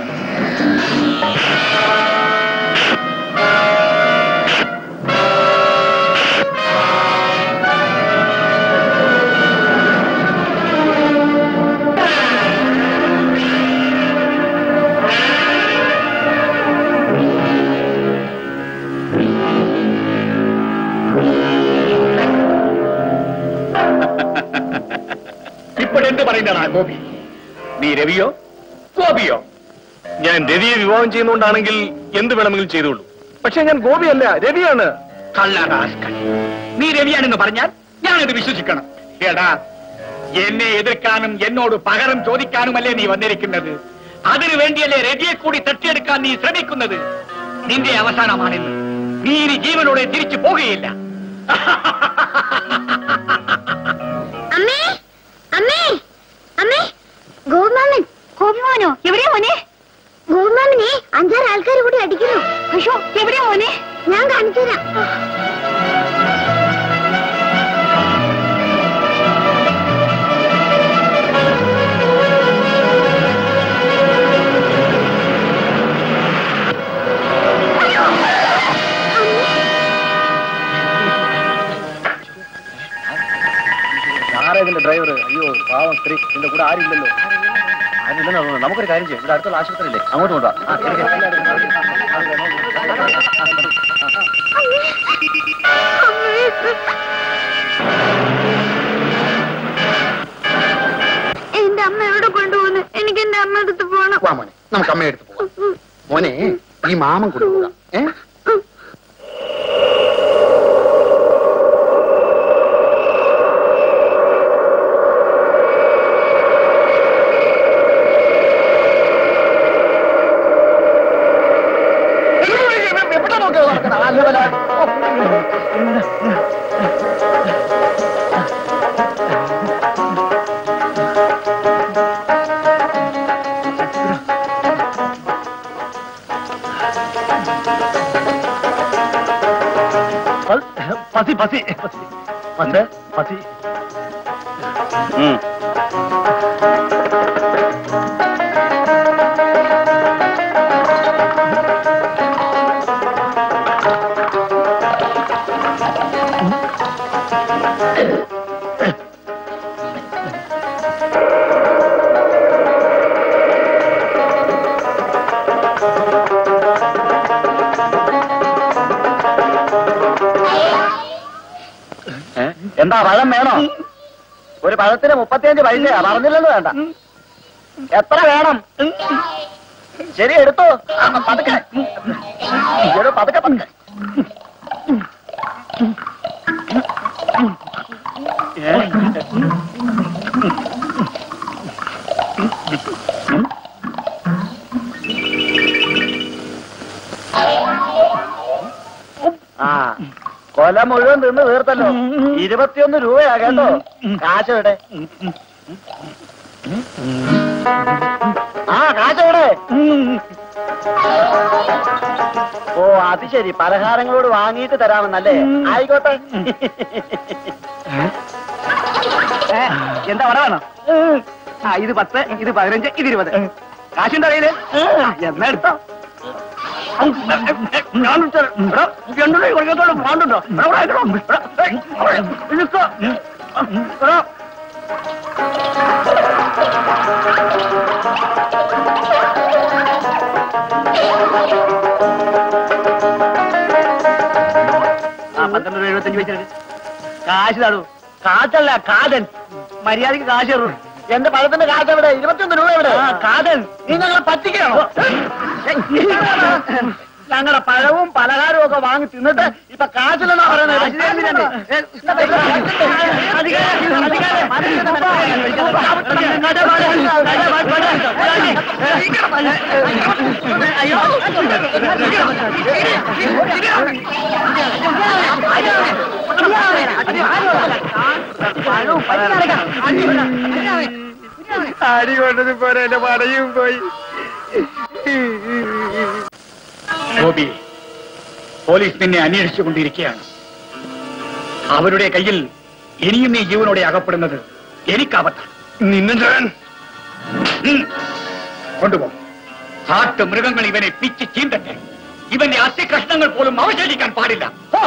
ഇപ്പോഴെന്ത് പറയുന്നതാ ഗോപി നീ രവിയോ ഗോപിയോ ഞാൻ രവിയെ വിവാഹം ചെയ്യുന്നോണ്ടാണെങ്കിൽ എന്ത് വേണമെങ്കിലും ചെയ്തോളൂ പക്ഷെ ഞാൻ ഗോപിയല്ല രവിയാണ് കള്ളറാസ്കൽ നീ രവിയാണെന്ന് പറഞ്ഞാൽ ഞാനത് വിശ്വസിക്കണം എടാ എന്നെ എതിർക്കാനും എന്നോട് പകരം ചോദിക്കാനുമല്ലേ നീ വന്നിരിക്കുന്നത് അതിനു വേണ്ടിയല്ലേ രവിയെ കൂടി തട്ടിയെടുക്കാൻ നീ ശ്രമിക്കുന്നത് നിന്റെ അവസാനമാണെന്ന് നീ ഇനി ജീവനോടെ തിരിച്ചു പോകുകയില്ല അമ്മേ അമ്മേ അമ്മേ ഗോപിമാമൻ ഗോപിമാനോ എവിടെയാ മോനെ ഗോപിമാമനെ അഞ്ചാറ് ആൾക്കാർ കൂടി അടിക്കുന്നു അയ്യോ എവിടെയാ മോനെ ഞാൻ കാണിച്ചു തരാം ആരേതിന്റെ ഡ്രൈവർ അയ്യോ പാവം സ്ത്രീ ഇതിന്റെ കൂടെ ആരില്ലല്ലോ ആരില്ലെന്ന് തോന്നുന്നു നമുക്കൊരു കാര്യം ചെയ്യും ഇവിടെ അടുത്തുള്ള ആശുപത്രിയില്ലേ അങ്ങോട്ട് കൊണ്ടുവാ ആ, കേറി, എന്റെ അമ്മ എവിടെ കൊണ്ടുപോകുന്നു എനിക്ക് എന്റെ അമ്മ അടുത്ത് പോകണം വാ മോനെ നമുക്ക് അമ്മയെ അടുത്ത് പോവാം മോനെ ഈ മാമൻ കൊണ്ടുപോകാം ഏ പസി പസി പസി പസി എന്താ പഴം വേണോ ഒരു പഴത്തിന് മുപ്പത്തിയഞ്ച് പൈസയാ പറഞ്ഞില്ലെന്ന് വേണ്ട എത്ര വേണം ശരി എടുത്തോ ആ, പതുക്കെ എടോ, പതുക്കെ പതുക്കെ ആ കൊല മുഴുവൻ തിന്ന് തീർത്തല്ലോ ഇരുപത്തിയൊന്ന് രൂപയാ കേട്ടോ കാശ് എവിടെ ആ കാശ് എവിടെ ഓ അത് ശരി പലഹാരങ്ങളോട് വാങ്ങിയിട്ട് തരാമെന്നല്ലേ ആയിക്കോട്ടെ ഏ, എന്താ വട വേണം ആ ഇത് പത്ത് ഇത് പതിനഞ്ച് ഇത് ഇരുപത് കാശുണ്ടോ കയ്യില് ആ, എന്നാ എടുത്തോ ഞാൻ രണ്ടു കൊടുക്കത്തോളം പാണ്ടുണ്ടോ ആ പന്ത്രണ്ട് രൂപ എഴുപത്തഞ്ച് വെച്ചിട്ട് കാശ് തടൂ കാശല്ല കാതൻ മര്യാദക്ക് കാശ് തരൂ എന്റെ പഴത്തിന്റെ കാശ് എവിടെ ഇരുപത്തിയൊന്ന് രൂപ എവിടെ കാതൻ നീ ഞങ്ങളെ പറ്റിക്കണോ ഞങ്ങളുടെ പഴവും പലഹാരവും ഒക്കെ വാങ്ങി തിന്നിട്ട് ഇപ്പൊ കാശിലെന്നാ അടി കൊണ്ടത് പോലെ എന്റെ പടയും പോയി ഗോപി പോലീസ് നിന്നെ അന്വേഷിച്ചുകൊണ്ടിരിക്കുകയാണ് അവരുടെ കയ്യിൽ ഇനിയും നീ ജീവനോടെ അകപ്പെടുന്നത് എനിക്ക് ആപത്താണ് നിന്നെ ഞാൻ ഉം. കൊണ്ടുപോ കാട്ടു മൃഗങ്ങൾ ഇവനെ പിച്ച് ചീന്തട്ടെ ഇവന്റെ അസ്ഥികഷ്ണങ്ങൾ പോലും അവശേഷിക്കാൻ പാടില്ല പോ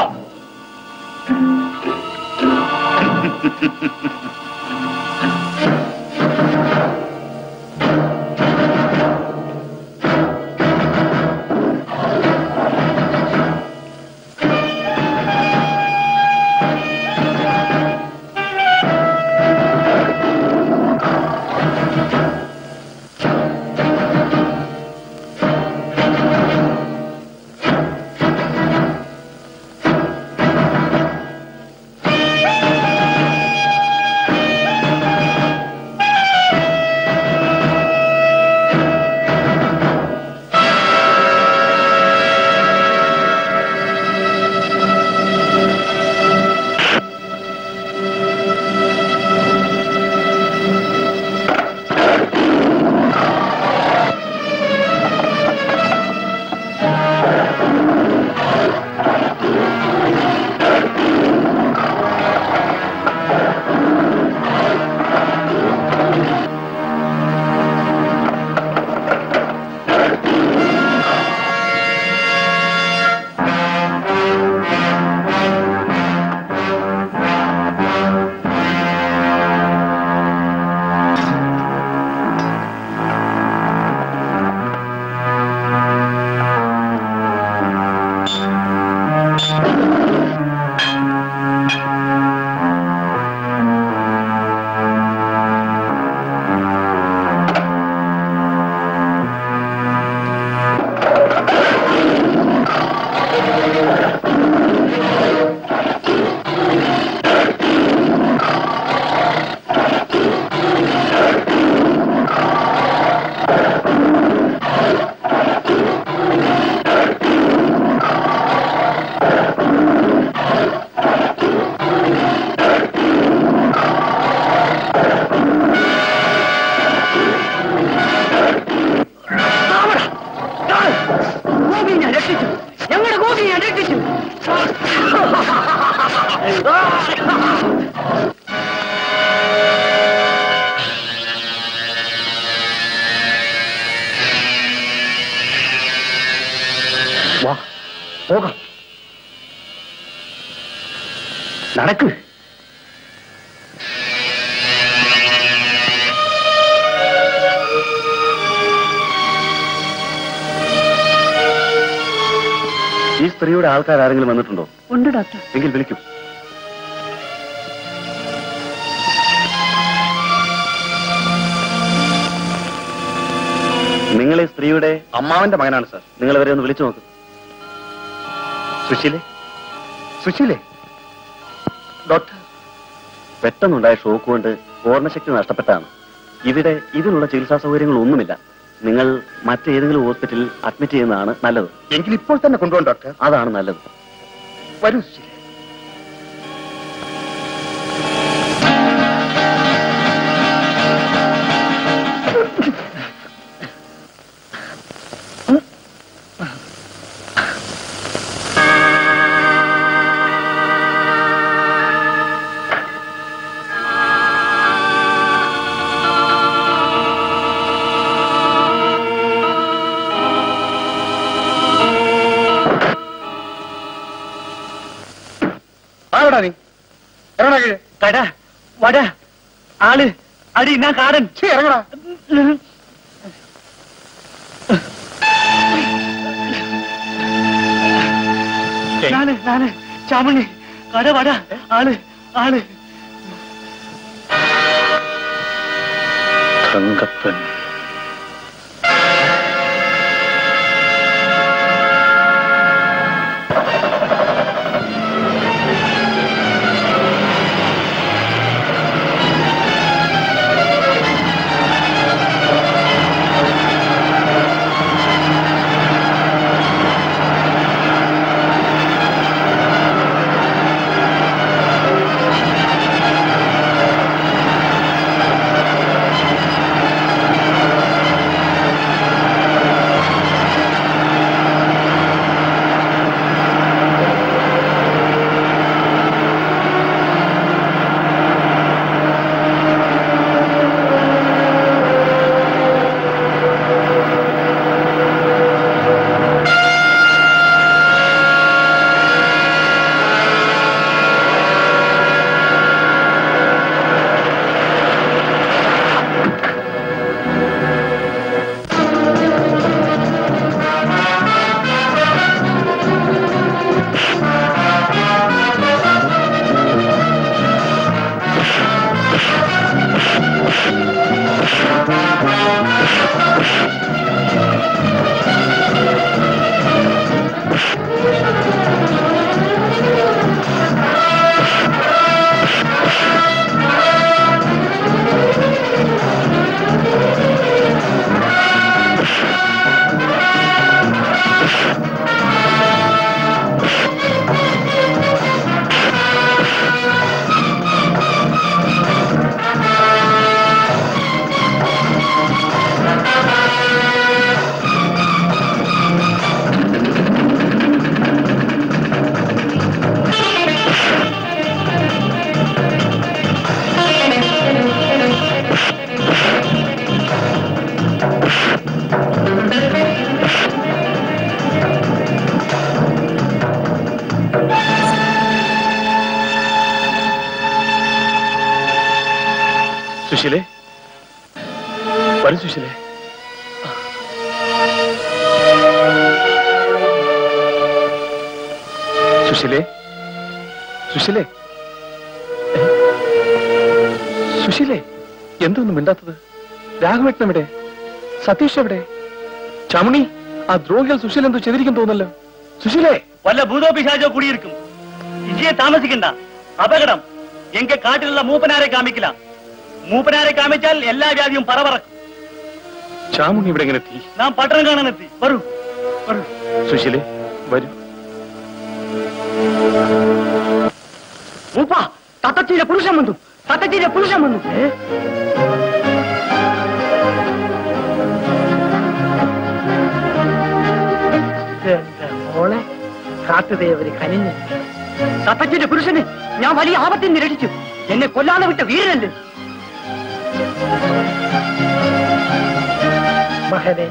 ഗോപിയെ രക്ഷിച്ചു ഞങ്ങളുടെ ഗോപിയെ രക്ഷിച്ചു വാ പോകാം നടക്ക് ഈ സ്ത്രീയുടെ ആൾക്കാർ ആരെങ്കിലും വന്നിട്ടുണ്ടോ ഉണ്ട് ഡോക്ടർ എങ്കിൽ വിളിക്കൂ നിങ്ങൾ ഈ സ്ത്രീയുടെ അമ്മാവന്റെ മകനാണ് സാർ നിങ്ങൾ അവരെ ഒന്ന് വിളിച്ചു നോക്ക് സുശീലേ സുശീലേ ഡോക്ടർ പെട്ടെന്നുണ്ടായ ഷോക്ക് കൊണ്ട് ഓർമ്മശക്തി നഷ്ടപ്പെട്ടാണ് ഇവിടെ ഇതിനുള്ള ചികിത്സാ സൗകര്യങ്ങളൊന്നുമില്ല നിങ്ങൾ മറ്റേതെങ്കിലും ഹോസ്പിറ്റലിൽ അഡ്മിറ്റ് ചെയ്യുന്നതാണ് നല്ലത് എങ്കിൽ ഇപ്പോൾ തന്നെ കൊണ്ടുപോകും ഡോക്ടർ അതാണ് നല്ലത് വരൂ സുശീലേ ആരോടാ നീ ഇറങ്ങടാ കീഴെ കട വട ആള് അടി ഞാൻ കാടൻ ഛീ, ഇറങ്ങടാ നാല് നാല് ചാമണി കട വട ആള് ആള് തങ്കപ്പൻ ആ സുശീലേ വരൂ സുശീലേ സുശീലേ സുശീലേ ഏ? സുശീലേ എന്തൊന്നും മിണ്ടാത്തത് രാഘവേട്ടൻ എവിടെ സതീഷ് എവിടെ ചമണി ആ ദ്രോഹികൾ സുശീൽ എന്തോ ചെയ്തിരിക്കും തോന്നല്ലോ സുശീലേ വല്ല ഭൂതോ പിശാചോ കുടിയിരിക്കും ഇജിയെ താമസിക്കണ്ട അപകടം എങ്ക കാട്ടിലുള്ള മൂപ്പനാരെ കാമിക്കില്ല മൂപ്പനാരെ കാമിച്ചാൽ എല്ലാ വ്യാധിയും പറവറക്കും ചാമുണ്ണി ഇവിടെ എങ്ങനെ എത്തി നാം പട്ടണം കാണാനെത്തി വരൂ വരൂ സുശീലേ വരൂ മൂപ്പ തത്തച്ചിയുടെ പുരുഷൻ വന്നു തത്തച്ചിയുടെ പുരുഷൻ വന്നു മോളെ കാട്ടുദേവര് കനിഞ്ഞു തത്തച്ചിന്റെ പുരുഷന് ഞാൻ വലിയ ആപത്തിൽ നിന്ന് രക്ഷിച്ചു എന്നെ കൊല്ലാതെ വിട്ട വീരനല്ലേ മകനെ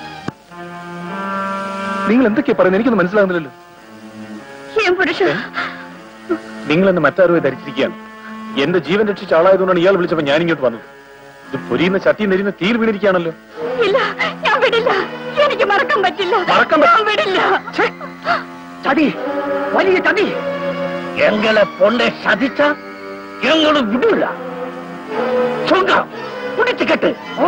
നിങ്ങൾ എന്തൊക്കെയാ പറയുന്നത് എനിക്കൊന്നും മനസ്സിലാകുന്നില്ലല്ലോ ഏൻ പുരുഷ നിങ്ങൾ എന്നെ മറ്റാരോ ധരിച്ചിരിക്കുകയാണ് എന്റെ ജീവൻ രക്ഷിച്ച ആളായതുകൊണ്ടാണ് ഇയാൾ വിളിച്ചപ്പോ ഞാൻ ഇങ്ങോട്ട് വന്നത് ഇത് പൊരിയുന്ന ചട്ടി നെരിയുന്ന തീയിൽ വീണിരിക്കുകയാണല്ലോ ഇല്ല ഞാൻ വിടില്ല എനിക്ക് മറക്കാൻ പറ്റില്ല മറക്കാൻ പറ്റ- ഞാൻ വിടില്ല ചതി വലിയ ചതി എങ്ങളെ പൊണ്ടെ ചതിച്ച ഞങ്ങൾ വിടൂല ചൊങ്ക കുടിച്ചിക്കട്ടെ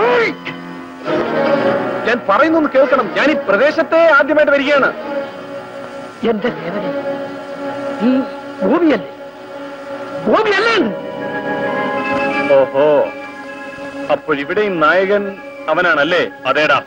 ഞാൻ പറയുന്നൊന്ന് കേൾക്കണം ഞാൻ ഈ പ്രദേശത്തെ ആദ്യമായിട്ട് വരികയാണ് എന്റെ ദേവനെ നീ ഗോപിയല്ലേ ഗോപിയല്ലേ ഓഹോ അപ്പോൾ ഇവിടെയും നായകൻ അവനാണല്ലേ അതേടാ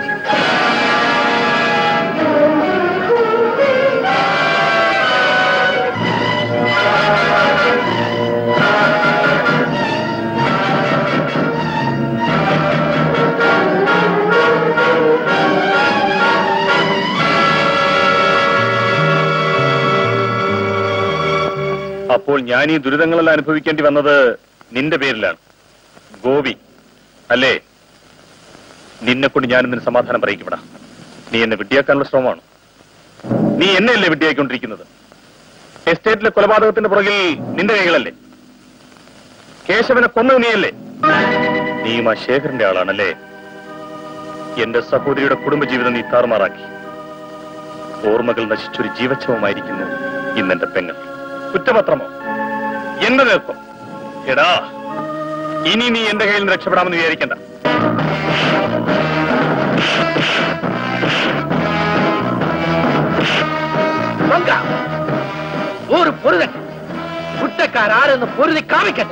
അപ്പോൾ ഞാൻ ഈ ദുരിതങ്ങളെല്ലാം അനുഭവിക്കേണ്ടി വന്നത് നിന്റെ പേരിലാണ് ഗോപി അല്ലേ നിന്നെ കൊണ്ട് ഞാൻ ഇതിന് സമാധാനം പറയിക്കപ്പെടാം നീ എന്നെ വിഡ്ഢിയാക്കാനുള്ള ശ്രമമാണ് നീ എന്നെയല്ലേ വിഡ്ഢിയായിക്കൊണ്ടിരിക്കുന്നത് എസ്റ്റേറ്റിലെ കൊലപാതകത്തിന്റെ പുറകിൽ നിന്റെ കൈകളല്ലേ കേശവനെ കൊന്നത് നീയല്ലേ നീയും ആ ശേഖരന്റെ ആളാണല്ലേ എന്റെ സഹോദരിയുടെ കുടുംബജീവിതം നീ താറുമാറാക്കി ഓർമ്മകൾ നശിച്ചൊരു ജീവച്ഛവമായിരിക്കുന്നു ഇന്നെന്റെ പെങ്ങൾ കുറ്റപത്രമോ എന്റെ നേർപ്പം എടാ ഇനി നീ എന്റെ കയ്യിൽ നിന്ന് രക്ഷപ്പെടാമെന്ന് വിചാരിക്കണ്ട ഒരു പൊരുതട്ടെ കുറ്റക്കാരാരെന്ന് പൊരുതി കാണിക്കട്ടെ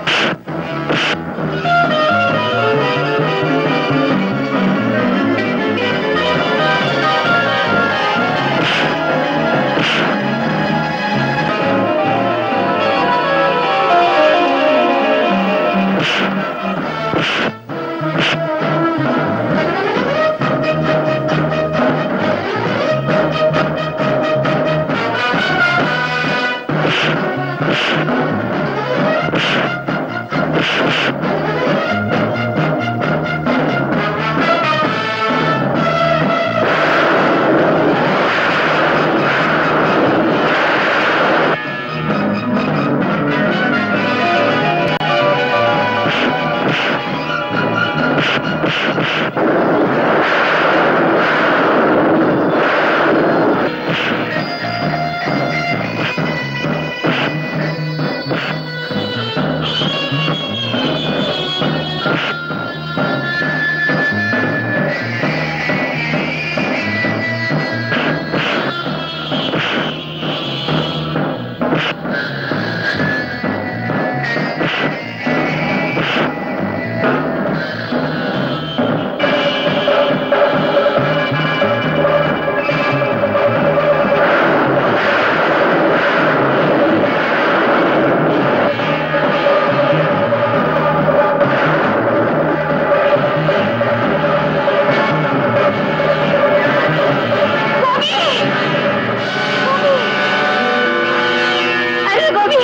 അരുത് ഗോപി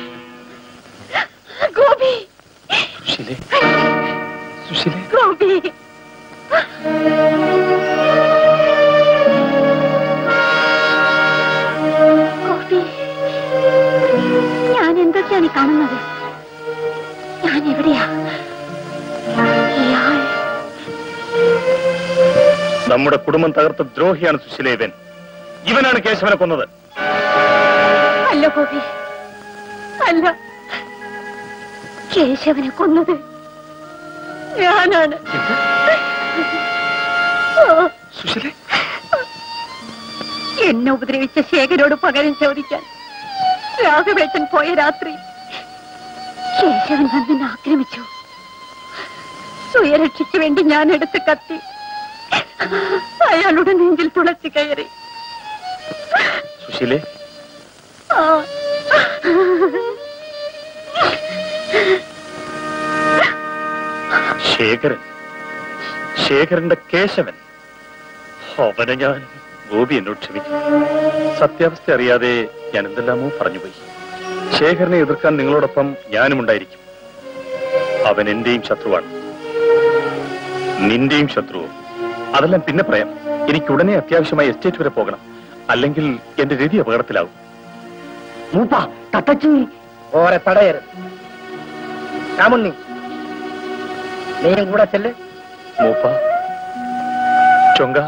ഗോപി സുശീലേ സുശീലേ ഗോപി ഗോപി ഞാൻ എന്തൊക്കെയാണ് ഈ കാണുന്നത് ഞാൻ എവിടെയാ നമ്മുടെ കുടുംബം തകർത്ത ദ്രോഹിയാണ് സുശീല ഇവൻ ഇവനാണ് കേശവനെ കൊന്നത് അല്ല ഗോപി അല്ല കേശവനെ കൊന്നത് ഞാനാണ് ഓ, സുശീലേ എന്നെ ഉപദ്രവിച്ച ശേഖരോട് പകരം ചോദിക്കാൻ രാഘവേട്ടൻ പോയ രാത്രി കേശവൻ വന്നെന്നെ ആക്രമിച്ചു സ്വയരക്ഷയ്ക്ക് വേണ്ടി ഞാൻ എടുത്ത് കത്തി അയാളുടെ നെഞ്ചിൽ തുളച്ചു കയറി സുശീലേ ആ. ശേഖരൻ ശേഖരന്റെ കേശവൻ അവനെ ഞാൻ ഗോപി എന്നോട് ക്ഷമിക്കും സത്യാവസ്ഥ അറിയാതെ ഞാൻ എന്തെല്ലാമോ പറഞ്ഞുപോയി ശേഖരനെ എതിർക്കാൻ നിങ്ങളോടൊപ്പം ഞാനും ഉണ്ടായിരിക്കും അവൻ എന്റെയും ശത്രുവാണ് നിന്റെയും ശത്രുവും അതെല്ലാം പിന്നെ പറയാം എനിക്ക് ഉടനെ അത്യാവശ്യമായി എസ്റ്റേറ്റ് വരെ പോകണം അല്ലെങ്കിൽ എന്റെ രതി അപകടത്തിലാവും മൂപ്പ തത്തച്ചി ഓരെ തടയരുത് രാമുണ്ണി നീയും കൂടെ ചെല്ല് മൂപ്പ ചൊങ്ക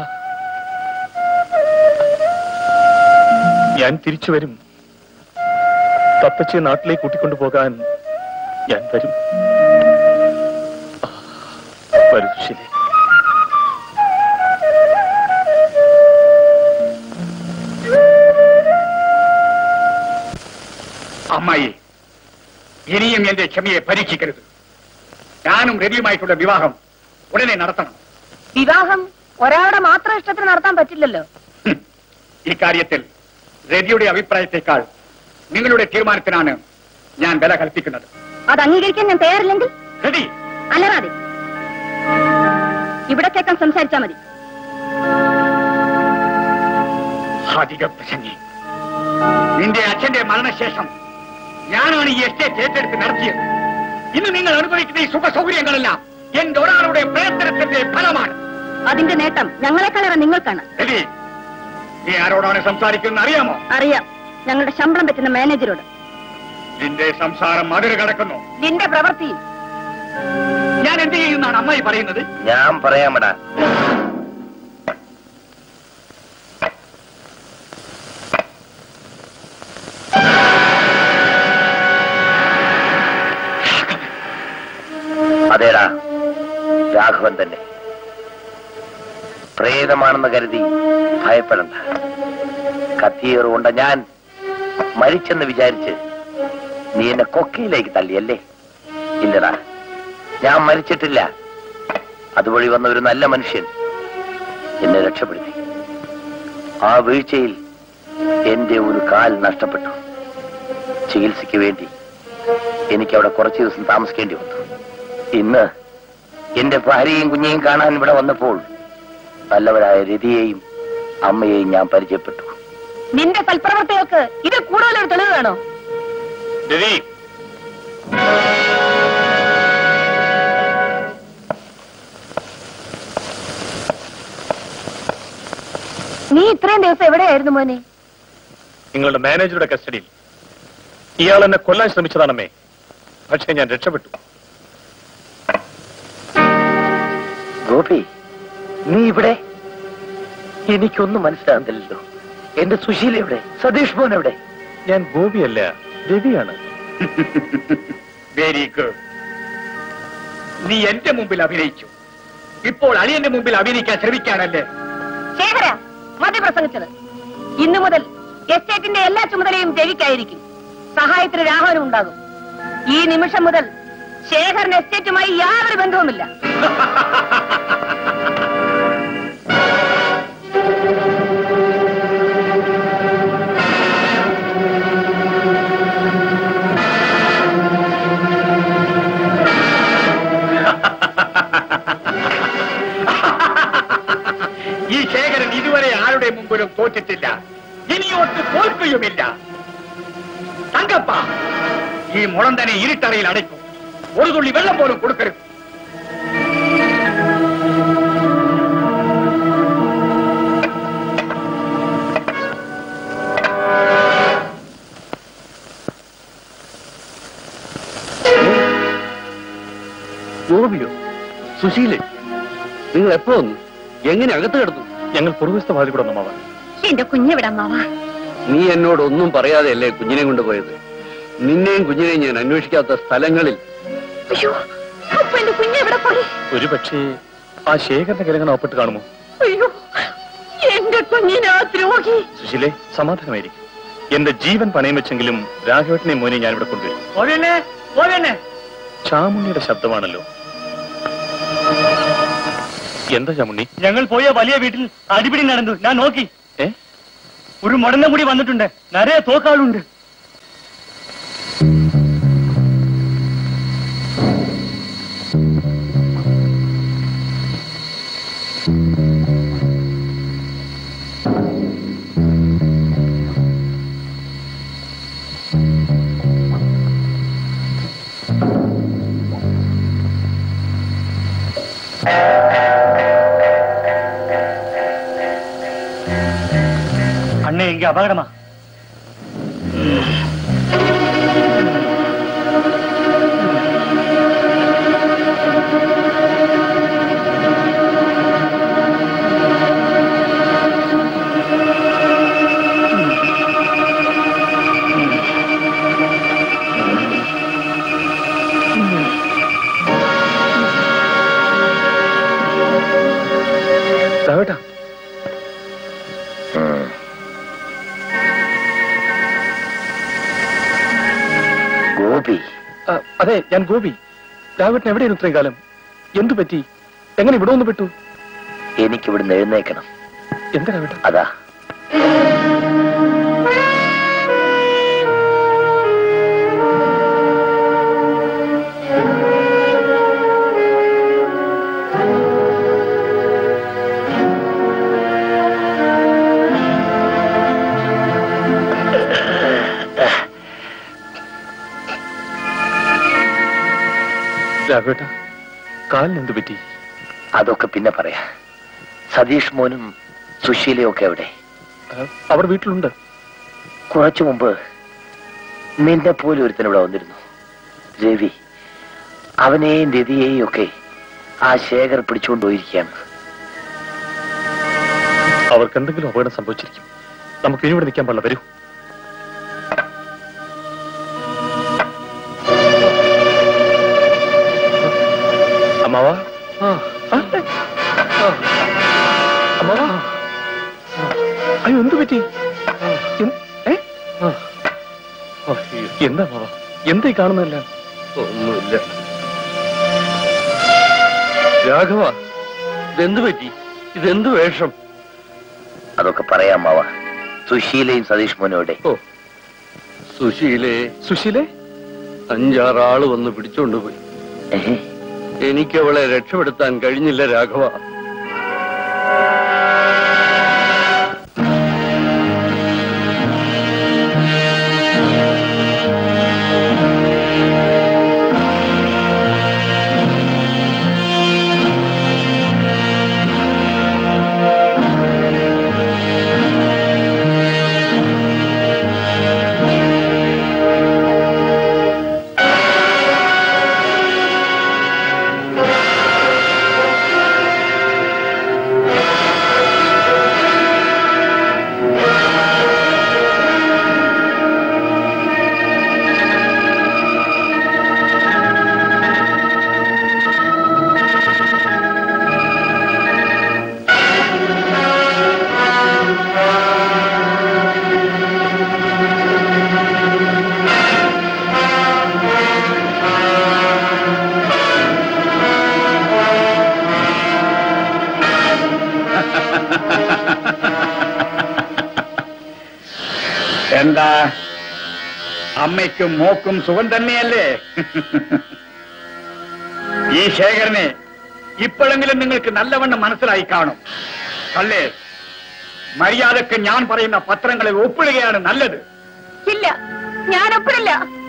ഞാൻ തിരിച്ചു വരും തത്തച്ചയെ നാട്ടിലേക്ക് കൂട്ടിക്കൊണ്ടു പോകാൻ ഞാൻ വരും വരൂ ശരി അമ്മായി ഇനിയും എന്റെ ക്ഷമയെ പരീക്ഷിക്കരുത് ഞാനും രവിയുമായിട്ടുള്ള വിവാഹം ഉടനെ നടത്തണം വിവാഹം ഒരാളുടെ മാത്രം ഇഷ്ടത്തിന് നടത്താൻ പറ്റില്ലല്ലോ ഹും. ഇക്കാര്യത്തിൽ രവിയുടെ അഭിപ്രായത്തെക്കാൾ നിങ്ങളുടെ തീരുമാനത്തിനാണ് ഞാൻ വില കൽപ്പിക്കുന്നത് അത് അംഗീകരിക്കാൻ ഞാൻ തയ്യാറില്ലെങ്കിൽ രവി അലറാതെ ഇവിടെ കേൾക്കാൻ സംസാരിച്ചാ മതി അധിക പ്രസംഗി നിന്റെ അച്ഛന്റെ മരണശേഷം ഞാനാണ് ഈ എസ്റ്റേറ്റ് ഏറ്റെടുത്ത് നടത്തിയത് ഇന്ന് നിങ്ങൾ അനുഭവിക്കുന്ന ഈ സുഖ സൗകര്യങ്ങളെല്ലാം എന്റെ ഒരാളുടെ പ്രയത്നത്തിന്റെ ഫലമാണ് അതിന്റെ നേട്ടം ഞങ്ങളെക്കാളേറെ നിങ്ങൾക്കാണ് രവി നീ ആരോടാണ് സംസാരിക്കുന്നത് അറിയാമോ അറിയാം ഞങ്ങളുടെ ശമ്പളം പറ്റുന്ന മാനേജരോട് നിന്റെ സംസാരം മതിൽ കടക്കുന്നു നിന്റെ പ്രവൃത്തിയും ഞാൻ എന്ത് ചെയ്യുന്നാണ് അമ്മായി പറയുന്നത് ഞാൻ പറയാമടാ അതേടാ രാഘവൻ തന്നെ പ്രേതമാണെന്ന് കരുതി ഭയപ്പെടണ്ട കത്തിയേറുകൊണ്ട ഞാൻ മരിച്ചെന്ന് വിചാരിച്ച് നീ എന്നെ കൊക്കയിലേക്ക് തള്ളിയല്ലേ ഇല്ലടാ ഞാൻ മരിച്ചിട്ടില്ല അതുവഴി വന്ന ഒരു നല്ല മനുഷ്യൻ എന്നെ രക്ഷപ്പെടുത്തി ആ വീഴ്ചയിൽ എന്റെ ഒരു കാൽ നഷ്ടപ്പെട്ടു ചികിത്സയ്ക്ക് വേണ്ടി എനിക്ക് അവിടെ കുറച്ചു ദിവസം താമസിക്കേണ്ടി വന്നു ഇന്ന് എന്റെ ഭാര്യയും കുഞ്ഞെയും കാണാൻ ഇവിടെ വന്നപ്പോൾ നല്ലവരായ രതിയെയും അമ്മയെയും ഞാൻ പരിചയപ്പെട്ടു നിന്റെ സൽപ്രവർത്തികൾക്ക് ഇത് കൂടുതലൊരു തെളിവ് വേണോ രവി നീ ഇത്രയും ദിവസം എവിടെയായിരുന്നു മോനെ നിങ്ങളുടെ മാനേജറുടെ കസ്റ്റഡിയിൽ ഇയാൾ എന്നെ കൊല്ലാൻ ശ്രമിച്ചതാണമ്മേ പക്ഷേ ഞാൻ രക്ഷപ്പെട്ടു ഗോപി നീ ഇവിടെ എനിക്കൊന്നും മനസ്സിലാകുന്നില്ലല്ലോ എന്റെ സുശീല എവിടെ സതീഷ് മോൻ എവിടെ ഞാൻ ഗോപിയല്ല രവിയാണ് വെരി ഗുഡ് നീ എന്റെ മുമ്പിൽ അഭിനയിച്ചു ഇപ്പോൾ അളിയന്റെ മുമ്പിൽ അഭിനയിക്കാൻ ശ്രമിക്കാണല്ലേ ശേഖര മതി പ്രസംഗിച്ചത് ഇന്നു മുതൽ എസ്റ്റേറ്റിന്റെ എല്ലാ ചുമതലയും രവിക്കായിരിക്കും സഹായത്തിന് രാഘവനും ഉണ്ടാകും ഈ നിമിഷം മുതൽ ശേഖരൻ എസ്റ്റേറ്റുമായി യാതൊരു ബന്ധവുമില്ല ഈ ശേഖരൻ ഇതുവരെ ആരുടെ മുമ്പിലും തോറ്റിട്ടില്ല ഇനിയോട്ട് തോൽക്കുകയുമില്ല തങ്കപ്പ ഈ മുളം തന്നെ ഇരുട്ടറയിൽ അടയ്ക്കും ഒരു തുള്ളി വെള്ളം പോലും കൊടുക്കരുത് ഗോപിയോ സുശീലൻ നിങ്ങൾ എപ്പോ വന്നു എങ്ങനെ അകത്ത് കിടന്നു ഞങ്ങൾ പുറകുവശത്തെ വാതിൽ കൂടെ അമ്മാവ എന്റെ കുഞ്ഞെവിടമ്മാവാ നീ എന്നോട് ഒന്നും പറയാതെയല്ലേ കുഞ്ഞിനെ കൊണ്ടുപോയത് നിന്നെയും കുഞ്ഞിനെയും ഞാൻ അന്വേഷിക്കാത്ത സ്ഥലങ്ങളിൽ അയ്യോ അപ്പൊ എന്റെ കുഞ്ഞെവിടെ പോയി ഒരു പക്ഷേ ആ ശേഖരന്റെ കിരങ്ങനെ ഒപ്പിട്ട് കാണുമോ അയ്യോ എന്റെ കുഞ്ഞിനാ ദ്രോഹി സുശീലെ സമാധാനമായിരിക്കും എന്റെ ജീവൻ പണയം വെച്ചെങ്കിലും രാഘവേട്ടനെ മോനെ ഞാനിവിടെ കൊണ്ടുവരും പോവേണേ പോവേണേ ചാമുണ്ണിയുടെ ശബ്ദമാണല്ലോ എന്താ ചാമുണ്ണി ഞങ്ങൾ പോയ വലിയ വീട്ടിൽ അടിപിടി നടന്നു ഞാൻ നോക്കി ഏ ഒരു മുടന്ന മുടി വന്നിട്ടുണ്ട് നിറയെ തോക്കാളുണ്ട് അണ്ണേ എങ്കിൽ അപകടമാ രാഘവേട്ടാ ഗോപി ആ, അതെ ഞാൻ ഗോപി രാഘവേട്ടൻ എവിടെയായിരുന്നു ഇത്രയും കാലം എന്തു പറ്റി എങ്ങനെ ഇവിടെ ഒന്ന് പെട്ടു എനിക്ക് ഇവിടുന്ന് എഴുന്നേക്കണം എന്താ രാഘവേട്ട അതാ രാഘവേട്ട കാലിന് എന്തു പറ്റി അതൊക്കെ പിന്നെ പറയാ സതീഷ് മോനും സുശീലയും ഒക്കെ എവിടെ ആ, അവർ വീട്ടിലുണ്ട് കുറച്ചു മുമ്പ് നിന്നെ പോലെ ഒരുത്തൻ ഇവിടെ വന്നിരുന്നു രവി അവനെയും രതിയെയും ഒക്കെ ആ ശേഖർ പിടിച്ചുകൊണ്ടുപോയിരിക്കുകയാണ് അവർക്ക് എന്തെങ്കിലും അപകടം സംഭവിച്ചിരിക്കും നമുക്ക് ഇനി ഇവിടെ നിൽക്കാൻ പാടില്ല വരൂ അമ്മാവ ആ, ആ, ആ. അമ്മാവ അയ്യോ എന്തു പറ്റി എന്ത്- ഏ? ആ. അയ്യോ, എന്താ അമ്മാവ എന്തായി കാണുന്നതല്ല ഒന്നുമില്ല രാഘവ ഇതെന്തു പറ്റി ഇതെന്തു വേഷം അതൊക്കെ പറയാം മാവ സുശീലയും സതീഷ് മോനും എവിടെ ഓ സുശീലെ സുശീലേ അഞ്ചാറാള് വന്ന് പിടിച്ചോണ്ടുപോയി ഏഹ്. എനിക്ക് അവളെ രക്ഷപ്പെടുത്താൻ കഴിഞ്ഞില്ല രാഘവ എന്താ അമ്മയ്ക്കും മോക്കും സുഖം തന്നെയല്ലേ ഈ ശേഖരനെ ഇപ്പോഴെങ്കിലും നിങ്ങൾക്ക് നല്ലവണ്ണം മനസ്സിലായി കാണും അല്ലേ മര്യാദക്ക് ഞാൻ പറയുന്ന പത്രങ്ങളിൽ ഒപ്പിടുകയാണ് നല്ലത് ഇല്ല ഞാൻ ഒപ്പിടില്ല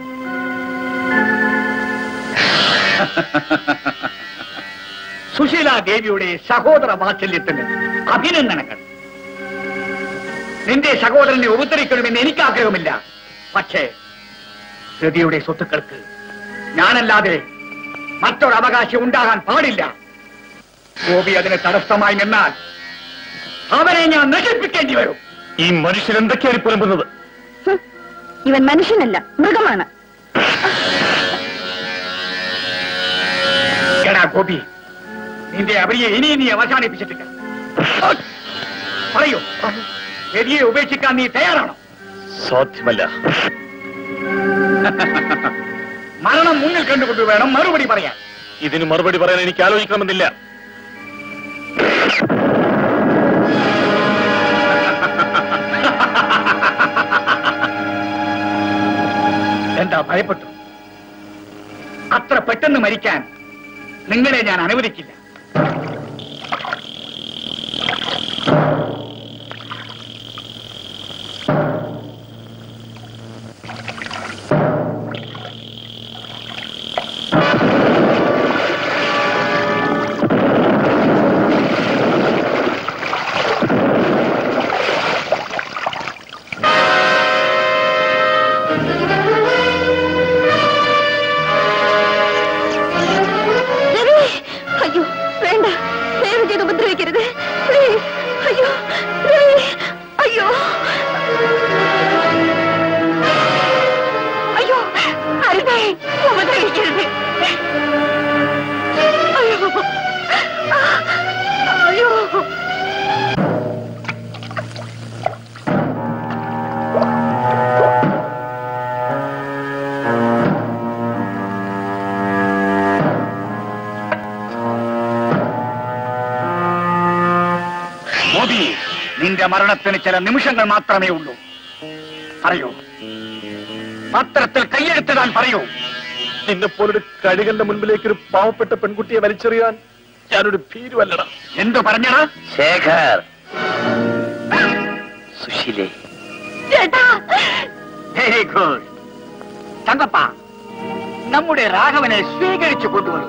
സുശീല ദേവിയുടെ സഹോദര വാത്സല്യത്തിന് അഭിനന്ദനങ്ങൾ നിന്റെ സഹോദരനെ ഉപദ്രവിക്കണമെന്ന് എനിക്ക് ആഗ്രഹമില്ല പക്ഷേ രതിയുടെ സ്വത്തുക്കൾക്ക് ഞാനല്ലാതെ മറ്റൊരു അവകാശം ഉണ്ടാകാൻ പാടില്ല ഗോപി അതിന് തടസ്സമായി നിന്നാൽ അവനെ ഞാൻ നശിപ്പിക്കേണ്ടി വരും ഈ മനുഷ്യൻ എന്തൊക്കെയാണ് ഈ പുലമ്പുന്നത് ഹും, ഇവൻ മനുഷ്യനല്ല മൃഗമാണ് എടാ ഗോപി നിന്റെ അവരിയെ ഇനി നീ അവസാനിപ്പിച്ചിട്ടില്ല പറയൂ രതിയെ ഉപേക്ഷിക്കാൻ നീ തയ്യാറാണോ സാധ്യമല്ല മരണം മുന്നിൽ കണ്ടുകൊണ്ട് വേണം മറുപടി പറയാൻ ഇതിന് മറുപടി പറയാൻ എനിക്ക് ആലോചിക്കണമെന്നില്ല എന്താ ഭയപ്പെട്ടു അത്ര പെട്ടെന്ന് മരിക്കാൻ നിങ്ങളെ ഞാൻ അനുവദിക്കില്ല രവി അയ്യോ വേണ്ട ദയവ് ചെയ്ത് ഉപദ്രവിക്കരുത് പ്ലീസ് അയ്യോ രവി അയ്യോ അയ്യോ അരുതേ ഉപദ്രവിക്കരുത് അയ്യോ അയ്യോ മോദി നിന്റെ മരണത്തിന് ചില നിമിഷങ്ങൾ മാത്രമേ ഉള്ളൂ പറയൂ പത്രത്തിൽ കൈയെടുത്തിടാൻ പറയൂ നിന്നെ പോലൊരു കഴുകന്റെ മുൻപിലേക്ക് ഒരു പാവപ്പെട്ട പെൺകുട്ടിയെ വലിച്ചെറിയാൻ ഞാനൊരു ഭീരുവല്ലട എന്തു പറഞ്ഞടാ ശേഖർ സുശീലേ ചേട്ടാ വെരി ഗുഡ് തങ്കപ്പ നമ്മുടെ രാഘവനെ സ്വീകരിച്ചു കൊണ്ടുവരൂ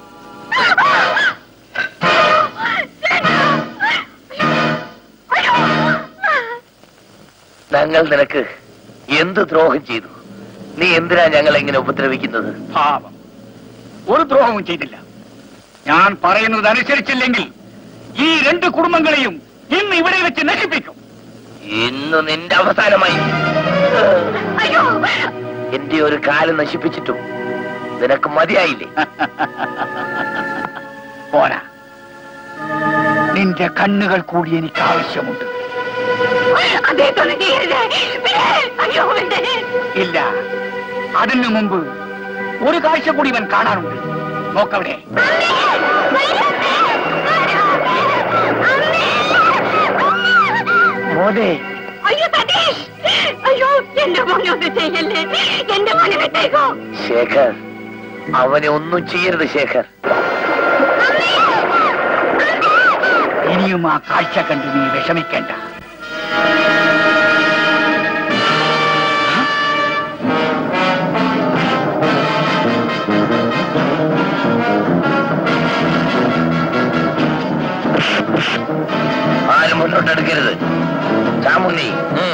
ഞങ്ങൾ നിനക്ക് എന്ത് ദ്രോഹം ചെയ്തു നീ എന്തിനാ ഞങ്ങളെ ഇങ്ങനെ ഉപദ്രവിക്കുന്നത് പാപം ഒരു ദ്രോഹവും ചെയ്തില്ല ഞാൻ പറയുന്നത് അനുസരിച്ചില്ലെങ്കിൽ ഈ രണ്ട് കുടുംബങ്ങളെയും ഇന്ന് ഇവിടെ വെച്ച് നശിപ്പിക്കും ഇന്ന് നിന്റെ അവസാനമായി അയ്യോ എന്റെ ഒരു കാലം നശിപ്പിച്ചിട്ടും നിനക്ക് മതിയായില്ലേ പോരാ നിന്റെ കണ്ണുകൾ കൂടി എനിക്ക് ആവശ്യമുണ്ട് അദ്ദേഹത്തോട് ചെയ്യരുത് പിന്നെ, അയ്യോ വേണ്ടേ ഇല്ല അതിനു മുമ്പ് ഒരു കാഴ്ച കൂടി ഇവൻ കാണാറുണ്ട് നോക്കവിടെ മോനെ അയ്യോ സതീഷ് അയ്യോ എന്റെ മോനൊന്നും ചെയ്യല്ലേ എന്റെ മോനെ വിട്ടേക്കോ ശേഖർ അവനെ ഒന്നും ചെയ്യരുത് ശേഖർ ഇനിയും ആ കാഴ്ച കണ്ട് നീ വിഷമിക്കേണ്ട ആരും മുന്നോട്ടെടുക്കരുത് ചാമുണ്ണി ഉം.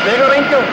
വേഗം ഇറങ്ങിക്കോ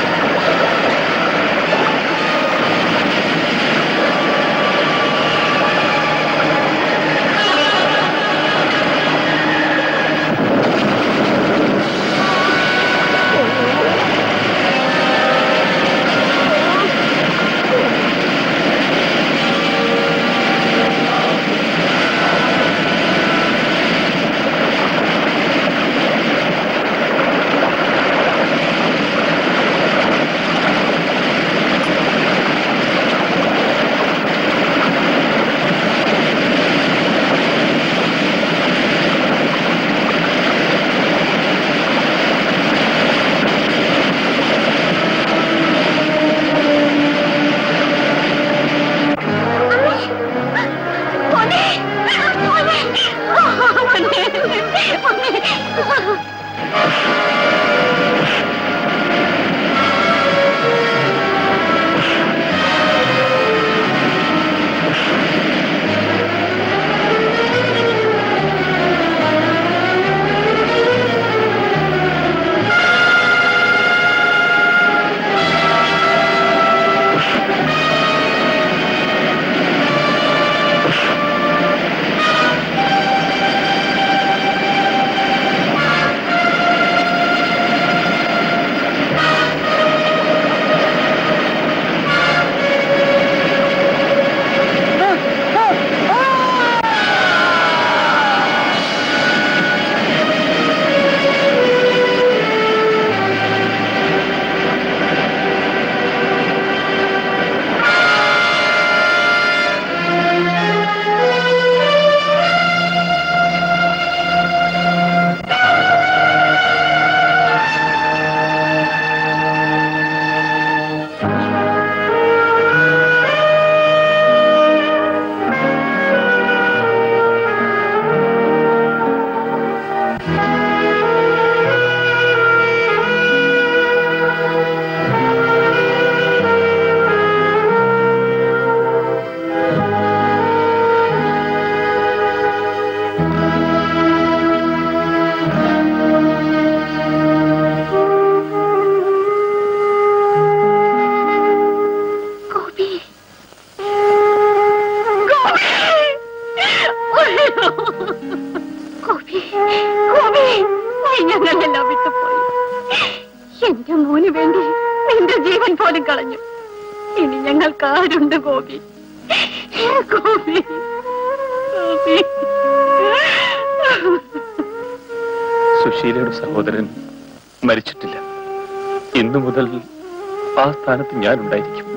ഗോപി ഗോപി ഗോപി ഗോപി നീ ഞങ്ങളെല്ലാം വിട്ടുപോയി എന്റെ മോന് വേണ്ടി നിന്റെ ജീവൻ പോലും കളഞ്ഞു ഇനി ഞങ്ങൾക്ക് ആരുണ്ട് ഗോപി ഗോപി ഗോപി സുശീലയുടെ സഹോദരൻ മരിച്ചിട്ടില്ല ഇന്നു മുതൽ ആ സ്ഥാനത്ത് ഞാനുണ്ടായിരിക്കും